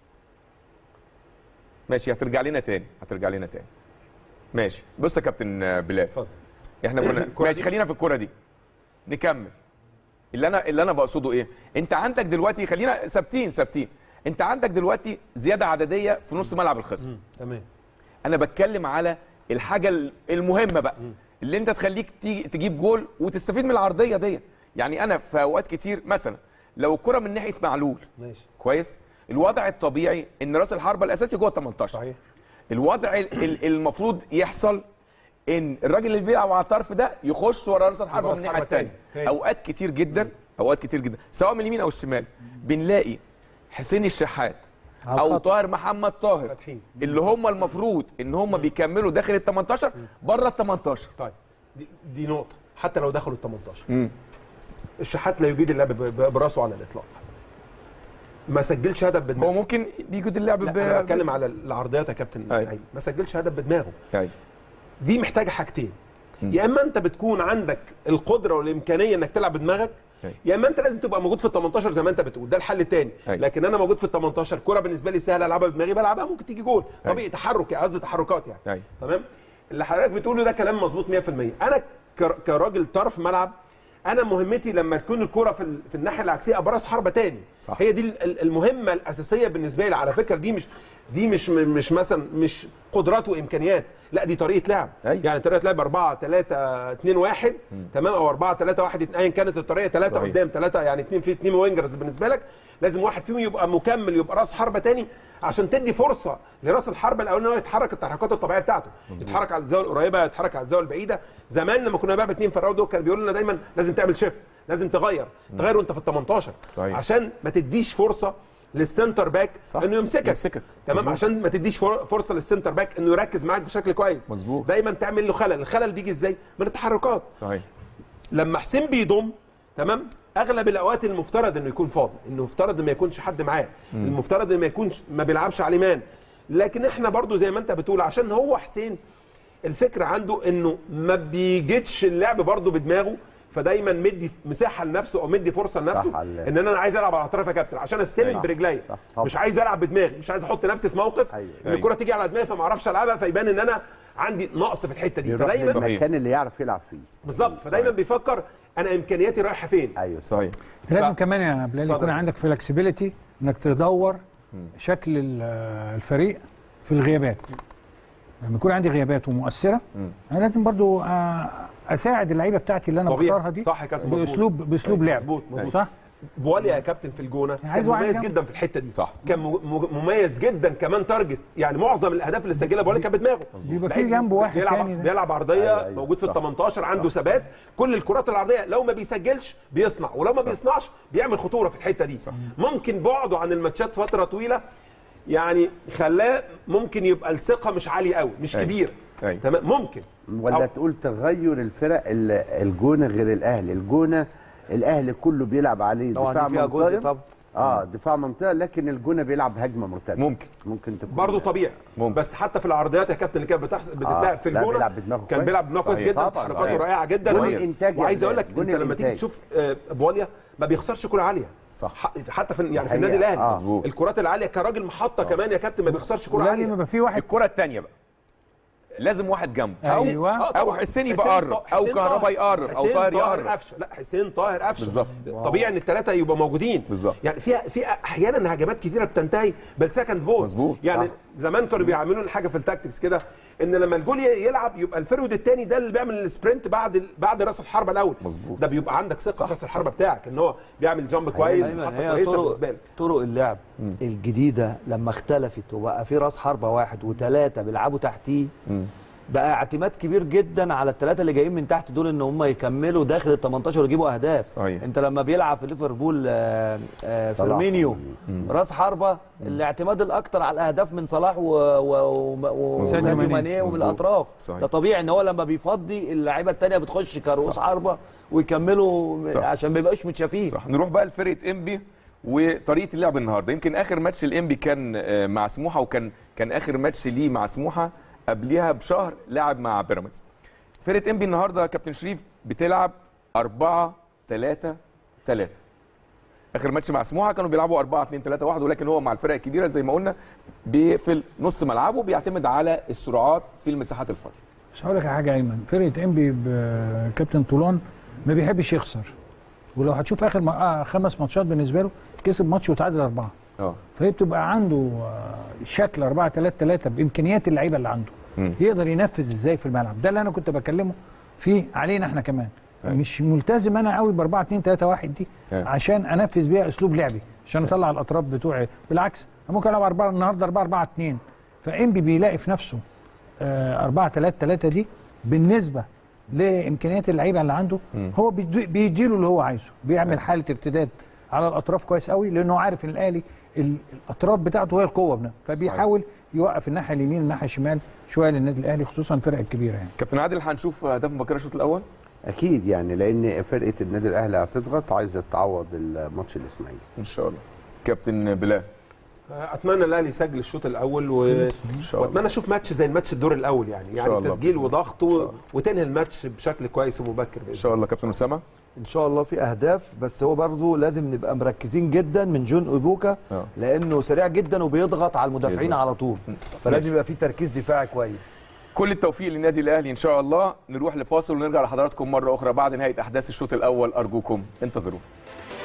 ماشي هترجع لنا تاني هترجع لنا تاني ماشي بص يا كابتن آه، بلال اتفضل. احنا كنا الكرة ماشي دي؟ خلينا في الكوره دي نكمل اللي انا اللي انا بقصده ايه انت عندك دلوقتي خلينا ثابتين ثابتين انت عندك دلوقتي زياده عدديه في نص ملعب الخصم تمام انا بتكلم على الحاجه المهمه بقى اللي انت تخليك تيجي تجيب جول وتستفيد من العرضيه دي يعني انا في اوقات كتير مثلا لو الكره من ناحيه معلول ماشي كويس الوضع الطبيعي ان راس الحربه الاساسي جوه ال 18 صحيح الوضع ال- ال- المفروض يحصل ان الراجل اللي بيلعب على الطرف ده يخش ورا راس الحربه راس من الناحيه حربة تاني. الثانيه تاني. اوقات كتير جدا اوقات كتير جدا سواء من اليمين او الشمال بنلاقي حسين الشحات على او الخط. طاهر محمد طاهر فاتحين. اللي هم المفروض ان هم بيكملوا داخل ال 18 بره ال 18 طيب دي, دي نقطه حتى لو دخلوا ال 18 امم الشحات لا يجيد اللعب ب- ب- براسه على الاطلاق ما سجلش هدف بدماغه هو ممكن بيجود اللعب لا ب- انا بتكلم على العرضيات يا كابتن أيوة. أيوة. ما سجلش هدف بدماغه أيوة. دي محتاجه حاجتين مم. يا اما انت بتكون عندك القدره والامكانيه انك تلعب بدماغك أيوة. يا اما انت لازم تبقى موجود في ال 18 زي ما انت بتقول ده الحل الثاني أيوة. لكن انا موجود في ال 18 كرة بالنسبه لي سهله العبها بدماغي بلعبها ممكن تيجي جول طبيعي تحرك يعني قصدي تحركات يعني أيوة. تمام اللي حضرتك بتقوله ده كلام مظبوط 100% انا كر- كراجل طرف ملعب انا مهمتي لما تكون الكره في, ال- في الناحيه العكسيه ابقى راس حربه تاني صح. هي دي ال- ال- المهمه الاساسيه بالنسبه لي على فكره دي مش دي مش مش مثلا مش قدرات وامكانيات لا دي طريقه لعب أيوة. يعني طريقه لعب 4 3 2 1 تمام او 4 3 1 ايا كانت الطريقه ثلاثه صحيح. قدام ثلاثه يعني اثنين في اثنين وينجرز بالنسبه لك لازم واحد فيهم يبقى مكمل يبقى راس حربه تاني عشان تدي فرصه لراس الحربه الاولاني ان هو يتحرك التحركات الطبيعيه بتاعته يتحرك على الزاويه القريبه يتحرك على الزاويه البعيده زمان لما كنا بنلعب اثنين في الراوند دول كان بيقولوا لنا دايما لازم تعمل شيفت لازم تغير تغير وانت في ال 18 صحيح. عشان ما تديش فرصه للسنتر باك صح. انه يمسكك يمسكك. تمام مظبوط. عشان ما تديش فر- فرصه للسنتر باك انه يركز معاك بشكل كويس مظبوط. دايما تعمل له خلل الخلل بيجي ازاي من التحركات صحيح لما حسين بيضم تمام اغلب الاوقات المفترض انه يكون فاضي انه مفترض ان ما يكونش حد معاه المفترض ان ما يكونش ما بيلعبش على مان لكن احنا برضو زي ما انت بتقول عشان هو حسين الفكره عنده انه ما بيجدش اللعب برضو بدماغه فدايما مدي مساحه لنفسه او مدي فرصه لنفسه صح، على- ان انا عايز العب على الاطراف يا كابتن عشان استلم أيوة. برجلي صح، طبعا. مش عايز العب بدماغي مش عايز احط نفسي في موقف أيوة. ان الكره تيجي على دماغي فما اعرفش العبها فيبان ان انا عندي نقص في الحته دي يروح فدايما للمكان اللي يعرف يلعب فيه بالظبط فدايما بيفكر انا امكانياتي رايحه فين ايوه صحيح لازم ف- كمان يا بلال يكون اتفضل. عندك فلكسبيليتي انك تدور شكل ال- الفريق في الغيابات لما يكون عندي غيابات ومؤثره انا لازم برضو آه، اساعد اللعيبه بتاعتي اللي انا طبيعي. بختارها دي صح يا كابتن، مظبوط. باسلوب باسلوب لعب مظبوط، مظبوط. صح بواليا يا كابتن في الجونه عايز كان واحد مميز جنبه. جدا في الحته دي صح. كان م- م- مميز جدا كمان تارجت يعني معظم الاهداف اللي سجلها بواليا كانت بدماغه بيبقى في لعيب جنبه واحد بيلعب تاني ده. بيلعب عرضيه أيوة، أيوة، موجود في ال صح. 18 عنده ثبات كل الكرات العرضيه لو ما بيسجلش بيصنع ولو ما بيصنعش بيعمل خطوره في الحته دي ممكن بعده عن الماتشات فتره طويله يعني خلاه ممكن يبقى الثقه مش عاليه قوي مش أيوة. كبيره أيوة. تمام ممكن ولا أو- تقول تغير الفرق ال- الجونه غير الاهلي الجونه الاهلي كله بيلعب عليه طبعا دفاع دي فيها جزء منطقه طبعا اه دفاع منطقه لكن الجونه بيلعب هجمه مرتده ممكن ممكن تكون برضه طبيعي ممكن. بس حتى في العرضيات يا كابتن اللي كانت بتحصل بتتلعب في لا، الجونه بيلعب بدماغه كان كويس. بيلعب بدماغه كويس صحيح. جدا طبعاً، تحركاته صحيح. رائعه جدا جون وعايز- الإنتاج يا وعايز اقول بلال، لك جون انت لما تيجي الإنتاج. تشوف آه، بواليا ما بيخسرش كوره عاليه صح. ح- حتى في يعني في الحقيقة، النادي الاهلي آه. مظبوط. الكرات العاليه كراجل محطه كمان يا كابتن ما بيخسرش كوره ولازم عاليه يبقى في واحد الكره الثانيه بقى لازم واحد جنبه او أيوة. آه، او طبعاً. حسين حسين يبقى قرب طا- او حسين كهربا طاهر. يقرب او حسين طاهر يقرب قفشه لا حسين طاهر قفشه بالظبط. طبيعي ان الثلاثه يبقوا موجودين بالظبط. يعني في في احيانا هجمات كتيره بتنتهي بالسكند بول مظبوط. يعني صح. زمان كانوا بيعملوا حاجه في التاكتكس كده ان لما الجول ي- يلعب يبقى الفرود الثاني ده اللي بيعمل السبرنت بعد ال- بعد راس الحربه الاول مظبوط. ده بيبقى عندك ثقه في راس الحربه بتاعك ان هو بيعمل جامب كويس أيمن، محطة هي كويسه طرق بالنسبه لك طرق اللعب الجديده لما اختلفت وبقى في راس حربه واحد وثلاثه بيلعبوا تحتيه بقى اعتماد كبير جدا على الثلاثه اللي جايين من تحت دول ان هم يكملوا داخل ال 18 ويجيبوا اهداف صحيح. انت لما بيلعب في ليفربول آه، آه، صلاح. فيرمينيو راس حربه الاعتماد الاكتر على الاهداف من صلاح و- و- و- ساديو وساديو ماني. ماني ومن مظبوط. الاطراف صحيح. ده طبيعي ان هو لما بيفضي اللعيبه الثانيه بتخش كرؤوس حربه ويكملوا صح. عشان ما يبقاش متشافين صح نروح بقى لفرقه انبي وطريقه اللعب النهارده يمكن اخر ماتش الانبي كان آه، مع سموحه وكان كان اخر ماتش ليه مع سموحه قبليها بشهر لعب مع بيراميدز فرقه انبي النهارده كابتن شريف بتلعب 4 3 3 اخر ماتش مع سموحه كانوا بيلعبوا 4 2 3 1 ولكن هو مع الفرق الكبيره زي ما قلنا بيقفل نص ملعبه بيعتمد على السرعات في المساحات الفاضيه بس هقول لك على حاجه ايمن فرقه انبي بكابتن طولان ما بيحبش يخسر ولو هتشوف اخر ما- آه خمس ماتشات بالنسبه له كسب ماتش وتعادل اربعه اه فهي بتبقى عنده آه، شكل 4 3 3 بامكانيات اللعيبه اللي عنده مم. يقدر ينفذ ازاي في الملعب ده اللي انا كنت بكلمه فيه علينا احنا كمان أيوة. مش ملتزم انا قوي ب 4 2 3 1 دي أيوة. عشان انفذ بيها اسلوب لعبي عشان اطلع الاطراف بتوعي بالعكس أنا ممكن العب 4 النهارده 4 4 2 فانبي بيلاقي في نفسه 4 3 3 دي بالنسبه لامكانيات اللعيبه اللي عنده مم. هو بيدي- بيديله اللي هو عايزه بيعمل حاله ارتداد على الاطراف كويس قوي لانه عارف ان الاهلي ال- الاطراف بتاعته هي القوه بنا فبيحاول يوقف الناحيه اليمين الناحيه الشمال شويه للنادي الاهلي خصوصا الفرق الكبيره يعني كابتن عادل هنشوف اهداف مبكره الشوط الاول اكيد يعني لان فرقه النادي الاهلي هتضغط عايزه تعوض الماتش الاسماعيلي ان شاء الله كابتن بلال اتمنى الاهلي يسجل الشوط الاول و... ان شاء الله واتمنى اشوف ماتش زي الماتش الدور الاول يعني شاء يعني الله تسجيل بإذن وضغط الله. إن و... شاء الله. وتنهي الماتش بشكل كويس ومبكر ان باذن شاء الله كابتن اسامه ان شاء الله في اهداف بس هو برضو لازم نبقى مركزين جدا من جون اوبوكا آه. لانه سريع جدا وبيضغط على المدافعين بيضغط. على طول فلازم يبقى في تركيز دفاعي كويس كل التوفيق للنادي الاهلي ان شاء الله نروح لفاصل ونرجع لحضراتكم مره اخرى بعد نهايه احداث الشوط الاول ارجوكم انتظرونا